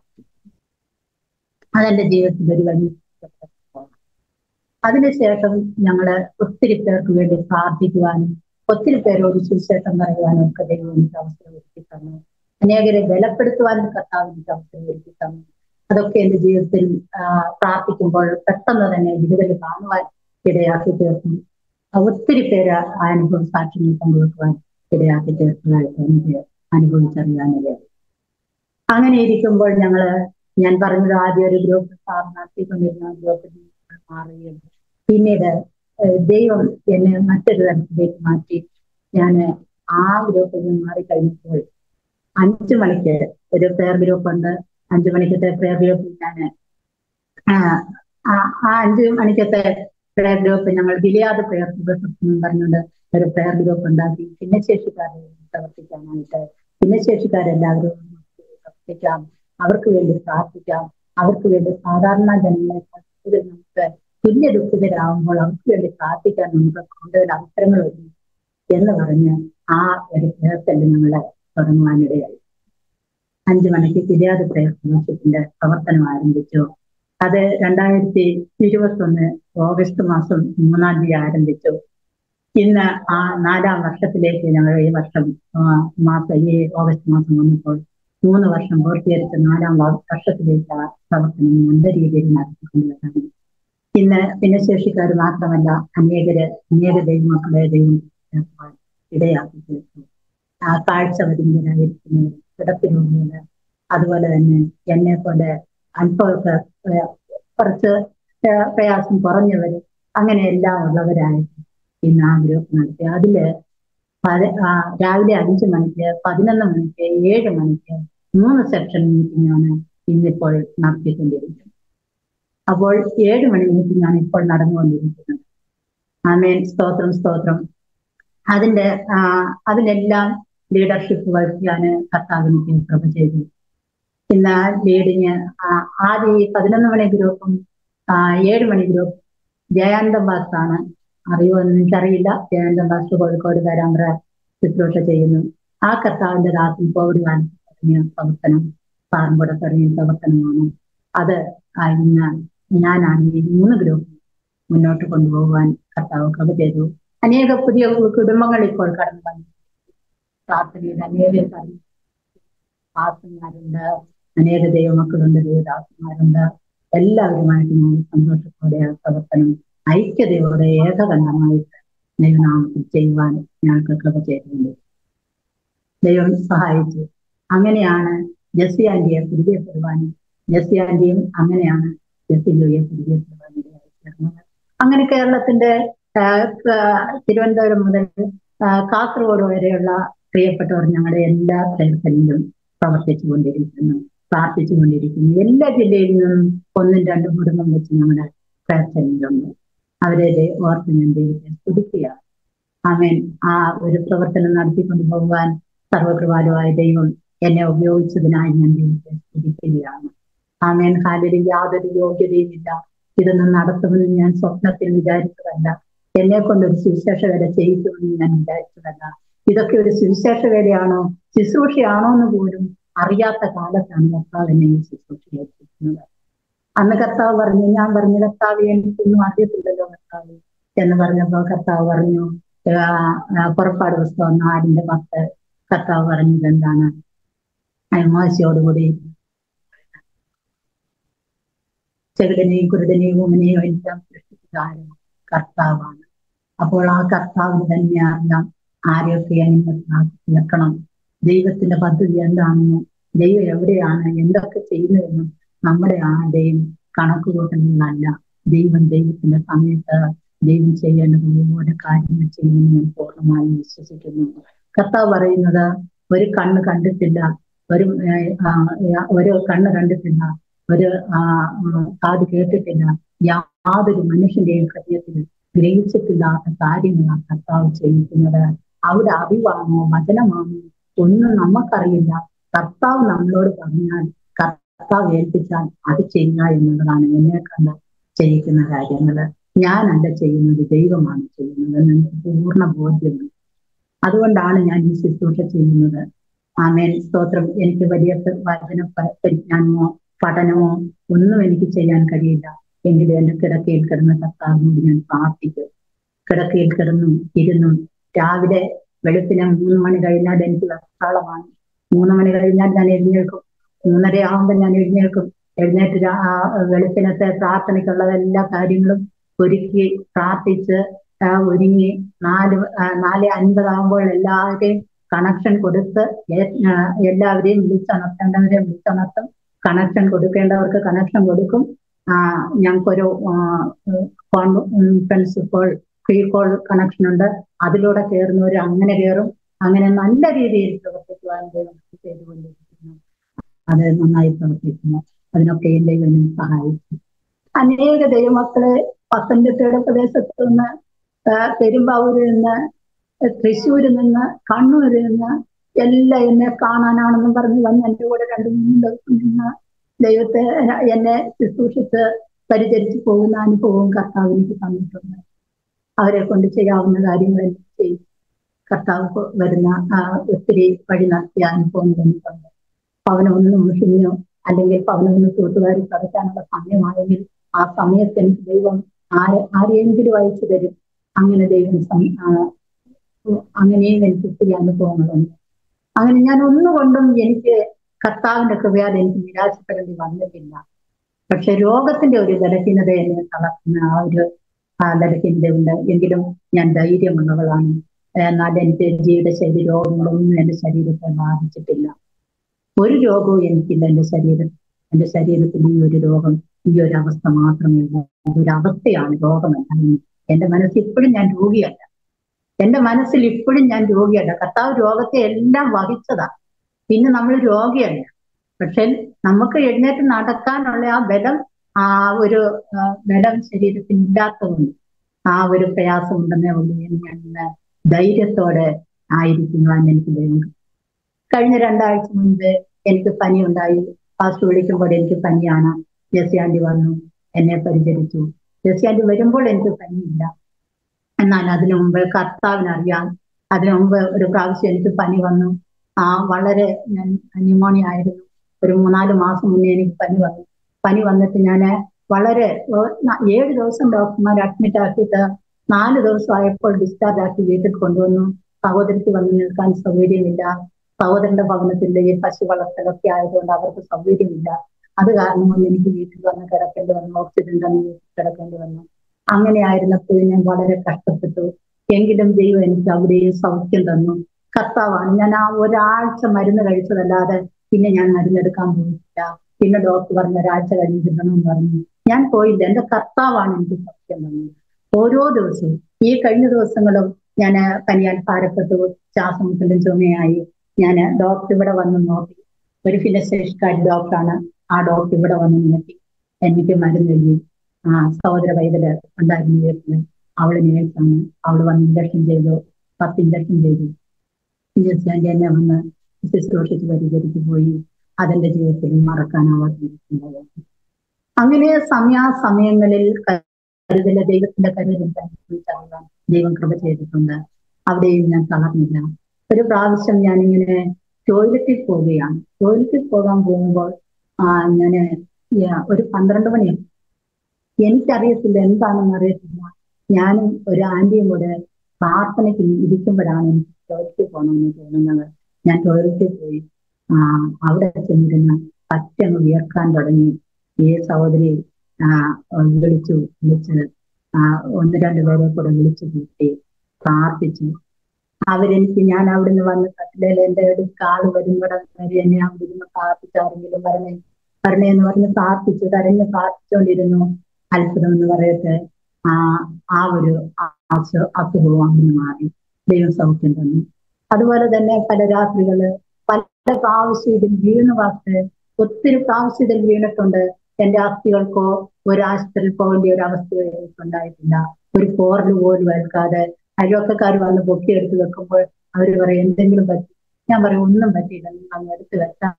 അതെന്റെ ജീവിതത്തിൽ ഒരു വലിയ സംഭവമാണ്. അതിനുശേഷം ഞങ്ങള് ഒത്തിരി പേർക്ക് വേണ്ടി പ്രാർത്ഥിക്കുവാനും ഒത്തിരി പേരോട് സുവിശേഷം പറയുവാനും ഒക്കെ ദൈവം എനിക്ക് അവസരം ഒരുക്കി തന്നു അനേകരെ ബലപ്പെടുത്തുവാനും കർത്താവ് എനിക്ക് അവസരം ഒരുക്കി തന്നു അതൊക്കെ എന്റെ ജീവിതത്തിൽ ആ, പ്രാർത്ഥിക്കുമ്പോൾ പെട്ടെന്ന് തന്നെ വിടുതൽ കാണുവാൻ ഇടയാക്കി തീർന്നു ഒത്തിരി പേര് ആ അനുഭവം സാക്ഷ്യങ്ങൾ പങ്കുവെക്കുവാൻ ഇടയാക്കി തീർത്തതായിട്ട് എനിക്ക് അനുഭവിച്ചറിയാനിടയായി അങ്ങനെ ഇരിക്കുമ്പോൾ ഞങ്ങള് ഞാൻ പറഞ്ഞത് ആദ്യം ഒരു ഗ്രൂപ്പ് സാർ നടത്തിക്കൊണ്ടിരുന്ന ഗ്രൂപ്പിൽ നിന്ന് മാറുകയും പിന്നീട് ഏഹ് ദൈവം എന്നെ മറ്റൊരു തരത്തിലേക്ക് മാറ്റി ഞാൻ ആ ഗ്രൂപ്പിൽ നിന്ന് മാറിക്കഴിഞ്ഞപ്പോൾ അഞ്ചു മണിക്ക് ഒരു പ്രെയർ ഗ്രൂപ്പ് ഉണ്ട് അഞ്ചു മണിക്കത്തെ പ്രെയർ ഗ്രൂപ്പിൽ ഞാൻ ആ ആ അഞ്ചു മണിക്കത്തെ പ്രെയർ ഗ്രൂപ്പ് ഞങ്ങൾ ഗിലിയാദ് പ്രെയർ ഗ്രൂപ്പ് എന്ന് പറഞ്ഞുകൊണ്ട് ഒരു പ്രെയർ ഗ്രൂപ്പ് ഉണ്ടാക്കി ഭിന്നശേഷിക്കാരെ വേണ്ടി പ്രവർത്തിക്കാനായിട്ട് ഭിന്നശേഷിക്കാരെല്ലാവരും പ്രവർത്തിക്കാം അവർക്ക് വേണ്ടി പ്രാർത്ഥിക്കാം അവർക്ക് വേണ്ടി സാധാരണ ജനങ്ങളെ കൂടുതൽ നമുക്ക് തുല്യ ദുഃഖിതരാകുമ്പോൾ അവർക്ക് വേണ്ടി പ്രാർത്ഥിക്കാൻ നമുക്ക് കൂടുതൽ അവസരങ്ങൾ ഒരുങ്ങി എന്ന് പറഞ്ഞ് ആ ഒരു പ്രയത്നം ഞങ്ങളെ തുടങ്ങുവാനിടയായി അഞ്ചു മണിക്ക് കിരിയാത് പ്രയത്നത്തിന്റെ പ്രവർത്തനം ആരംഭിച്ചു അത് രണ്ടായിരത്തി ഇരുപത്തി ഒന്ന് ഓഗസ്റ്റ് മാസം മൂന്നാം തീയതി ആരംഭിച്ചു ഇന്ന് ആ നാലാം വർഷത്തിലേക്ക് ഞങ്ങൾ ഈ വർഷം ആ, മാസം ഈ ഓഗസ്റ്റ് മാസം വന്നപ്പോൾ മൂന്ന് വർഷം പൂർത്തീകരിച്ച നാലാം വ- വർഷത്തിലേക്ക് ആ പ്രവർത്തനം നല്ല രീതിയിൽ നടത്തിക്കൊണ്ടുവരാണ് ഇന്ന് ഭിന്നശേഷിക്കാർ മാത്രമല്ല അനേകര് അനേക ദൈവമക്കളെ ദൈവം ചേർക്കുവാൻ ഇടയാക്കി തീർത്തു ആ കാഴ്ച വരുന്നവരായിരിക്കുന്നവർ കിടപ്പ് രോഗികള് അതുപോലെ തന്നെ എന്നെ പോലെ അല്പമൊക്കെ ഏഹ് കുറച്ച് ഏഹ് പ്രയാസം കുറഞ്ഞവര് അങ്ങനെ എല്ലാം ഉള്ളവരായിരുന്നു ഇന്ന് ആ ഗ്രൂപ്പ് നടത്തി അതില് പല- ആ, രാവിലെ അഞ്ച് മണിക്ക് പതിനൊന്ന് മണിക്ക് ഏഴ് മണിക്ക് മൂന്ന് സെക്ഷൻ മീറ്റിംഗ് ആണ് ഇന്നിപ്പോൾ നടത്തിക്കൊണ്ടിരിക്കുന്നത് അപ്പോൾ ഏഴ് മണി മീറ്റിംഗ് ആണ് ഇപ്പോൾ നടന്നുകൊണ്ടിരിക്കുന്നത് ആമേൻ സ്തോത്രം സ്തോത്രം അതിന്റെ ആ, അതിനെല്ലാം ലീഡർഷിപ്പ് വഹിക്കാന് കർത്താവിന് കൃപ ചെയ്തു ഇന്ന് ലീഡിങ് ആദ്യം ഈ പതിനൊന്ന് മണി ഗ്രൂപ്പും ആ, ഏഴ് മണി ഗ്രൂപ്പ് ജയാനന്ദ ബാസ് ആണ് അറിയുമെന്ന് എനിക്കറിയില്ല ജയാനന്ദ ബാസ് കോഴിക്കോട് പേരാമ്പ്ര ശുശ്രൂഷ ചെയ്യുന്നു ആ കർത്താവിന്റെ ദാസിൽ കോവിഡ് കാലത്ത് തുടങ്ങിയ പ്രവർത്തനം പാറമ്പുഴ തുടങ്ങിയ പ്രവർത്തനമാണ് അത് ആ ഇന്ന് ഞാനാണ് ഈ മൂന്ന് ഗ്രൂപ്പ് മുന്നോട്ട് കൊണ്ടുപോകുവാൻ കർത്താവ് കൃപ ചെയ്തു അനേക പുതിയ കുടുംബങ്ങൾ ഇപ്പോൾ കടന്നു വന്നു പ്രാർത്ഥനയിൽ അനേക ദാസന്മാരുണ്ട് അനേക ദൈവമക്കളുണ്ട് ദൈവദാസന്മാരുണ്ട് എല്ലാവരുമായിട്ട് ഞാൻ സന്തോഷത്തോടെ ആ പ്രവർത്തനം ഐക്യതയോടെ ഏകകണ്ഠമായിട്ട് ദൈവനാമത്തിൽ ചെയ്യുവാൻ ഞങ്ങൾക്ക് കൃപ ചെയ്തിട്ടുണ്ട് ദൈവം സഹായിച്ചു അങ്ങനെയാണ് ജെസ്സി ആന്റിയെ പരിചയപ്പെടുവാനും ജെസ്സി ആന്റിയും അങ്ങനെയാണ് ജെസ്സി ജോയെ പരിചയപ്പെടുവാൻ ഇടയായി തീർന്നത് അങ്ങനെ കേരളത്തിന്റെ ആ, ക- തിരുവനന്തപുരം മുതൽ ആ, കാസർഗോഡ് വരെയുള്ള പ്രിയപ്പെട്ടവർ ഞങ്ങളുടെ എല്ലാ പ്രയത്നങ്ങളിലും പ്രവർത്തിച്ചു കൊണ്ടിരിക്കുന്നു പ്രാർത്ഥിച്ചു കൊണ്ടിരിക്കുന്നു എല്ലാ ജില്ലയിൽ നിന്നും ഒന്നും രണ്ടും കുടുംബം വെച്ച് ഞങ്ങളുടെ പ്രയത്നങ്ങളുണ്ട് അവരെ ദൈ- ഓർത്ത് ഞാൻ ദൈവത്തെ സ്തുതിക്കുകയാണ് ആമേൻ ആ ഒരു പ്രവർത്തനം നടത്തിക്കൊണ്ടു പോകുവാൻ സർവകൃപാലുവായ ദൈവം എന്നെ ഉപയോഗിച്ചതിനായി ഞാൻ ദൈവത്തെ സ്തുതിക്കുകയാണ് ആമേൻ ഹാലിൽ യാതൊരു യോഗ്യതയുമില്ല ഇതൊന്നും നടത്തുമെന്ന് ഞാൻ സ്വപ്നത്തിൽ വിചാരിച്ചതല്ല എന്നെ കൊണ്ട് ഒരു സുവിശേഷ വേല ചെയ്യിക്കുമെന്ന് ഞാൻ വിചാരിച്ചതല്ല ഇതൊക്കെ ഒരു സുവിശേഷ വേലയാണോ ശുശ്രൂഷയാണോ എന്ന് പോലും അറിയാത്ത കാലത്താണ് കർത്താവ് എന്നെ ഈ ശുശ്രൂഷ ഏൽപ്പിക്കുന്നത് അന്ന് കർത്താവ് പറഞ്ഞു ഞാൻ പറഞ്ഞു കർത്താവ് എനിക്കൊന്നും അറിയത്തില്ലല്ലോ കർത്താവ് എന്ന് പറഞ്ഞപ്പോ കർത്താവ് പറഞ്ഞു ആ, ആ, പുറപ്പാട് പുസ്തകം നാടിന്റെ പത്ത് കർത്താവ് പറഞ്ഞത് എന്താണ് മോശയോടുകൂടി ചെകിടനെയും കുരുടനെയും ഊമനെയും എല്ലാം സൃഷ്ടിച്ചതാരും കർത്താവാണ് അപ്പോൾ ആ കർത്താവിന് തന്നെ അറിയാം ആരെയൊക്കെ എങ്ങനെ തീർക്കണം ദൈവത്തിന്റെ പദ്ധതി എന്താണെന്ന് ദൈവം എവിടെയാണ് എന്തൊക്കെ ചെയ്യുന്നതെന്നും നമ്മുടെ ആരുടെയും കണക്കുകൂട്ടലുകളല്ല ദൈവം ദൈവത്തിന്റെ സമയത്ത് ദൈവം ചെയ്യേണ്ടതുപോലെ കാര്യങ്ങൾ ചെയ്യുമെന്ന് ഞാൻ പൂർണ്ണമായും വിശ്വസിക്കുന്നു കർത്താവ് പറയുന്നത് ഒരു കണ്ണ് കണ്ടിട്ടില്ല ഒരു ഏഹ്, ആ, ഒരു കണ്ണ് കണ്ടിട്ടില്ല ഒരു ആ, ആ, കാത് കേട്ടിട്ടില്ല യാതൊരു മനുഷ്യന്റെയും ഹൃദയത്തിൽ ഗ്രഹിച്ചിട്ടില്ലാത്ത കാര്യങ്ങളാണ് കർത്താവ് ചെയ്യിക്കുന്നത് അവിടെ അറിവാണോ വചനമാണോ ഒന്നും നമുക്കറിയില്ല കർത്താവ് നമ്മളോട് പറഞ്ഞാൽ കർത്താവ് ഏൽപ്പിച്ചാൽ അത് ചെയ്യുക എന്നുള്ളതാണ് എന്നെ കണ്ട് ചെയ്യിക്കുന്ന കാര്യങ്ങള് ഞാനല്ല ചെയ്യുന്നത് ദൈവമാണ് ചെയ്യുന്നത് എന്ന് എനിക്ക് പൂർണ്ണ ബോധ്യമുണ്ട് അതുകൊണ്ടാണ് ഞാൻ ഈ ശുശ്രൂഷ ചെയ്യുന്നത് ആമേൻ സ്തോത്രം എനിക്ക് വലിയ പ- വചന പ- പരിജ്ഞാനമോ പഠനമോ ഒന്നും എനിക്ക് ചെയ്യാൻ കഴിയില്ല എങ്കിലും എന്റെ കിടക്കയിൽ കിടന്ന കർത്താവിനോട് ഞാൻ പ്രാർത്ഥിക്കും കിടക്കയിൽ കിടന്നും ഇരുന്നും രാവിലെ വെളുപ്പിനെ മൂന്ന് മണി കഴിഞ്ഞാൽ എനിക്ക് വെപ്രാളമാണ് മൂന്ന് മണി കഴിഞ്ഞാൽ ഞാൻ എഴുന്നേൽക്കും മൂന്നര ആകുമ്പോൾ ഞാൻ എഴുന്നേൽക്കും എഴുന്നേറ്റ് രാ- ആ വെളുപ്പിനത്തെ പ്രാർത്ഥനയ്ക്കുള്ള എല്ലാ കാര്യങ്ങളും ഒരുക്കി പ്രാർത്ഥിച്ച് ആ, ഒരുങ്ങി നാല് ആ, നാല് അൻപതാകുമ്പോൾ എല്ലാവരെയും കണക്ഷൻ കൊടുത്ത് ഏ- ആ, എല്ലാവരെയും വിളിച്ചുണർത്തേണ്ടവരെ വിളിച്ചുണർത്തും കണക്ഷൻ കൊടുക്കേണ്ടവർക്ക് കണക്ഷൻ കൊടുക്കും ആ, ഞങ്ങൾക്കൊരു കോൺഫറൻസ് ഇപ്പോൾ ഫ്രീ കോൾ കണക്ഷൻ ഉണ്ട് അതിലൂടെ കയറുന്നവർ അങ്ങനെ കയറും അങ്ങനെ നല്ല രീതിയിൽ പ്രവർത്തിക്കുവാൻ ദൈവം ചെയ്തുകൊണ്ടിരിക്കുന്നു അത് നന്നായി പ്രവർത്തിക്കുന്നു അതിനൊക്കെ എന്റെ ദൈവം എന്നെ സഹായിച്ചു അനേക ദൈവമക്കളെ പത്തനംതിട്ടയുടെ പ്രദേശത്ത് നിന്ന് ആ, പെരുമ്പാവൂരിൽ നിന്ന് തൃശ്ശൂരിൽ നിന്ന് കണ്ണൂരിൽ നിന്ന് എല്ലാം എന്നെ കാണാനാണെന്നും പറഞ്ഞ് വന്ന് എന്റെ കൂടെ രണ്ടു മൂന്ന് ദിവസം നിന്ന് ദൈവത്തെ എന്നെ ശുശ്രൂഷിച്ച് പരിചരിച്ചു പോകുന്ന അനുഭവവും കർത്താവ് എനിക്ക് തന്നിട്ടുണ്ട് അവരെ കൊണ്ട് ചെയ്യാവുന്ന കാര്യങ്ങളെല്ലാം ചെയ്യും കർത്താവ് കൊ- വരുന്ന ആ, ഒത്തിരി വഴി നടത്തിയ അനുഭവങ്ങൾ എനിക്കുണ്ട് പവനൊന്ന് മുഷിഞ്ഞോ അല്ലെങ്കിൽ പവനൊന്ന് കൂട്ടുകാരി പഠിക്കാനുള്ള സമയമായെങ്കിൽ ആ സമയത്ത് എനിക്ക് ദൈവം ആരെ ആരെയെങ്കിലും അയച്ചു തരും അങ്ങനെ ദൈവം സം- ആ, അങ്ങനെയും എനിക്ക് ഒത്തിരി അനുഭവങ്ങളുണ്ട് അങ്ങനെ ഞാൻ ഒന്നുകൊണ്ടും എനിക്ക് കർത്താവിന്റെ കൃപയാൽ എനിക്ക് നിരാശപ്പെടേണ്ടി വന്നിട്ടില്ല പക്ഷെ രോഗത്തിന്റെ ഒരു ബലഹീനത എന്നെ തളർത്തുന്ന ആ ഒരു ആ ബലഹീനത ഉണ്ട് എങ്കിലും ഞാൻ ധൈര്യമുള്ളവളാണ് എന്നാൽ എനിക്ക് ജീവിതശൈലി രോഗങ്ങളൊന്നും എന്റെ ശരീരത്തെ ബാധിച്ചിട്ടില്ല ഒരു രോഗവും എനിക്കില്ല എന്റെ ശരീരം എന്റെ ശരീരത്തിൽ ഈ ഒരു രോഗം ഈ ഒരു അവസ്ഥ മാത്രമേ ഉള്ളൂ അതൊരു അവസ്ഥയാണ് രോഗമല്ല എന്റെ മനസ്സിൽ ഇപ്പോഴും ഞാൻ രോഗിയല്ല എന്റെ മനസ്സിൽ ഇപ്പോഴും ഞാൻ രോഗിയല്ല കർത്താവ് രോഗത്തെ എല്ലാം വഹിച്ചതാ പിന്നെ നമ്മൾ രോഗിയല്ല പക്ഷെ നമുക്ക് എഴുന്നേറ്റ് നടക്കാനുള്ള ആ ബലം ആ ഒരു ആ, ബലം ശരീരത്തിന് ഇല്ലാത്തതുകൊണ്ട് ആ ഒരു പ്രയാസം ഉണ്ടെന്നേ ഉള്ളൂ എന്ന് ഞാൻ ഇന്ന് ധൈര്യത്തോടെ ആയിരിക്കുവാൻ എനിക്ക് ദൈവം കഴിഞ്ഞ രണ്ടാഴ്ച മുൻപ് എനിക്ക് പനി ഉണ്ടായി ഫാസ്റ്റ് വിളിക്കുമ്പോൾ എനിക്ക് പനിയാണ് ജെസ്സി ആന്റി വന്നു എന്നെ പരിചരിച്ചു ജെസ്സി ആന്റി വരുമ്പോൾ എനിക്ക് പനിയില്ല എന്നാൽ അതിനു മുമ്പ് കർത്താവിനറിയാം അതിനു മുമ്പ് ഒരു പ്രാവശ്യം എനിക്ക് പനി വന്നു ആ വളരെ ഞാൻ ന്യൂമോണിയ ആയിരുന്നു ഒരു മൂന്നാല് മാസം മുന്നേ എനിക്ക് പനി വന്നു പനി വന്നിട്ട് ഞാൻ വളരെ ഏ- ന- ഏഴ് ദിവസം ഡോക്ടർമാർ അഡ്മിറ്റ് ആക്കിയിട്ട് നാല് ദിവസം ആയപ്പോൾ ഡിസ്ചാർജ് ആക്കി വീട്ടിൽ കൊണ്ടുവന്നു സഹോദരിക്ക് വന്ന് നിൽക്കാൻ സൗകര്യമില്ല സഹോദരന്റെ ഭവനത്തിന്റെ ഈ പശു വളർത്തലൊക്കെ ആയതുകൊണ്ട് അവർക്ക് സൗകര്യമില്ല അത് കാരണം കൊണ്ട് എനിക്ക് വീട്ടിൽ വന്ന് കിടക്കേണ്ടി വന്നു ഓക്സിജൻ തന്നെ കിടക്കേണ്ടി വന്നു അങ്ങനെ ആയിരുന്നപ്പോൾ ഞാൻ വളരെ കഷ്ടപ്പെട്ടു എങ്കിലും ദൈവം എനിക്ക് അവിടെയും സൗഖ്യം തന്നു കർത്താവാണ് ഞാൻ ആ ഒരാഴ്ച മരുന്ന് കഴിച്ചതല്ലാതെ പിന്നെ ഞാൻ മരുന്നെടുക്കാൻ പോയിട്ടില്ല പിന്നെ ഡോക്ടർ പറഞ്ഞു ഒരാഴ്ച കഴിഞ്ഞ് ചെല്ലണമെന്ന് പറഞ്ഞു ഞാൻ പോയില്ല എന്റെ കർത്താവാണ് എനിക്ക് സൗഖ്യം തന്നത് ഓരോ ദിവസവും ഈ കഴിഞ്ഞ ദിവസങ്ങളും ഞാൻ പനിയാൻ ഭാരപ്പെട്ടു ശ്വാസം മുട്ടലും ചുമയായി ഞാൻ ഡോക്ടർ ഇവിടെ വന്ന് നോക്കി ഒരു ഫിലസേഷ്കാരി ഡോക്ടറാണ് ആ ഡോക്ടർ ഇവിടെ വന്ന് നോക്കി എനിക്ക് മരുന്ന് എഴുതി ആ സഹോദര വൈദ്യര് ഉണ്ടായിരുന്നു വീട്ടില് അവള് നേഴ്സാണ് അവള് വന്ന് ഇഞ്ചക്ഷൻ ചെയ്തു പത്ത് ഇഞ്ചക്ഷൻ ചെയ്തു ഇഞ്ചക്ഷൻ എന്നെ വന്ന് ശുശ്രൂഷിച്ച് പരിചരിച്ചു പോയി അതെന്റെ ജീവിതത്തിൽ മറക്കാനാവാത്ത അങ്ങനെ സമയാസമയങ്ങളിൽ കരുതല് ദൈവത്തിന്റെ കരുതൽ അനുഭവിച്ചറിയാൻ ദൈവം കൃപ ചെയ്തിട്ടുണ്ട് അവിടെയും ഞാൻ തളർന്നില്ല ഒരു പ്രാവശ്യം ഞാനിങ്ങനെ ടോയ്ലറ്റിൽ പോവുകയാണ് ടോയ്ലറ്റിൽ പോകാൻ പോകുമ്പോൾ ആ ഞാന് യ- ഒരു പന്ത്രണ്ട് മണി എനിക്കറിയത്തില്ല എന്താണെന്ന് അറിയത്തില്ല ഞാനും ഒരു ആന്റിയും കൂടെ പ്രാർത്ഥനയ്ക്ക് ഇരിക്കുമ്പോഴാണ് എനിക്ക് ടോയ്ലറ്റിൽ പോകണമെന്ന് തോന്നുന്നത് ഞാൻ ടോയ്ലറ്റിൽ പോയി ആ അവിടെ ചെന്നിരുന്ന് പറ്റങ്ങ് വിയർക്കാൻ തുടങ്ങി ഈ സഹോദരി ആ വിളിച്ചു വിളിച്ച് ആ ഒന്ന് രണ്ട് പേരെ കൂടെ വിളിച്ചു കൂട്ടി പ്രാർത്ഥിച്ചു അവരെനിക്ക് ഞാൻ അവിടുന്ന് വന്ന് കട്ടിലേൽ എന്റെ ഒരു കാള് വരുന്നിടം വരെ എന്നെ അവിടെ ഇരുന്ന് പ്രാർത്ഥിച്ചു ആരെങ്കിലും വരണേ വരണേ എന്ന് പറഞ്ഞ് പ്രാർത്ഥിച്ചു കരഞ്ഞ് പ്രാർത്ഥിച്ചുകൊണ്ടിരുന്നു അത്ഭുതം എന്ന് പറയട്ടെ ആ ആ ഒരു അസു അസുഖവും അങ്ങനെ മാറി ദൈവം സൗഖ്യം തന്നു അതുപോലെ തന്നെ പല രാത്രികള് പല പ്രാവശ്യം ഇതിൽ വീണ് വാക്ക് ഒത്തിരി പ്രാവശ്യം ഇതിൽ വീണിട്ടുണ്ട് എന്റെ അസ്ഥികൾക്കോ ഒരു ആശുപത്രിയിൽ പോകേണ്ട ഒരു അവസ്ഥ ഉണ്ടായിട്ടില്ല ഒരു പോറൽ പോലും ഏൽക്കാതെ അയൽവക്കക്കാർ വന്ന് പൊക്കിയെടുത്ത് വെക്കുമ്പോൾ അവര് പറയും എന്തെങ്കിലും പറ്റി ഞാൻ പറയും ഒന്നും പറ്റിയില്ല നിങ്ങൾ അങ്ങ് എടുത്ത് വെച്ചാൽ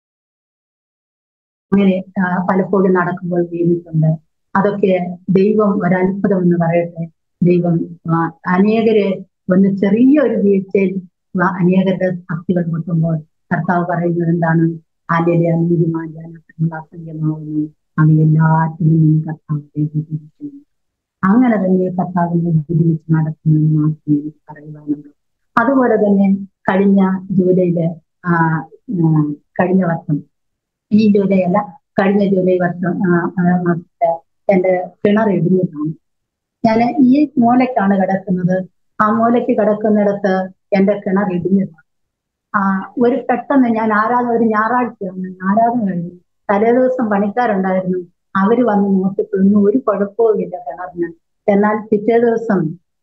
അങ്ങനെ ആ, പലപ്പോഴും നടക്കുമ്പോൾ വീണിട്ടുണ്ട് അതൊക്കെ ദൈവം ഒരത്ഭുതം എന്ന് പറയട്ടെ ദൈവം ആ, അനേകരെ ഒന്ന് ചെറിയൊരു വീഴ്ചയിൽ ആ, അനേകരുടെ അസ്ഥികൾ പൊട്ടുമ്പോൾ കർത്താവ് പറയുന്നത് എന്താണ് ആലിലെ നീതിമാൻ ജനങ്ങൾ അസംഖ്യമാവുന്നു അവ എല്ലാറ്റിലും നീ കർത്താവിനെ വിധിക്കുന്നു അങ്ങനെ തന്നെ കർത്താവിനെ വിധിച്ച് നടത്തുമെന്ന് മാത്രമേ എനിക്ക് പറയുവാനുള്ളൂ അതുപോലെ തന്നെ കഴിഞ്ഞ ജൂലൈയില് ആ ആ, കഴിഞ്ഞ വർഷം ഈ ജൂലൈ അല്ല കഴിഞ്ഞ ജൂലൈ വർഷം ആ, ആ, മാസത്തെ എന്റെ കിണർ ഇടിഞ്ഞിട്ടാണ് ഞാൻ ഈ മൂലക്കാണ് കിടക്കുന്നത് ആ മൂലയ്ക്ക് കിടക്കുന്നിടത്ത് എന്റെ കിണർ ഇടിഞ്ഞതാണ് ആ ഒരു പെട്ടെന്ന് ഞാൻ ആരാധന ഒരു ഞായറാഴ്ചയാണ് ആരാധന കഴിഞ്ഞു തലേ ദിവസം പണിക്കാരുണ്ടായിരുന്നു അവര് വന്ന് നോക്കിയപ്പോഴൊന്നും ഒരു കുഴപ്പവുമില്ല കിണറിന് എന്നാൽ പിറ്റേ ദിവസം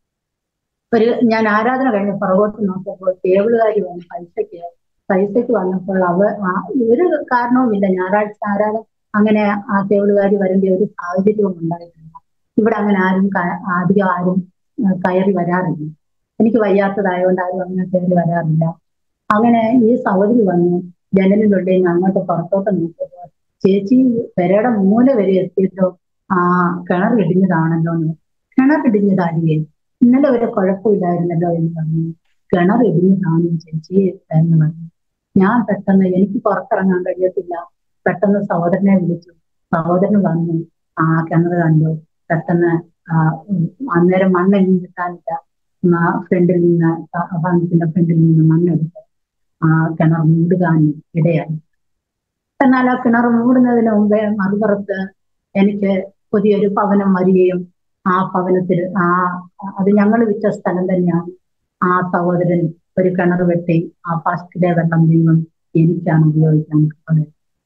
ഒരു ഞാൻ ആരാധന കഴിഞ്ഞ് പുറകോട്ട് നോക്കിയപ്പോൾ ടേബിളുകാരി വന്ന് പൈസയ്ക്ക് പൈസയ്ക്ക് വന്നപ്പോൾ അവ ആ- ഒരു കാരണവുമില്ല ഞായറാഴ്ച ആരാധന അങ്ങനെ ആ ടേബിളുകാരി വരേണ്ട ഒരു സാഹചര്യവും ഉണ്ടായിട്ടില്ല ഇവിടെ അങ്ങനെ ആരും ക- അധികം ആരും ആ, കയറി വരാറില്ല എനിക്ക് വയ്യാത്തതായതുകൊണ്ട് ആരും അങ്ങനെ കയറി വരാറില്ല അങ്ങനെ ഈ സഹോദരി വന്നു ജനലിനുള്ളിൽ നിന്ന് അങ്ങോട്ട് പുറത്തോട്ട് നോക്കിയപ്പോൾ ചേച്ചി പെരയുടെ മൂല വരെ എത്തിയല്ലോ ആ കിണർ ഇടിഞ്ഞതാണല്ലോ എന്ന് കിണർ ഇടിഞ്ഞതാടിയേ ഇന്നലെ വരെ കുഴപ്പമില്ലായിരുന്നല്ലോ എന്ന് പറഞ്ഞു കിണർ ഇടിഞ്ഞതാണ് ചേച്ചി എന്ന് പറഞ്ഞു ഞാൻ പെട്ടെന്ന് എനിക്ക് പുറത്തിറങ്ങാൻ കഴിയത്തില്ല പെട്ടെന്ന് സഹോദരനെ വിളിച്ചു സഹോദരൻ വന്നു ആ കിണർ കണ്ടു പെട്ടെന്ന് ആ, ഉം, അന്നേരം മണ്ണെല്ലാം കിട്ടാനില്ല ആ ഫ്രണ്ടിൽ നിന്ന് ആ ഭവനത്തിന്റെ ഫ്രണ്ടിൽ നിന്ന് മണ്ണെടുത്ത് ആ കിണർ മൂടുകാൻ ഇടയായി എന്നാൽ ആ കിണർ മൂടുന്നതിന് മുമ്പേ മറുപുറത്ത് എനിക്ക് പുതിയൊരു ഭവനം വരികയും ആ ഭവനത്തിൽ ആ അത് ഞങ്ങൾ വിറ്റ സ്ഥലം തന്നെയാണ് ആ സഹോദരൻ ഒരു കിണർ വെട്ടി ആ ഫസ്റ്റിലെ വെള്ളം ദൈവം എനിക്കാണ് ഉപയോഗിക്കാൻ കൃപ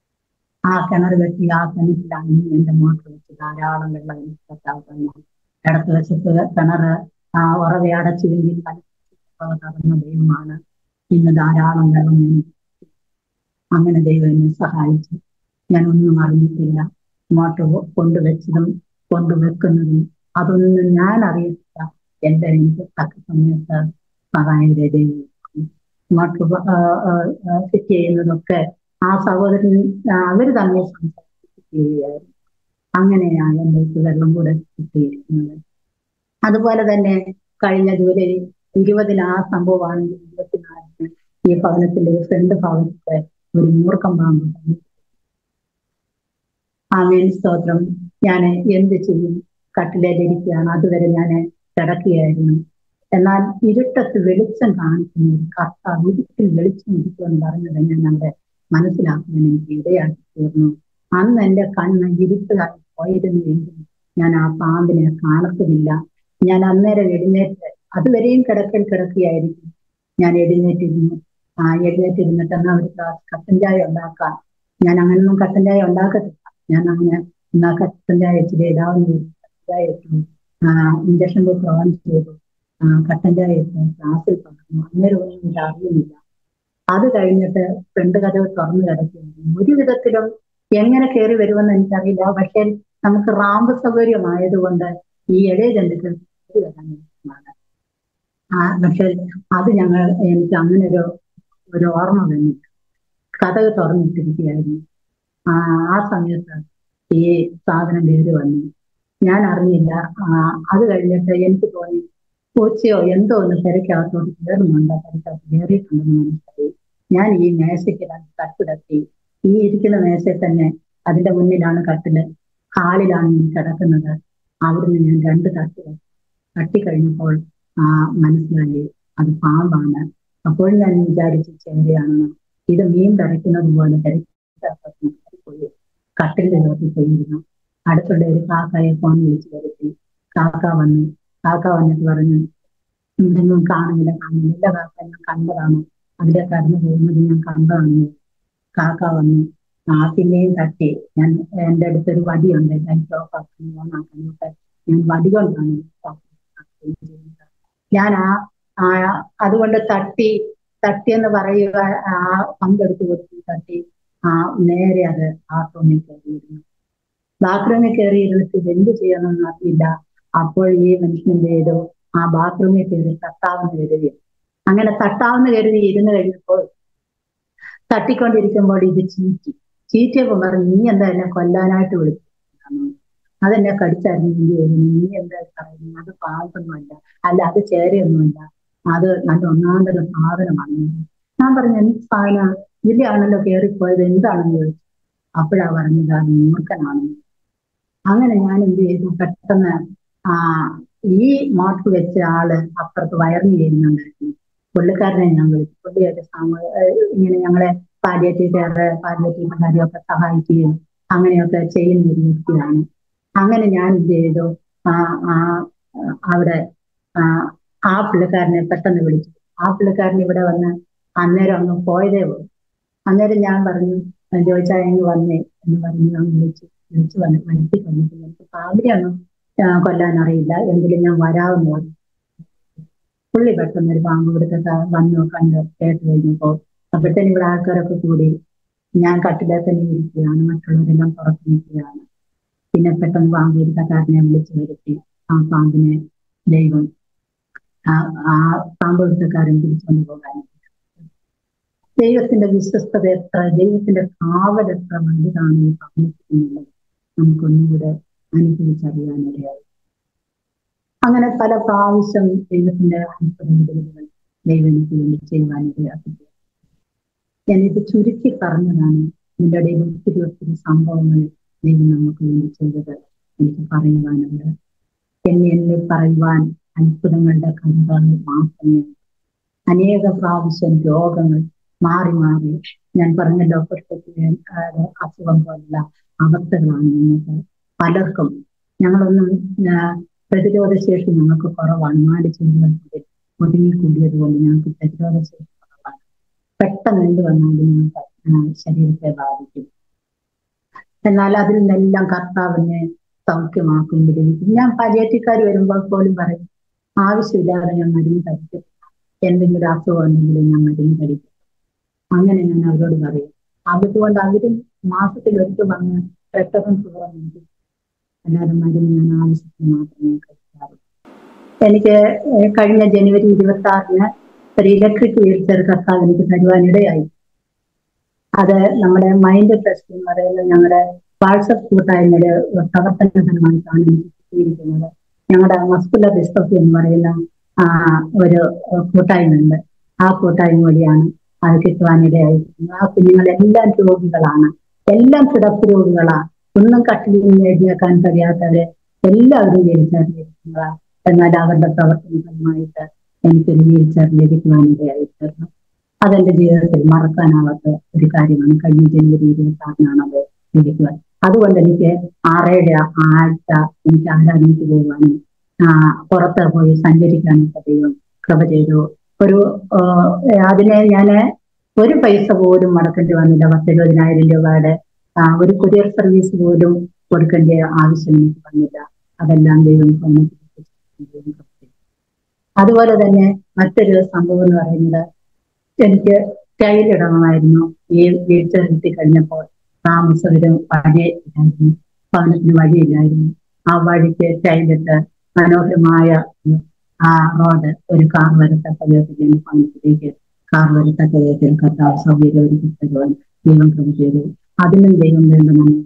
ആ കിണർ വെട്ടി ആ കിണറ്റിലാണ് ഇനി എന്റെ മോട്ടർ വെച്ച് ധാരാളം വെള്ളം എനിക്ക് കത്താവ് തന്നു ഇടത്ത് വശത്ത് കിണർ ആ ഉറവ അടച്ചില്ലെങ്കിൽ തകർന്ന ദൈവമാണ് ഇന്ന് ധാരാളം വെള്ളം ഞാൻ അങ്ങനെ ദൈവം എന്നെ സഹായിച്ചു ഞാൻ ഒന്നും അറിഞ്ഞിട്ടില്ല ഇങ്ങോട്ട് കൊണ്ടുവച്ചതും കൊണ്ടുവെക്കുന്നതും അതൊന്നും ഞാൻ അറിയത്തില്ല എന്റെ എനിക്ക് തക്ക സമയത്ത് സഹായകരെ ദൈവം ഇങ്ങോട്ട് ഫിറ്റ് ചെയ്യുന്നതൊക്കെ ആ സഹോദരൻ അവർ തന്നെ സംസാരിക്കുകയായിരുന്നു അങ്ങനെയാണ് എനിക്ക് വെള്ളം കൂടെ കിട്ടിയിരിക്കുന്നത് അതുപോലെ തന്നെ കഴിഞ്ഞ ജൂലൈ ഇരുപതിന് ആ സംഭവമാണെങ്കിൽ ഇരുപത്തിനാലിന് ഈ ഭവനത്തിന്റെ ഫ്രണ്ട് ഭാഗത്ത് ഒരു മൂർക്കം പാമ്പ് ആ മേൽ സ്തോത്രം ഞാൻ എന്ത് ചെയ്യും കട്ടിലേലിരിക്കുകയാണ് അതുവരെ ഞാൻ കിടക്കുകയായിരുന്നു എന്നാൽ ഇരുട്ടത്ത് വെളിച്ചം കാണിക്കുന്ന ഒരു കർത്താവ് ഇരുട്ടിൽ വെളിച്ചം ഇരിക്കുമെന്ന് പറഞ്ഞത് ഞാൻ അവിടെ മനസ്സിലാക്കാൻ എനിക്ക് ഇടയാക്കി തീർന്നു അന്ന് എന്റെ കണ്ണ് ഇരുട്ടായി പോയിരുന്നു എങ്കിൽ ഞാൻ ആ പാമ്പിനെ കാണത്തുമില്ല ഞാൻ അന്നേരം എഴുന്നേറ്റ് അതുവരെയും കിടക്കൽ കിടക്കുകയായിരിക്കും ഞാൻ എഴുന്നേറ്റിരുന്നു ആ എഴുന്നേറ്റിരുന്നിട്ട് എന്നാ ഒരു ഗ്ലാസ് കട്ടൻ ചായ ഉണ്ടാക്കാം ഞാൻ അങ്ങനൊന്നും കട്ടൻ ചായ ഉണ്ടാക്കത്തില്ല ഞാൻ അങ്ങനെ എന്നാ കട്ടൻ ചായ ഇച്ചിരി ഇടാവുന്ന കട്ടൻ ചായ ഇട്ടു ഇഞ്ചക്ഷൻ ബോക്സ് ഓൺ ചെയ്തു കട്ടൻ ചായ ഇട്ടു ക്ലാസ്സിൽ പറഞ്ഞു അന്നേരം ഒന്നും ഇത് അറിയുന്നില്ല അത് കഴിഞ്ഞിട്ട് ഫ്രണ്ട് കഥകൾ തുറന്നു കിടക്കുകയായിരുന്നു ഒരു വിധത്തിലും എങ്ങനെ കയറി വരുമെന്ന് എനിക്കറിയില്ല പക്ഷേ നമുക്ക് റാമ്പ് സൗകര്യമായതുകൊണ്ട് ഈ ഇടയ ജന്തുക്കൾ വരാൻ എളുപ്പമാണ് ആ പക്ഷെ അത് ഞങ്ങൾ എനിക്ക് അങ്ങനെ ഒരു ഒരു ഓർമ്മ വന്നില്ല കഥകൾ തുറന്നിട്ടിരിക്കുകയായിരുന്നു ആ ആ സമയത്ത് ഈ സാധനം കയറി വന്നു ഞാൻ അറിഞ്ഞില്ല അത് കഴിഞ്ഞിട്ട് എനിക്ക് തോന്നി പൂച്ചയോ എന്തോ ഒന്ന് പെരക്കകത്തോട്ട് കയറുന്നുണ്ടോ പെരക്കകത്ത് കയറിയിട്ടുണ്ടെന്ന് മനസ്സിലായി ഞാൻ ഈ മേശയ്ക്ക് തട്ട് തട്ടി ഈ ഇരിക്കുന്ന മേശയിൽ തന്നെ അതിന്റെ മുന്നിലാണ് കട്ടില് ഹാളിലാണ് ഞാൻ കിടക്കുന്നത് അവിടുന്ന് ഞാൻ രണ്ട് തട്ട് തട്ടിക്കഴിഞ്ഞപ്പോൾ ആ മനസ്സിലായി അത് പാമ്പാണ് അപ്പോൾ ഞാൻ വിചാരിച്ചു ചേരയാണെന്ന് ഇത് മീൻ തരയ്ക്കുന്നത് പോലെ പോയി കട്ടിലിന്റെ ചോട്ടിൽ പോയിരുന്നു അടുത്തുള്ള ഒരു കാക്കയെ ഫോൺ വിളിച്ചു വരുത്തി കാക്ക വന്നു കാക്ക വന്നിട്ട് പറഞ്ഞു ഇവിടെയൊന്നും കാണുന്നില്ല കാണുന്നില്ല കാക്ക ഞാൻ കണ്ടതാണ് അതിലെ കടന്നു പോകുന്നത് ഞാൻ കണ്ടതാണ് കാക്ക വന്നു ആ പിന്നെയും തട്ടി ഞാൻ എൻ്റെ അടുത്തൊരു വടിയുണ്ട് ലൈറ്റ് ഓഫ് ആക്കുന്നു ഓണാക്കാനൊക്കെ ഞാൻ വടി കൊണ്ടാണ് ഞാൻ ആ അതുകൊണ്ട് തട്ടി തട്ടി എന്ന് പറയുക ആ പങ്കെടുത്ത് കൊടുത്തു തട്ടി ആ നേരെ അത് ബാത്റൂമിൽ കയറിയിരുന്നു ബാത്റൂമിൽ കയറിയിരുന്നിട്ട് എന്ത് ചെയ്യണമെന്ന് അറിയില്ല അപ്പോൾ ഈ മനുഷ്യൻ ചെയ്തു ആ ബാത്റൂമിൽ കയറി തട്ടാവുന്ന കരുതി അങ്ങനെ തട്ടാവുന്ന കരുതി ഇരുന്ന് കഴിഞ്ഞപ്പോൾ തട്ടിക്കൊണ്ടിരിക്കുമ്പോൾ ഇത് ചീറ്റി ചീറ്റിയപ്പോൾ പറഞ്ഞു നീ എന്താ എന്നെ കൊല്ലാനായിട്ട് വിളിച്ചു അതെന്നെ കടിച്ചറിഞ്ഞു നീ എന്താ പറയുന്നത് അത് പാമ്പൊന്നുമല്ല അല്ല അത് ചേരയൊന്നുമല്ല അത് നല്ല ഒന്നാന്തര സാധനമാണ് ഞാൻ പറഞ്ഞു എന്ത് സാധനം ഇതിലാണല്ലോ കയറിപ്പോയത് എന്താണെന്ന് ചോദിച്ചു അപ്പോഴാ പറഞ്ഞത് അത് മൂർഖനാണെന്ന് അങ്ങനെ ഞാൻ എന്ത് ചെയ്തു പെട്ടെന്ന് ആ ഈ മോട്ടർ വെച്ച ആള് അപ്പുറത്ത് വയറിന് ചെയ്യുന്നുണ്ടായിരുന്നു പുള്ളിക്കാരനെ ഞാൻ വിളിച്ചു പുള്ളിയായിട്ട് ഇങ്ങനെ ഞങ്ങളെ പാലിയേറ്റീവ് കെയർ പാലിയേറ്റീവ് കാര്യമൊക്കെ സഹായിക്കുകയും അങ്ങനെയൊക്കെ ചെയ്യുന്ന ഒരു വ്യക്തിയാണ് അങ്ങനെ ഞാൻ എന്ത് ചെയ്തു ആ ആ അവിടെ ആ പുള്ളിക്കാരനെ പെട്ടെന്ന് വിളിച്ചു ആ പുള്ളിക്കാരൻ ഇവിടെ വന്ന് അന്നേരം അങ്ങ് പോയതേ ഉള്ളൂ അന്നേരം ഞാൻ പറഞ്ഞു ചോദിച്ചാൽ അങ്ങ് വന്നേ എന്ന് പറഞ്ഞു ഞാൻ വിളിച്ചു വിളിച്ചു വന്ന് വരുത്തി കഴിഞ്ഞിട്ട് എനിക്ക് പാമ്പിനെയൊന്നും കൊല്ലാൻ അറിയില്ല എങ്കിലും ഞാൻ വരാമെന്ന് പറഞ്ഞു പുള്ളി പെട്ടെന്ന് ഒരു പാമ്പ് ഇവിടുത്തെ വന്നു കണ്ട് കേട്ട് കഴിഞ്ഞപ്പോൾ അപ്പോഴത്തേനും ഇവിടെ ആൾക്കാരൊക്കെ കൂടി ഞാൻ കട്ടിലെ തന്നെ ഇരിക്കുകയാണ് മറ്റുള്ളവരെല്ലാം പുറത്ത് നിൽക്കുകയാണ് പിന്നെ പെട്ടെന്ന് പാമ്പ് എടുത്തക്കാരനെ വിളിച്ചു വരുത്തി ആ പാമ്പിനെ ദൈവം ആ പാമ്പ് എടുത്തക്കാരൻ പിടിച്ചുകൊണ്ട് പോകാൻ ദൈവത്തിന്റെ വിശ്വസ്തത എത്ര ദൈവത്തിന്റെ കാവൽ എത്ര വലുതാണ് ഈ പറഞ്ഞിട്ടുള്ളത് നമുക്കൊന്നുകൂടെ അനുഭവിച്ചറിയാനിടയായി അങ്ങനെ പല പ്രാവശ്യം ദൈവത്തിന്റെ അത്ഭുതങ്ങൾ ദൈവം എനിക്ക് വേണ്ടി ചെയ്യുവാനിടയാക്കി ഞാനിത് ചുരുക്കി പറഞ്ഞതാണ് ഇതിൻ്റെ ഇടയിൽ ഒത്തിരി ഒത്തിരി സംഭവങ്ങൾ ദൈവം നമുക്ക് വേണ്ടി ചെയ്തത് എനിക്ക് പറയുവാനുണ്ട് എന്നെ എന്നെ പറയുവാൻ അത്ഭുതങ്ങളുടെ കഥകൾ മാത്രമേ അനേക പ്രാവശ്യം രോഗങ്ങൾ മാറി മാറി ഞാൻ പറഞ്ഞല്ലോ പുഷ്പത്തിന് അസുഖം പോലുള്ള അവസ്ഥകളാണ് ഞങ്ങൾക്ക് പലർക്കും ഞങ്ങളൊന്നും പ്രതിരോധ ശേഷി ഞങ്ങൾക്ക് കുറവാണ് നാല് ചെടികൾക്കൂടി ഒതുങ്ങി കൂടിയതുകൊണ്ട് ഞങ്ങൾക്ക് പ്രതിരോധ ശേഷി കുറവാണ് പെട്ടെന്ന് എന്ത് വന്നാലും ഞങ്ങൾക്ക് ശരീരത്തെ ബാധിക്കും എന്നാൽ അതിൽ നിന്നെല്ലാം കർത്താവിനെ സൗഖ്യമാക്കും വിടുവിക്കും ഞാൻ പര്യാറ്റിക്കാർ വരുമ്പോൾ പോലും പറയും ആവശ്യമില്ലാതെ ഞാൻ മരുന്ന് കഴിക്കത്തില്ല എന്തെങ്കിലും അസുഖം ഉണ്ടെങ്കിലും ഞാൻ മരുന്ന് കഴിക്കും അങ്ങനെ ഞാൻ അവരോട് പറയും അതുകൊണ്ട് അവരും മാസത്തിൽ ഒരിക്കൽ വന്ന് രക്തം സുഖം എനിക്ക് എല്ലാവരും മരുന്ന് ഞാൻ ആവശ്യത്തിന് മാത്രമേ കഴിക്കാറുള്ളൂ എനിക്ക് ഏഹ് കഴിഞ്ഞ ജനുവരി ഇരുപത്തി ആറിന് ഒരു ഇലക്ട്രിക് വീൽ ചെയർ കർത്താവ് എനിക്ക് തരുവാനിടയായി അത് നമ്മുടെ മൈൻഡ് ടെസ്റ്റ് എന്ന് പറയുന്നത് ഞങ്ങളുടെ വാട്സപ്പ് കൂട്ടായ്മയുടെ പ്രവർത്തന ഫലമായിട്ടാണ് എനിക്ക് കിട്ടിയിരിക്കുന്നത് ഞങ്ങളുടെ മസ്കുലർ ഡിസ്ട്രോഫി എന്ന് പറയുന്ന ആ, ഒരു കൂട്ടായ്മയുണ്ട് ആ കൂട്ടായ്മ വഴിയാണ് അത് കിട്ടുവാനിടയായിരിക്കുന്നത് ആ കുഞ്ഞുങ്ങളെല്ലാം രോഗികളാണ് എല്ലാം കിടപ്പ് രോഗികളാണ് ഒന്നും കട്ടിലിൽ നിന്ന് എഴുതിയേക്കാൻ കഴിയാത്തവരെ എല്ലാവരും വീൽ ചെയറിലിരിക്കുന്നതാണ് എന്നാൽ അവരുടെ പ്രവർത്തന ഫലമായിട്ട് എനിക്കൊരു വീൽ ചെയർ ലഭിക്കുവാനിടയായിത്തീർന്നു അതെന്റെ ജീവിതത്തിൽ മറക്കാനാവാത്ത ഒരു കാര്യമാണ് കഴിഞ്ഞ ജനുവരി ഇരുപത്തി ആറിനാണ് അത് ലഭിക്കുവാൻ അതുകൊണ്ട് എനിക്ക് ആറേഴ് ആഴ്ച എനിക്ക് ആരാധനയ്ക്ക് പോകുവാനും ആ, പുറത്ത് പോയി സഞ്ചരിക്കാനൊക്കെ ദൈവം കൃപ ചെയ്തു ഒരു ആ, അതിനെ ഞാൻ ഒരു പൈസ പോലും മുടക്കേണ്ടി വന്നില്ല പത്തെഴുപതിനായിരം രൂപയുടെ ആ, ഒരു കൊറിയർ സർവീസ് പോലും കൊടുക്കേണ്ട ആവശ്യം എനിക്ക് വന്നില്ല അതെല്ലാം ദൈവം സമ്മതിപ്പിച്ചു ദൈവം കൃപ ചെയ്തു. അതുപോലെ തന്നെ മറ്റൊരു സംഭവം എന്ന് പറയുന്നത് എനിക്ക് ടൈലിടണമായിരുന്നു ഈ വീഴ്ച കിട്ടി കഴിഞ്ഞപ്പോൾ താമസകരും വഴിയില്ലായിരുന്നു ഭവനത്തിന് വഴിയില്ലായിരുന്നു ആ വഴിക്ക് ടൈലിട്ട് മനോഹരമായ ആ റോഡ് ഒരു കാർ വരത്തക്ക വിധത്തിൽ എന്റെ ഭവനത്തിലേക്ക് കാർ വരത്തക്ക വിധത്തിൽ കർത്താവ് സൗകര്യം ഒരുക്കി തരുവാൻ ദൈവം ക്രമ ചെയ്തു അതിനും ദൈവം വേണ്ട നന്ദി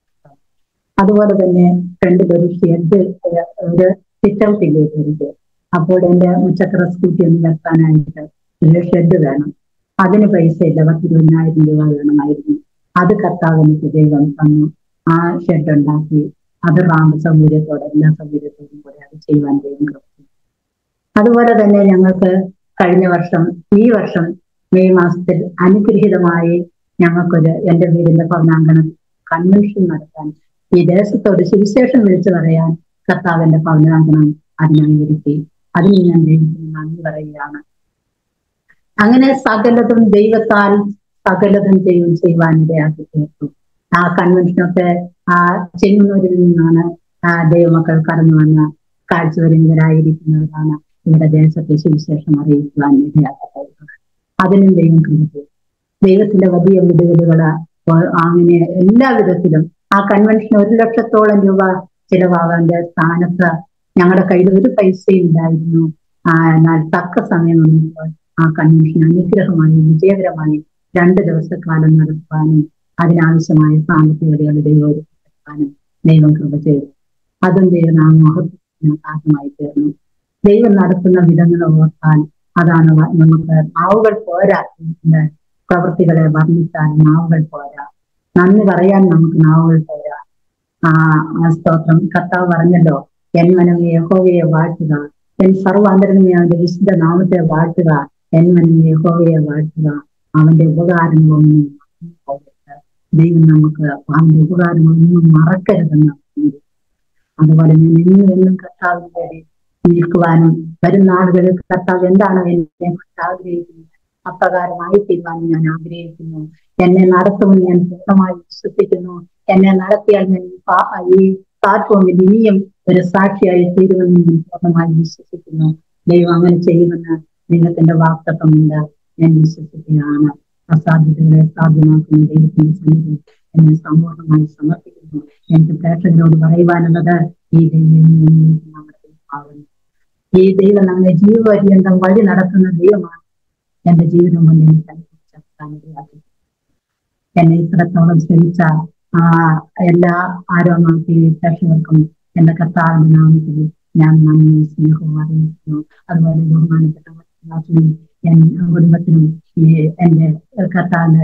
അതുപോലെ തന്നെ ഫ്രണ്ടിലൊരു ഷെഡ് ഒരു സിറ്റ് ഔട്ട് ഇല്ലേ എനിക്ക് അപ്പോൾ എന്റെ മുച്ചക്ര സ്കൂട്ടി ഒന്ന് വെക്കാനായിട്ട് ഒരു ഷെഡ് വേണം അതിന് പൈസ ഇല്ല പത്ത് ഇരുപതിനായിരം രൂപ വേണമായിരുന്നു അത് കർത്താവ് എനിക്ക് ദൈവം തന്നു ആ ഷെഡ് ഉണ്ടാക്കി അത് റാമ്പ് സൗകര്യത്തോടെ എല്ലാ സൗകര്യത്തോടും കൂടെ അത് ചെയ്യുവാൻ ദൈവം കൃപ ചെയ്തു. അതുപോലെ തന്നെ ഞങ്ങൾക്ക് കഴിഞ്ഞ വർഷം ഈ വർഷം മെയ് മാസത്തിൽ അനുഗ്രഹീതമായി ഞങ്ങൾക്കൊരു എന്റെ വീടിന്റെ ഭവനാങ്കണം കൺവെൻഷൻ നടത്താൻ ഈ ദേശത്തോട് സുവിശേഷം വിളിച്ചു പറയാൻ കർത്താവിന്റെ ഭവനാങ്കണം അതിനായി ഒരുക്കി അതിന് ഞാൻ ദൈവത്തിന് നന്ദി പറയുകയാണ് അങ്ങനെ സകലതും ദൈവത്താൽ സകലതും ദൈവം ചെയ്യുവാനിടയാക്കി തീർത്തു ആ കൺവെൻഷനൊക്കെ ആ ചെങ്ങന്നൂരിൽ നിന്നാണ് ആ ദൈവമക്കൾ കടന്നു വന്ന കാഴ്ചവരുന്നവരായിരിക്കുന്നവരാണ് ഇവിടെ ദേശത്തെ സുവിശേഷം അറിയിക്കുവാൻ ഇടയാക്കപ്പെട്ടത് അതിനും ദൈവം കൃപ ദൈവത്തിന്റെ വലിയ വിടുതലുകള് അങ്ങനെ എല്ലാ വിധത്തിലും ആ കൺവെൻഷൻ ഒരു ലക്ഷത്തോളം രൂപ ചിലവാകാന്റെ സ്ഥാനത്ത് ഞങ്ങളുടെ കയ്യിൽ ഒരു പൈസയും ഇല്ലായിരുന്നു ആ, എന്നാൽ തക്ക സമയം വന്നപ്പോൾ ആ കൺവെൻഷൻ അനുഗ്രഹമായി വിജയകരമായി രണ്ട് ദിവസക്കാലം നടത്തുവാനും അതിനാവശ്യമായ സാമ്പത്തിക വഴികൾ ദൈവം ഒരുക്കാനും ദൈവം കൃപ ചെയ്തു അതും ദൈവനാമോഹത്തിന് കാരണമായി തീർന്നു ദൈവം നടത്തുന്ന വിധങ്ങൾ ഓർത്താൽ അതാണ് വ- നമുക്ക് നാവുകൾ പോരാ ഇതിന്റെ പ്രവൃത്തികളെ വർണ്ണിച്ചാൽ നാവുകൾ പോരാ നന്ദി പറയാൻ നമുക്ക് നാവുകൾ പോരാ ആ ആ സ്തോത്രം കർത്താവ് പറഞ്ഞല്ലോ എൻ മനമേ യഹോവയെ വാഴ്ത്തുക എൻ സർവാന്തരമേ അവന്റെ വിശുദ്ധ നാമത്തെ വാഴ്ത്തുക എൻ മനമേ യഹോവയെ വാഴ്ത്തുക അവന്റെ ഉപകാരങ്ങളൊന്നും പോകരുത്. ദൈവം നമുക്ക് അവന്റെ ഉപകാരങ്ങളൊന്നും മറക്കരുതെന്ന് പറഞ്ഞു. അതുപോലെ ഞാൻ എന്നും എന്നും കർത്താവിന് വേണ്ടി നിൽക്കുവാനും വരും നാളുകളിൽ കർത്താവ് എന്താണ് എന്നെ കുറിച്ച് ആഗ്രഹിക്കുന്നത് അപ്രകാരമായി തീരുവാനും ഞാൻ ആഗ്രഹിക്കുന്നു എന്നെ നടത്തുമെന്ന് ഞാൻ പൂർണ്ണമായി വിശ്വസിക്കുന്നു എന്നെ നടത്തിയാൽ ഞാൻ ഈ പാ- ഈ പ്ലാറ്റ്ഫോമിൽ ഇനിയും ഒരു സാക്ഷിയായി തീരുമെന്ന് ഞാൻ പൂർണ്ണമായി വിശ്വസിക്കുന്നു ദൈവം അങ്ങനെ ചെയ്യുമെന്ന് ദൈവത്തിന്റെ വാക്തത്വമുണ്ട് ഞാൻ വിശ്വസിക്കുകയാണ് അസാധ്യതകളെ സാധ്യമാക്കുന്ന ദൈവത്തിന്റെ സന്നിധി എന്നെ സമ്പൂർണ്ണമായി സമർപ്പിക്കുന്നു എനിക്ക് പ്രേക്ഷകരോട് പറയുവാനുള്ളത് ഈ ദൈവം നമ്മുടെ ദൈവമാകുന്നു ഈ ദൈവം നമ്മെ ജീവപര്യന്തം വഴി നടത്തുന്ന ദൈവമാണ് എന്റെ ജീവിതം കൊണ്ട് എനിക്ക് അനുഭവിച്ചു എന്നെ ഇത്രത്തോളം ശ്രമിച്ച ആ എല്ലാ ആരോഗ്യ പ്രേക്ഷകർക്കും എന്റെ കർത്താവിന്റെ നാമത്തിൽ ഞാൻ നന്ദി സ്നേഹവും അറിയിക്കുന്നു അതുപോലെ ബഹുമാനപ്പെട്ട മറ്റുള്ളവർക്കും, എൻ കുടുംബത്തിനും ഈ എന്റെ കർത്താവിന്റെ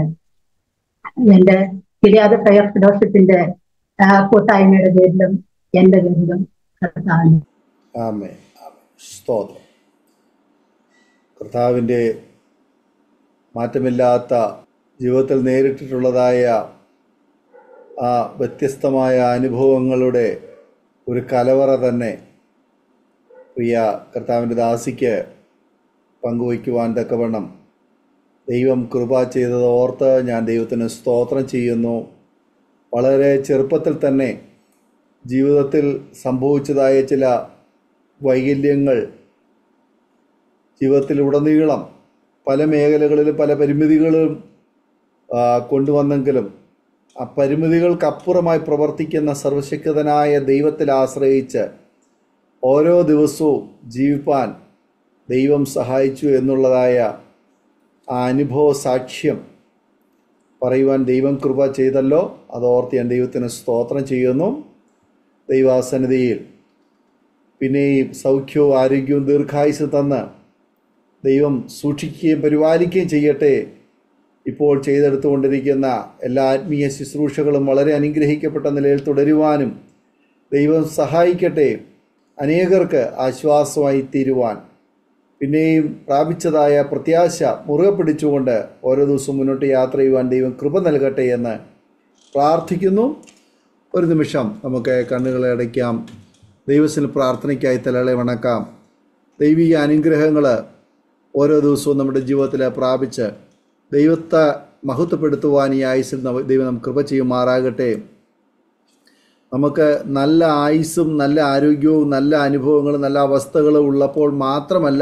എന്റെ കിളിയാതെ പ്രയർ ഫെലോഷിപ്പിന്റെ ആ, കൂട്ടായ്മയുടെ പേരിലും എന്റെ പേരിലും കർത്താവിന് ആമേ ആമേ സ്തോത്രം കർത്താവിൻ്റെ മാറ്റമില്ലാത്ത ജീവിതത്തിൽ നേരിട്ടിട്ടുള്ളതായ ആ വ്യത്യസ്തമായ അനുഭവങ്ങളുടെ ഒരു കലവറ തന്നെ പ്രിയ കർത്താവിൻ്റെ ദാസിക്ക് പങ്കുവയ്ക്കുവാൻ തക്കവണ്ണം ദൈവം കൃപ ചെയ്തത് ഓർത്ത് ഞാൻ ദൈവത്തിന് സ്തോത്രം ചെയ്യുന്നു വളരെ ചെറുപ്പത്തിൽ തന്നെ ജീവിതത്തിൽ സംഭവിച്ചതായ ചില വൈകല്യങ്ങൾ ജീവിതത്തിലുടനീളം പല മേഖലകളിലും പല പരിമിതികളും ആ, കൊണ്ടുവന്നെങ്കിലും ആ പരിമിതികൾക്കപ്പുറമായി പ്രവർത്തിക്കുന്ന സർവശക്തനായ ദൈവത്തിൽ ആശ്രയിച്ച് ഓരോ ദിവസവും ജീവിപ്പാൻ ദൈവം സഹായിച്ചു എന്നുള്ളതായ ആ അനുഭവ സാക്ഷ്യം പറയുവാൻ ദൈവം കൃപ ചെയ്തല്ലോ അതോർത്ത് ഞാൻ ദൈവത്തിന് സ്തോത്രം ചെയ്യുന്നു ദൈവാസന്നിധിയിൽ പിന്നെ ഈ സൗഖ്യവും ആരോഗ്യവും ദീർഘായുസ് തന്ന് ദൈവം സൂക്ഷിക്കുകയും പരിപാലിക്കുകയും ചെയ്യട്ടെ ഇപ്പോൾ ചെയ്തെടുത്തുകൊണ്ടിരിക്കുന്ന എല്ലാ ആത്മീയ ശുശ്രൂഷകളും വളരെ അനുഗ്രഹിക്കപ്പെട്ട നിലയിൽ തുടരുവാനും ദൈവം സഹായിക്കട്ടെ അനേകർക്ക് ആശ്വാസമായി തീരുവാൻ പിന്നെയും പ്രാപിച്ചതായ പ്രത്യാശ മുറുകെ പിടിച്ചുകൊണ്ട് ഓരോ ദിവസവും മുന്നോട്ട് യാത്ര ചെയ്യുവാൻ ദൈവം കൃപ നൽകട്ടെ എന്ന് പ്രാർത്ഥിക്കുന്നു ഒരു നിമിഷം നമുക്ക് കണ്ണുകളെ അടയ്ക്കാം ദൈവത്തിന് പ്രാർത്ഥനയ്ക്കായി തലകളെ വണക്കാം ദൈവിക അനുഗ്രഹങ്ങൾ ഓരോ ദിവസവും നമ്മുടെ ജീവിതത്തിൽ പ്രാപിച്ച് ദൈവത്തെ മഹത്വപ്പെടുത്തുവാൻ ഈ ആയുസിൽ നമ്മ- ദൈവം നമുക്ക് കൃപ ചെയ്യുമാറാകട്ടെ നമുക്ക് നല്ല ആയുസ്സും നല്ല ആരോഗ്യവും നല്ല അനുഭവങ്ങളും നല്ല അവസ്ഥകളും ഉള്ളപ്പോൾ മാത്രമല്ല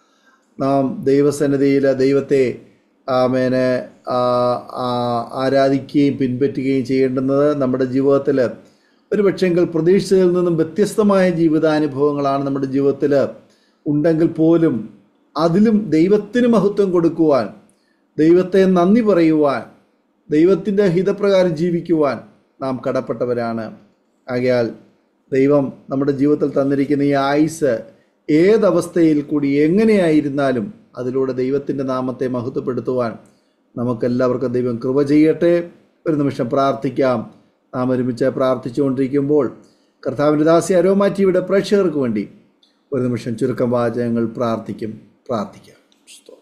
നാം ദൈവസന്നിധിയിൽ ദൈവത്തെ ആമേനെ ആ, ആ, ആരാധിക്കുകയും പിൻപറ്റുകയും ചെയ്യേണ്ടുന്നത് നമ്മുടെ ജീവിതത്തിൽ ഒരു പക്ഷെങ്കിൽ പ്രതീക്ഷിച്ചതിൽ നിന്നും വ്യത്യസ്തമായ ജീവിതാനുഭവങ്ങളാണ് നമ്മുടെ ജീവിതത്തിൽ ഉണ്ടെങ്കിൽ പോലും അതിലും ദൈവത്തിന് മഹത്വം കൊടുക്കുവാൻ ദൈവത്തെ നന്ദി പറയുവാൻ ദൈവത്തിൻ്റെ ഹിതപ്രകാരം ജീവിക്കുവാൻ നാം കടപ്പെട്ടവരാണ് ആകയാൽ ദൈവം നമ്മുടെ ജീവിതത്തിൽ തന്നിരിക്കുന്ന ഈ ആയുസ് ഏതവസ്ഥയിൽ കൂടി എങ്ങനെയായിരുന്നാലും അതിലൂടെ ദൈവത്തിൻ്റെ നാമത്തെ മഹത്വപ്പെടുത്തുവാൻ നമുക്കെല്ലാവർക്കും ദൈവം കൃപ ചെയ്യട്ടെ ഒരു നിമിഷം പ്രാർത്ഥിക്കാം നാം ഒരുമിച്ച് പ്രാർത്ഥിച്ചുകൊണ്ടിരിക്കുമ്പോൾ കർത്താവിൻ്റെ ദാസി അരോമാറ്റിയുടെ പ്രേക്ഷകർക്ക് വേണ്ടി ഒരു നിമിഷം ചുരുക്കം വാചകങ്ങൾ പ്രാർത്ഥിക്കും പ്രാർത്ഥിക്കാം സ്തോത്രം.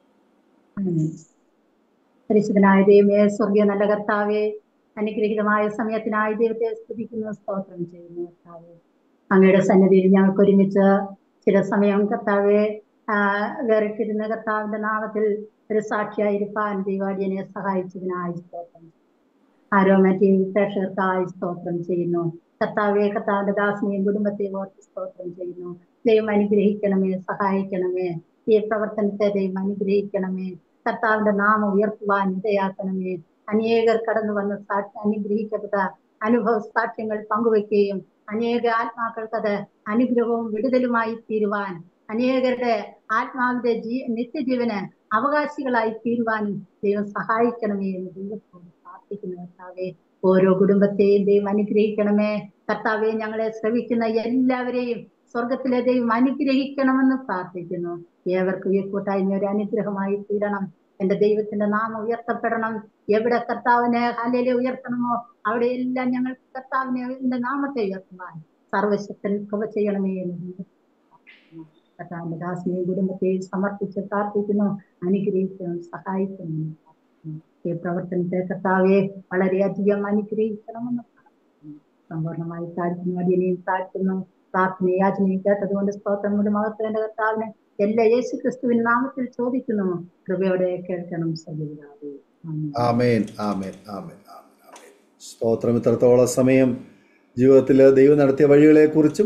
ആമേൻ. പരിശുദ്ധനായ ദൈവമേ സ്വർഗീയ നല്ല കർത്താവേ അനുഗ്രഹീതമായ സമയത്തിനായി ദൈവത്തെ സ്തുതിക്കുന്നു സ്തോത്രം ചെയ്യുന്നു കർത്താവേ അങ്ങയുടെ സന്നിധിയിൽ ഞങ്ങൾക്ക് ഒരുമിച്ച് ചില സമയം കർത്താവെ ആ, വേറിട്ടിരുന്ന കർത്താവിന്റെ നാമത്തിൽ ഒരു സാക്ഷിയായിരിക്കാൻ ദൈവാടിയനെ സഹായിച്ചതിനായി സ്തോത്രം ആരോമറ്റീവ് പ്രേക്ഷകർക്കായി സ്തോത്രം ചെയ്യുന്നു കർത്താവെ കർത്താവിന്റെ ദാസനെയും കുടുംബത്തെയും ഓർത്ത് സ്തോത്രം ചെയ്യുന്നു ദൈവം അനുഗ്രഹിക്കണമേ സഹായിക്കണമേ ഈ പ്രവർത്തനത്തെ ദൈവം അനുഗ്രഹിക്കണമേ കർത്താവിന്റെ നാമം ഉയർത്തുവാൻ ഇടയാക്കണമേ അനേകർ കടന്നു വന്ന് സാക്ഷി അനുഗ്രഹിക്കപ്പെട്ട അനുഭവ സാക്ഷ്യങ്ങൾ പങ്കുവെക്കുകയും അനേക ആത്മാക്കൾക്ക് അത് അനുഗ്രഹവും വിടുതലുമായി തീരുവാൻ അനേകരുടെ ആത്മാവിന്റെ ജീ നിത്യജീവന് അവകാശികളായി തീരുവാനും ദൈവം സഹായിക്കണമേ എന്ന് ദൈവത്തോട് പ്രാർത്ഥിക്കുന്നു കർത്താവെ ഓരോ കുടുംബത്തെയും ദൈവം അനുഗ്രഹിക്കണമേ കർത്താവെ ഞങ്ങളെ ശ്രവിക്കുന്ന എല്ലാവരെയും സ്വർഗത്തിലെ ദൈവം അനുഗ്രഹിക്കണമെന്ന് പ്രാർത്ഥിക്കുന്നു ഏവർക്കും ഈ കൂട്ടായ്മ ഒരു അനുഗ്രഹമായി തീരണം എന്റെ ദൈവത്തിന്റെ നാമം ഉയർത്തപ്പെടണം എവിടെ കർത്താവിനെ ഹലയിലെ ഉയർത്തണമോ അവിടെ എല്ലാം ഞങ്ങൾ കർത്താവിനെ എന്റെ നാമത്തെ ഉയർത്തുവാൻ സർവശക്തൻ കൃപ ചെയ്യണമേ എന്ന് ദൈവത്തോട് പ്രാർത്ഥിക്കുന്നു. കർത്താവിന്റെ ദാസിനെയും കുടുംബത്തെയും സമർപ്പിച്ച് പ്രാർത്ഥിക്കുന്നു അനുഗ്രഹിക്കണം സഹായിക്കണം എന്ന് പ്രാർത്ഥിക്കുന്നു. ഈ പ്രവർത്തനത്തെ കർത്താവെ വളരെയധികം അനുഗ്രഹിക്കണമെന്ന് പ്രാർത്ഥിക്കുന്നു സമ്പൂർണ്ണമായി താഴ്ത്തുന്നു അടിയനെയും താഴ്ത്തുന്നു പ്രാർത്ഥനയും യാചനയും കേട്ടതുകൊണ്ട് സ്തോത്രം കൊണ്ട് മഹത്വന്റെ കർത്താവിനെ എല്ലാ യേശു ക്രിസ്തുവിൻ നാമത്തിൽ ചോദിക്കുന്നു കൃപയോടെ കേൾക്കണം സജീവിതാവേ ആമേൻ. ആമേൻ ആമേൻ ആമേൻ ആമേൻ ആമേൻ സ്തോത്രം ഇത്രത്തോളം സമയം ജീവിതത്തിൽ ദൈവം നടത്തിയ വഴികളെക്കുറിച്ചും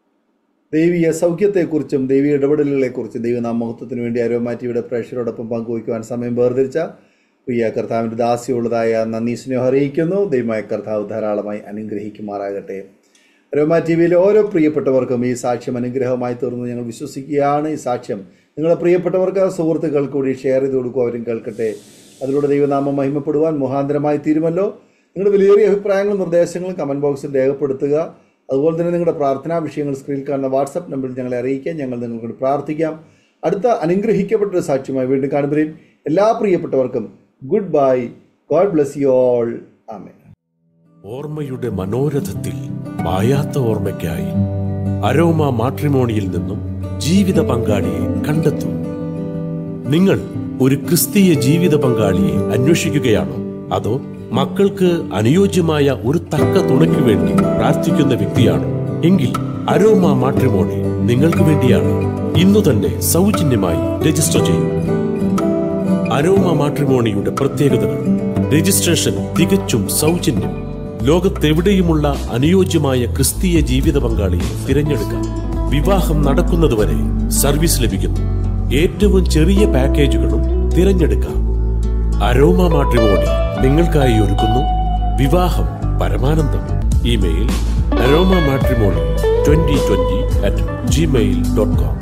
ദൈവീയ സൗഖ്യത്തെക്കുറിച്ചും ദൈവീയ ഇടപെടലുകളെക്കുറിച്ചും ദൈവനാമഹത്വത്തിന് വേണ്ടി അരോമാറ്റിയുടെ പ്രേക്ഷകരോടൊപ്പം പങ്കുവയ്ക്കുവാൻ സമയം വേർതിരിച്ച പ്രിയ കർത്താവിൻ്റെ ദാസ്യമുള്ളതായ നന്ദി സ്നേഹം അറിയിക്കുന്നു ദൈവമായ കർത്താവ് ധാരാളമായി അനുഗ്രഹിക്കുമാറാകട്ടെ രോമ ടി വിയിലെ ഓരോ പ്രിയപ്പെട്ടവർക്കും ഈ സാക്ഷ്യം അനുഗ്രഹമായി തീർന്നു ഞങ്ങൾ വിശ്വസിക്കുകയാണ് ഈ സാക്ഷ്യം നിങ്ങളുടെ പ്രിയപ്പെട്ടവർക്ക് സുഹൃത്തുക്കൾ കൂടി ഷെയർ ചെയ്ത് കൊടുക്കുക അവരും കേൾക്കട്ടെ അതിലൂടെ ദൈവനാമം മഹിമപ്പെടുവാൻ മുഖാന്തരമായി തീരുമല്ലോ നിങ്ങളുടെ വിലയേറിയ അഭിപ്രായങ്ങളും നിർദ്ദേശങ്ങളും കമൻറ്റ് ബോക്സിൽ രേഖപ്പെടുത്തുക അതുപോലെ തന്നെ നിങ്ങളുടെ പ്രാർത്ഥനാ വിഷയങ്ങൾ സ്ക്രീനിൽ കാണുന്ന വാട്സപ്പ് നമ്പറിൽ ഞങ്ങളെ അറിയിക്കാൻ ഞങ്ങൾ നിങ്ങൾക്ക് വേണ്ടി പ്രാർത്ഥിക്കാം അടുത്ത അനുഗ്രഹിക്കപ്പെട്ട ഒരു സാക്ഷ്യമായി വീണ്ടും കാണുമ്പോഴേയും എല്ലാ പ്രിയപ്പെട്ടവർക്കും good bye God bless you all ആമേൻ ഓർമ്മയുടെ മനോരഥത്തിൽ മായാത്ത ഓർമ്മയ്ക്കായി അരോമ മാട്രിമോണിയിൽ നിന്നും ജീവിത പങ്കാളിയെ കണ്ടെത്തൂ നിങ്ങൾ ഒരു ക്രിസ്തീയ ജീവിത പങ്കാളിയെ അന്വേഷിക്കുകയാണോ അതോ മക്കൾക്ക് അനുയോജ്യമായ ഒരു തക്ക തുണയ്ക്ക് വേണ്ടി പ്രാർത്ഥിക്കുന്ന വ്യക്തിയാണോ എങ്കിൽ അരോമ മാട്രിമോണി നിങ്ങൾക്ക് വേണ്ടിയാണ് ഇന്നു തന്നെ സൗജന്യമായി രജിസ്റ്റർ ചെയ്യൂ അരോമ മാട്രിമോണിയുടെ പ്രത്യേകതകൾ രജിസ്ട്രേഷൻ തികച്ചും സൗജന്യം ലോകത്തെവിടെയുമുള്ള അനുയോജ്യമായ ക്രിസ്തീയ ജീവിത പങ്കാളിയെ തിരഞ്ഞെടുക്കാം വിവാഹം നടക്കുന്നതുവരെ സർവീസ് ലഭിക്കുന്നു ഏറ്റവും ചെറിയ പാക്കേജുകളും തിരഞ്ഞെടുക്കാം അരോമ മാട്രിമോണി നിങ്ങൾക്കായി ഒരുക്കുന്നു വിവാഹം പരമാനന്ദം email Aroma matrimony twenty twenty at Gmail dot com